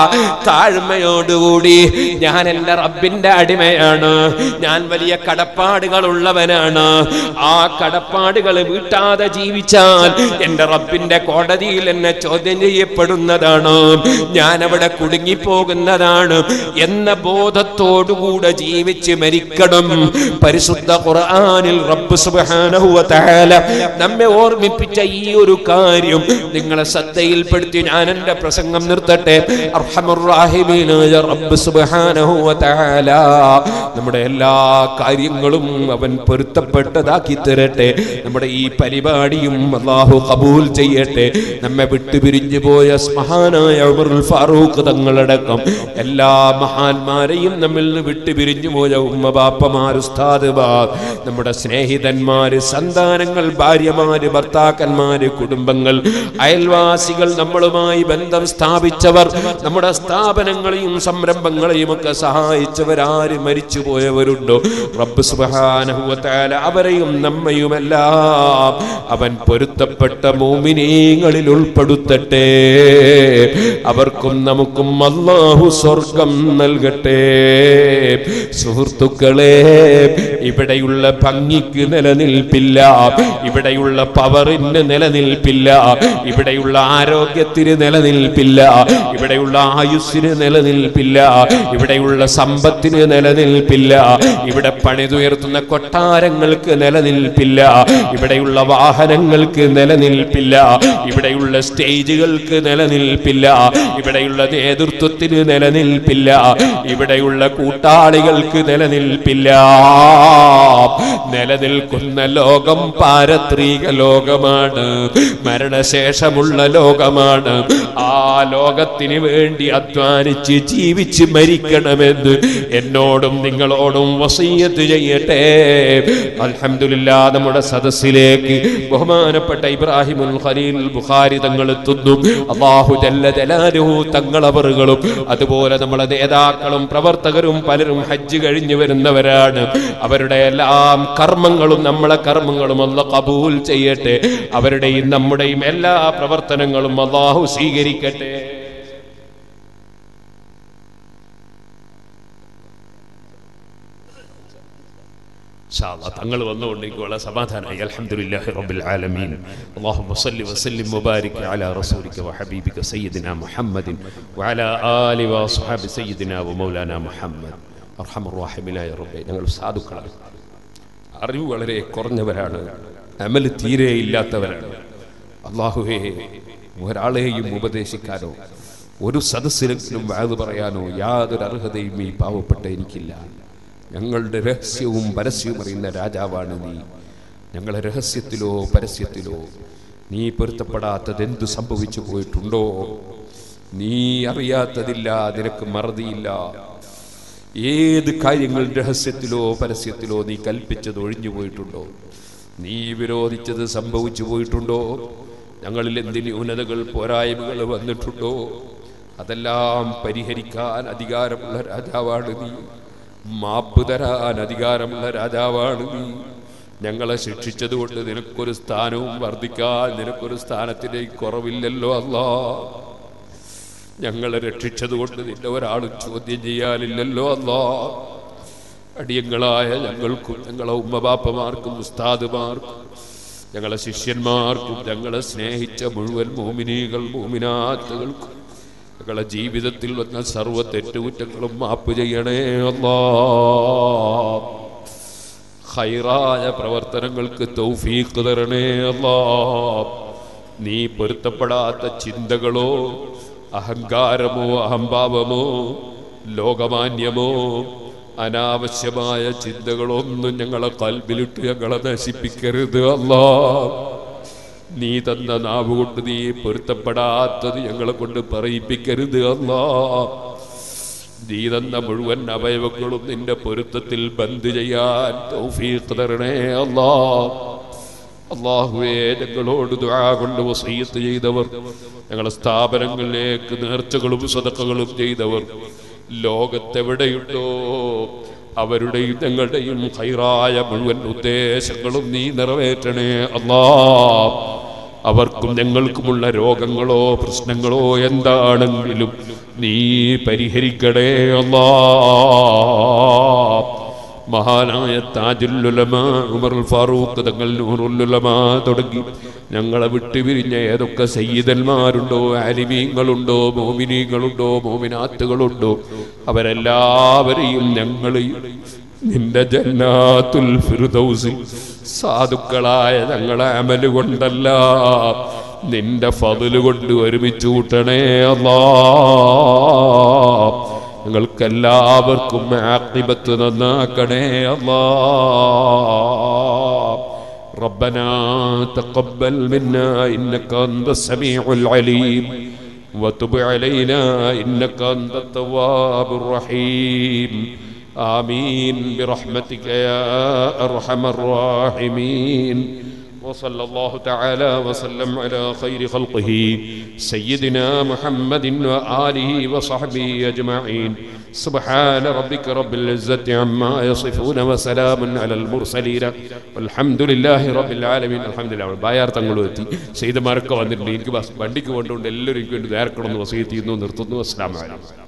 താഴ്മയോടുകൂടി ഞാൻ എൻ്റെ റബ്ബിന്റെ അടിമയാണ് ഞാൻ വലിയ കടപ്പാടുകൾ ഉള്ളവനാണ് ആ കടപ്പാടുകൾ വീട്ടാതെ ജീവിച്ചാൽ എൻ്റെ റബ്ബിന്റെ കോടതിയിൽ എന്നെ ചോദ്യം ചെയ്യപ്പെടുന്നതാണ് ഞാൻ അവിടെ കുടുങ്ങിപ്പോകുന്നതാണ് എന്ന ബോധത്തോടുകൂടെ ജീവിച്ച് മരിക്കണം പരിശുദ്ധ ഖുർആനിൽ റബ്ബ് സുബ്ഹാനഹു വ തആല നമ്മെ ഓർമ്മിപ്പിച്ച ഈ ഒരു കാര്യം നിങ്ങളെ ശ്രദ്ധയിൽപ്പെടുത്തി ഞാൻ എൻ്റെ പ്രസംഗം നിർത്തട്ടെ അർഹമർ റാഹിമീനായ റബ്ബ് സുബ്ഹാനഹു വ തആല നമ്മുടെ എല്ലാ കാര്യങ്ങളും അവൻ പൊരുത്തപ്പെട്ടതാക്കി തരട്ടെ നമ്മുടെ ഈ പരിപാടിയും അള്ളാഹു കബൂൽ ചെയ്യട്ടെ നമ്മെ വിട്ടുപിരിഞ്ഞു പോയ മഹാനായ ഉമറുൽ ഫാറൂഖ് തങ്ങളടക്കം എല്ലാ മഹാന്മാരെയും നമ്മിൽ നിന്ന് വിട്ടുപിരിഞ്ഞു പോയ ഉമ്മ ബാപ്പമാർ ഉസ്താദുമാർ നമ്മുടെ സ്നേഹിതന്മാര് സന്താനങ്ങൾ ഭാര്യമാര് ഭർത്താക്കന്മാര് കുടുംബങ്ങൾ അയൽവാസികൾ നമ്മളുമായി ബന്ധം സ്ഥാപിച്ചവർ നമ്മുടെ സ്ഥാപനങ്ങളെയും സംരംഭങ്ങളെയും ഒക്കെ സഹായിച്ചവരാര് മരിച്ചു പോയവരുണ്ടോ റബ്ബ് സുബ്ഹാനഹു വ തആല അവരെയും നമ്മയുമെല്ലാം അവൻ പൊരുത്തപ്പെട്ട മോമിനീങ്ങളിൽ ഉൾപ്പെടുത്തട്ടെ അവർക്കും നമുക്കും അല്ലാഹു സ്വർഗം നൽകട്ടെ സുഹൃത്തുക്കളെ ഇവിടെയുള്ള ഭംഗിക്ക് നിലനിൽപ്പില്ല ഇവിടെയുള്ള പവറിന് നിലനിൽപ്പില്ല ഇവിടെയുള്ള ആരോഗ്യത്തിന് നിലനിൽപ്പില്ല ഇവിടെയുള്ള ആയുസ്സിന് നിലനിൽപ്പില്ല ഇവിടെയുള്ള സമ്പത്തിന് നിലനിൽപ്പില്ല ഇവിടെ പണിതുയർത്തുന്ന കൊട്ടാരങ്ങൾക്ക് നിലനിൽപ്പില്ല ഇവിടെയുള്ള വാഹനങ്ങൾക്ക് നിലനിൽപ്പില്ല ഇവിടെയുള്ള സ്റ്റേജുകൾക്ക് നിലനിൽപ്പില്ല ഇവിടെയുള്ള നേതൃത്വത്തിന് നിലനിൽപ്പില്ല ഇവിടെയുള്ള കൂട്ടാളികൾക്ക് നിലനിൽപ്പില്ല നിലനിൽക്കുന്ന ലോകം പാരത്രിക ലോകമാണ് മരണശേഷമുള്ള ലോകമാണ് ആ ലോകത്തിന് വേണ്ടി അധ്വാനിച്ച് ജീവിച്ച് മരിക്കണമെന്ന് എന്നോടും നിങ്ങളോടും വസീയത്ത് ചെയ്യട്ടെ അൽഹംദുലില്ലാ നമ്മുടെ സദസ്സിലേക്ക് ബഹുമാനപ്പെട്ട ഇബ്രാഹിമുൽ ഖലീൽ ബുഖാരി തങ്ങൾ എത്തുന്നു അള്ളാഹു ജല്ല ജലാലുഹു തങ്ങളവറുകളും അതുപോലെ നമ്മളെ നേതാക്കളും പ്രവർത്തകരും പലരും ഹജ്ജ് കഴിഞ്ഞു വരുന്നവരാണ് അവരുടെ എല്ലാം കർമ്മങ്ങളും നമ്മളെ കർമ്മങ്ങളും അല്ല കബൂൽ ചെയ്യട്ടെ അവരുടെയും നമ്മുടെയും എല്ലാ പ്രവർത്തനങ്ങളും അള്ളാഹു സ്വീകരിക്കട്ടെ ഇൻഷാ അല്ലാ, തങ്ങൾ വന്നുകൊണ്ട് എനിക്ക് വളരെ സമാധാനമായി അൽഹംദുലില്ലാഹി റബ്ബിൽ ആലമീൻ اللهم صل وسلم وبارك على رسولك وحبيبك سيدنا محمد وعلى آل واصحاب سيدنا ومولانا محمد അർഹമ റഹീമിനായ റബ്ബേ ഞങ്ങൾ സാധുക്കളാണ് അറിവ് വളരെ കുറഞ്ഞവരാണ് അമല് തീരെ ഇല്ലാത്തവരാണ് അള്ളാഹുവേ ഒരാളെയും ഉപദേശിക്കാനോ ഒരു സദസ്സിലെങ്കിലും വാത് പറയാനോ യാതൊരു അർഹതയും ഈ പാവപ്പെട്ട എനിക്കില്ല ഞങ്ങളുടെ രഹസ്യവും പരസ്യവും അറിയുന്ന രാജാവാണ് നീ ഞങ്ങളെ രഹസ്യത്തിലോ പരസ്യത്തിലോ നീ പൊരുത്തപ്പെടാത്തത് എന്തു സംഭവിച്ചു പോയിട്ടുണ്ടോ നീ അറിയാത്തതില്ല നിനക്ക് മറതിയില്ല ഏത് കാര്യങ്ങൾ രഹസ്യത്തിലോ പരസ്യത്തിലോ നീ കൽപ്പിച്ചത് ഒഴിഞ്ഞു പോയിട്ടുണ്ടോ നീ വിരോധിച്ചത് സംഭവിച്ചു പോയിട്ടുണ്ടോ ഞങ്ങളിൽ എന്തിന് ന്യൂനതകൾ പോരായ്മകൾ വന്നിട്ടുണ്ടോ അതെല്ലാം പരിഹരിക്കാൻ അധികാരമുള്ള രാജാവാണ് നീ മാപ്പ് തരാൻ അധികാരമുള്ള രാജാവാണ് നീ ഞങ്ങളെ ശിക്ഷിച്ചതുകൊണ്ട് നിനക്കൊരു സ്ഥാനവും വർദ്ധിക്കാൻ നിനക്കൊരു സ്ഥാനത്തിലേക്ക് കുറവില്ലല്ലോ അല്ലാ ഞങ്ങളെ രക്ഷിച്ചതുകൊണ്ട് നിന്നെ ഒരാളും ചോദ്യം ചെയ്യാനില്ലല്ലോ അല്ലാ അടിയങ്ങളായ ഞങ്ങൾക്കും ഞങ്ങളെ ഉമ്മബാപ്പമാർക്കും ഉസ്താദുമാർക്കും ഞങ്ങളെ ശിഷ്യന്മാർക്കും ഞങ്ങളെ സ്നേഹിച്ച മുഴുവൻ മോമിനികൾ മോമിനാത്തുകൾക്കും ഞങ്ങളെ ജീവിതത്തിൽ വന്ന സർവ്വ തെറ്റുകുറ്റങ്ങളും മാപ്പ് ചെയ്യണേ അല്ലാ ഹൈറായ പ്രവർത്തനങ്ങൾക്ക് തൗഫീഖ് തരണേ അല്ലാ നീ പൊരുത്തപ്പെടാത്ത ചിന്തകളോ അഹങ്കാരമോ അഹംഭാവമോ ലോകമാന്യമോ അനാവശ്യമായ ചിന്തകളൊന്നും ഞങ്ങളെ കൽബിലിട്ട് ഞങ്ങളെ നശിപ്പിക്കരുത് അല്ലാ നീ തന്ന നാവ് കൊണ്ട് നീ പൊരുത്തപ്പെടാത്തത് ഞങ്ങളെ കൊണ്ട് പറയിപ്പിക്കരുത് അല്ലാ നീ തന്ന മുഴുവൻ അവയവങ്ങളും നിന്റെ പൊരുത്തത്തിൽ ബന്ദ് ചെയ്യാൻ തൗഫീഖ് തരണേ അല്ലാ അള്ളാഹുവേ ഞങ്ങളോട് ദുആ കൊണ്ട് വസീയത്ത് ചെയ്തവർ ഞങ്ങളെ സ്ഥാപനങ്ങളിലേക്ക് നേർച്ചകളും സദക്കകളും ചെയ്തവർ ലോകത്തെവിടെയുണ്ടോ അവരുടെയും ഞങ്ങളുടെയും ഹൈറായ മുഴുവൻ ഉദ്ദേശങ്ങളും നീ നിറവേറ്റണേ അല്ലാ അവർക്കും ഞങ്ങൾക്കുമുള്ള രോഗങ്ങളോ പ്രശ്നങ്ങളോ എന്താണെങ്കിലും നീ പരിഹരിക്കണേ അല്ലാ മഹാനായ താജുല്ലുലമ ഉമറുൽ ഫാറൂഖ് തങ്ങൾ നൂറുല്ലുലമ തുടങ്ങി ഞങ്ങളെ വിട്ടുപിരിഞ്ഞ ഏതൊക്കെ സയ്യിദന്മാരുണ്ടോ ആലിമീങ്ങളുണ്ടോ മോമിനീങ്ങളുണ്ടോ മോമിനാത്തുകളുണ്ടോ അവരെല്ലാവരെയും ഞങ്ങളെയും നിന്റെ ജന്നാത്തുൽ ഫിർദൗസിൽ സാധുക്കളായ ഞങ്ങളെ അമല് കൊണ്ടല്ല നിന്റെ ഫതില് കൊണ്ട് ഒരുമിച്ച് കൂട്ടണേ അല്ലാ ഞങ്ങൾക്കെല്ലാവർക്കും ആക്കിബത്ത് നന്നാക്കണേ അല്ലാ ربنا تقبل منا إنك أنت السميع العليم وتب علينا إنك أنت التواب الرحيم آمين برحمتك يا أرحم الراحمين وصلى الله تعالى وسلم على خير خلقه سيدنا محمد وآله وصحبه أجمعين سبحان ربك رب العزة عما يصفون وسلام على المرسلين والحمد لله رب العالمين الحمد لله ബായാർ തങ്ങളും എത്തി ചെയ്തമാരൊക്കെ വന്നിട്ടുണ്ട് എനിക്ക് ബസ് വണ്ടിക്ക് കൊണ്ടുകൊണ്ട് എല്ലാവരും എനിക്ക് വേണ്ടി നേർക്കണമെന്ന് വസീത്ത് ചെയ്യുന്നു നിർത്തുന്നു അസ്ലാം വലൈക്കും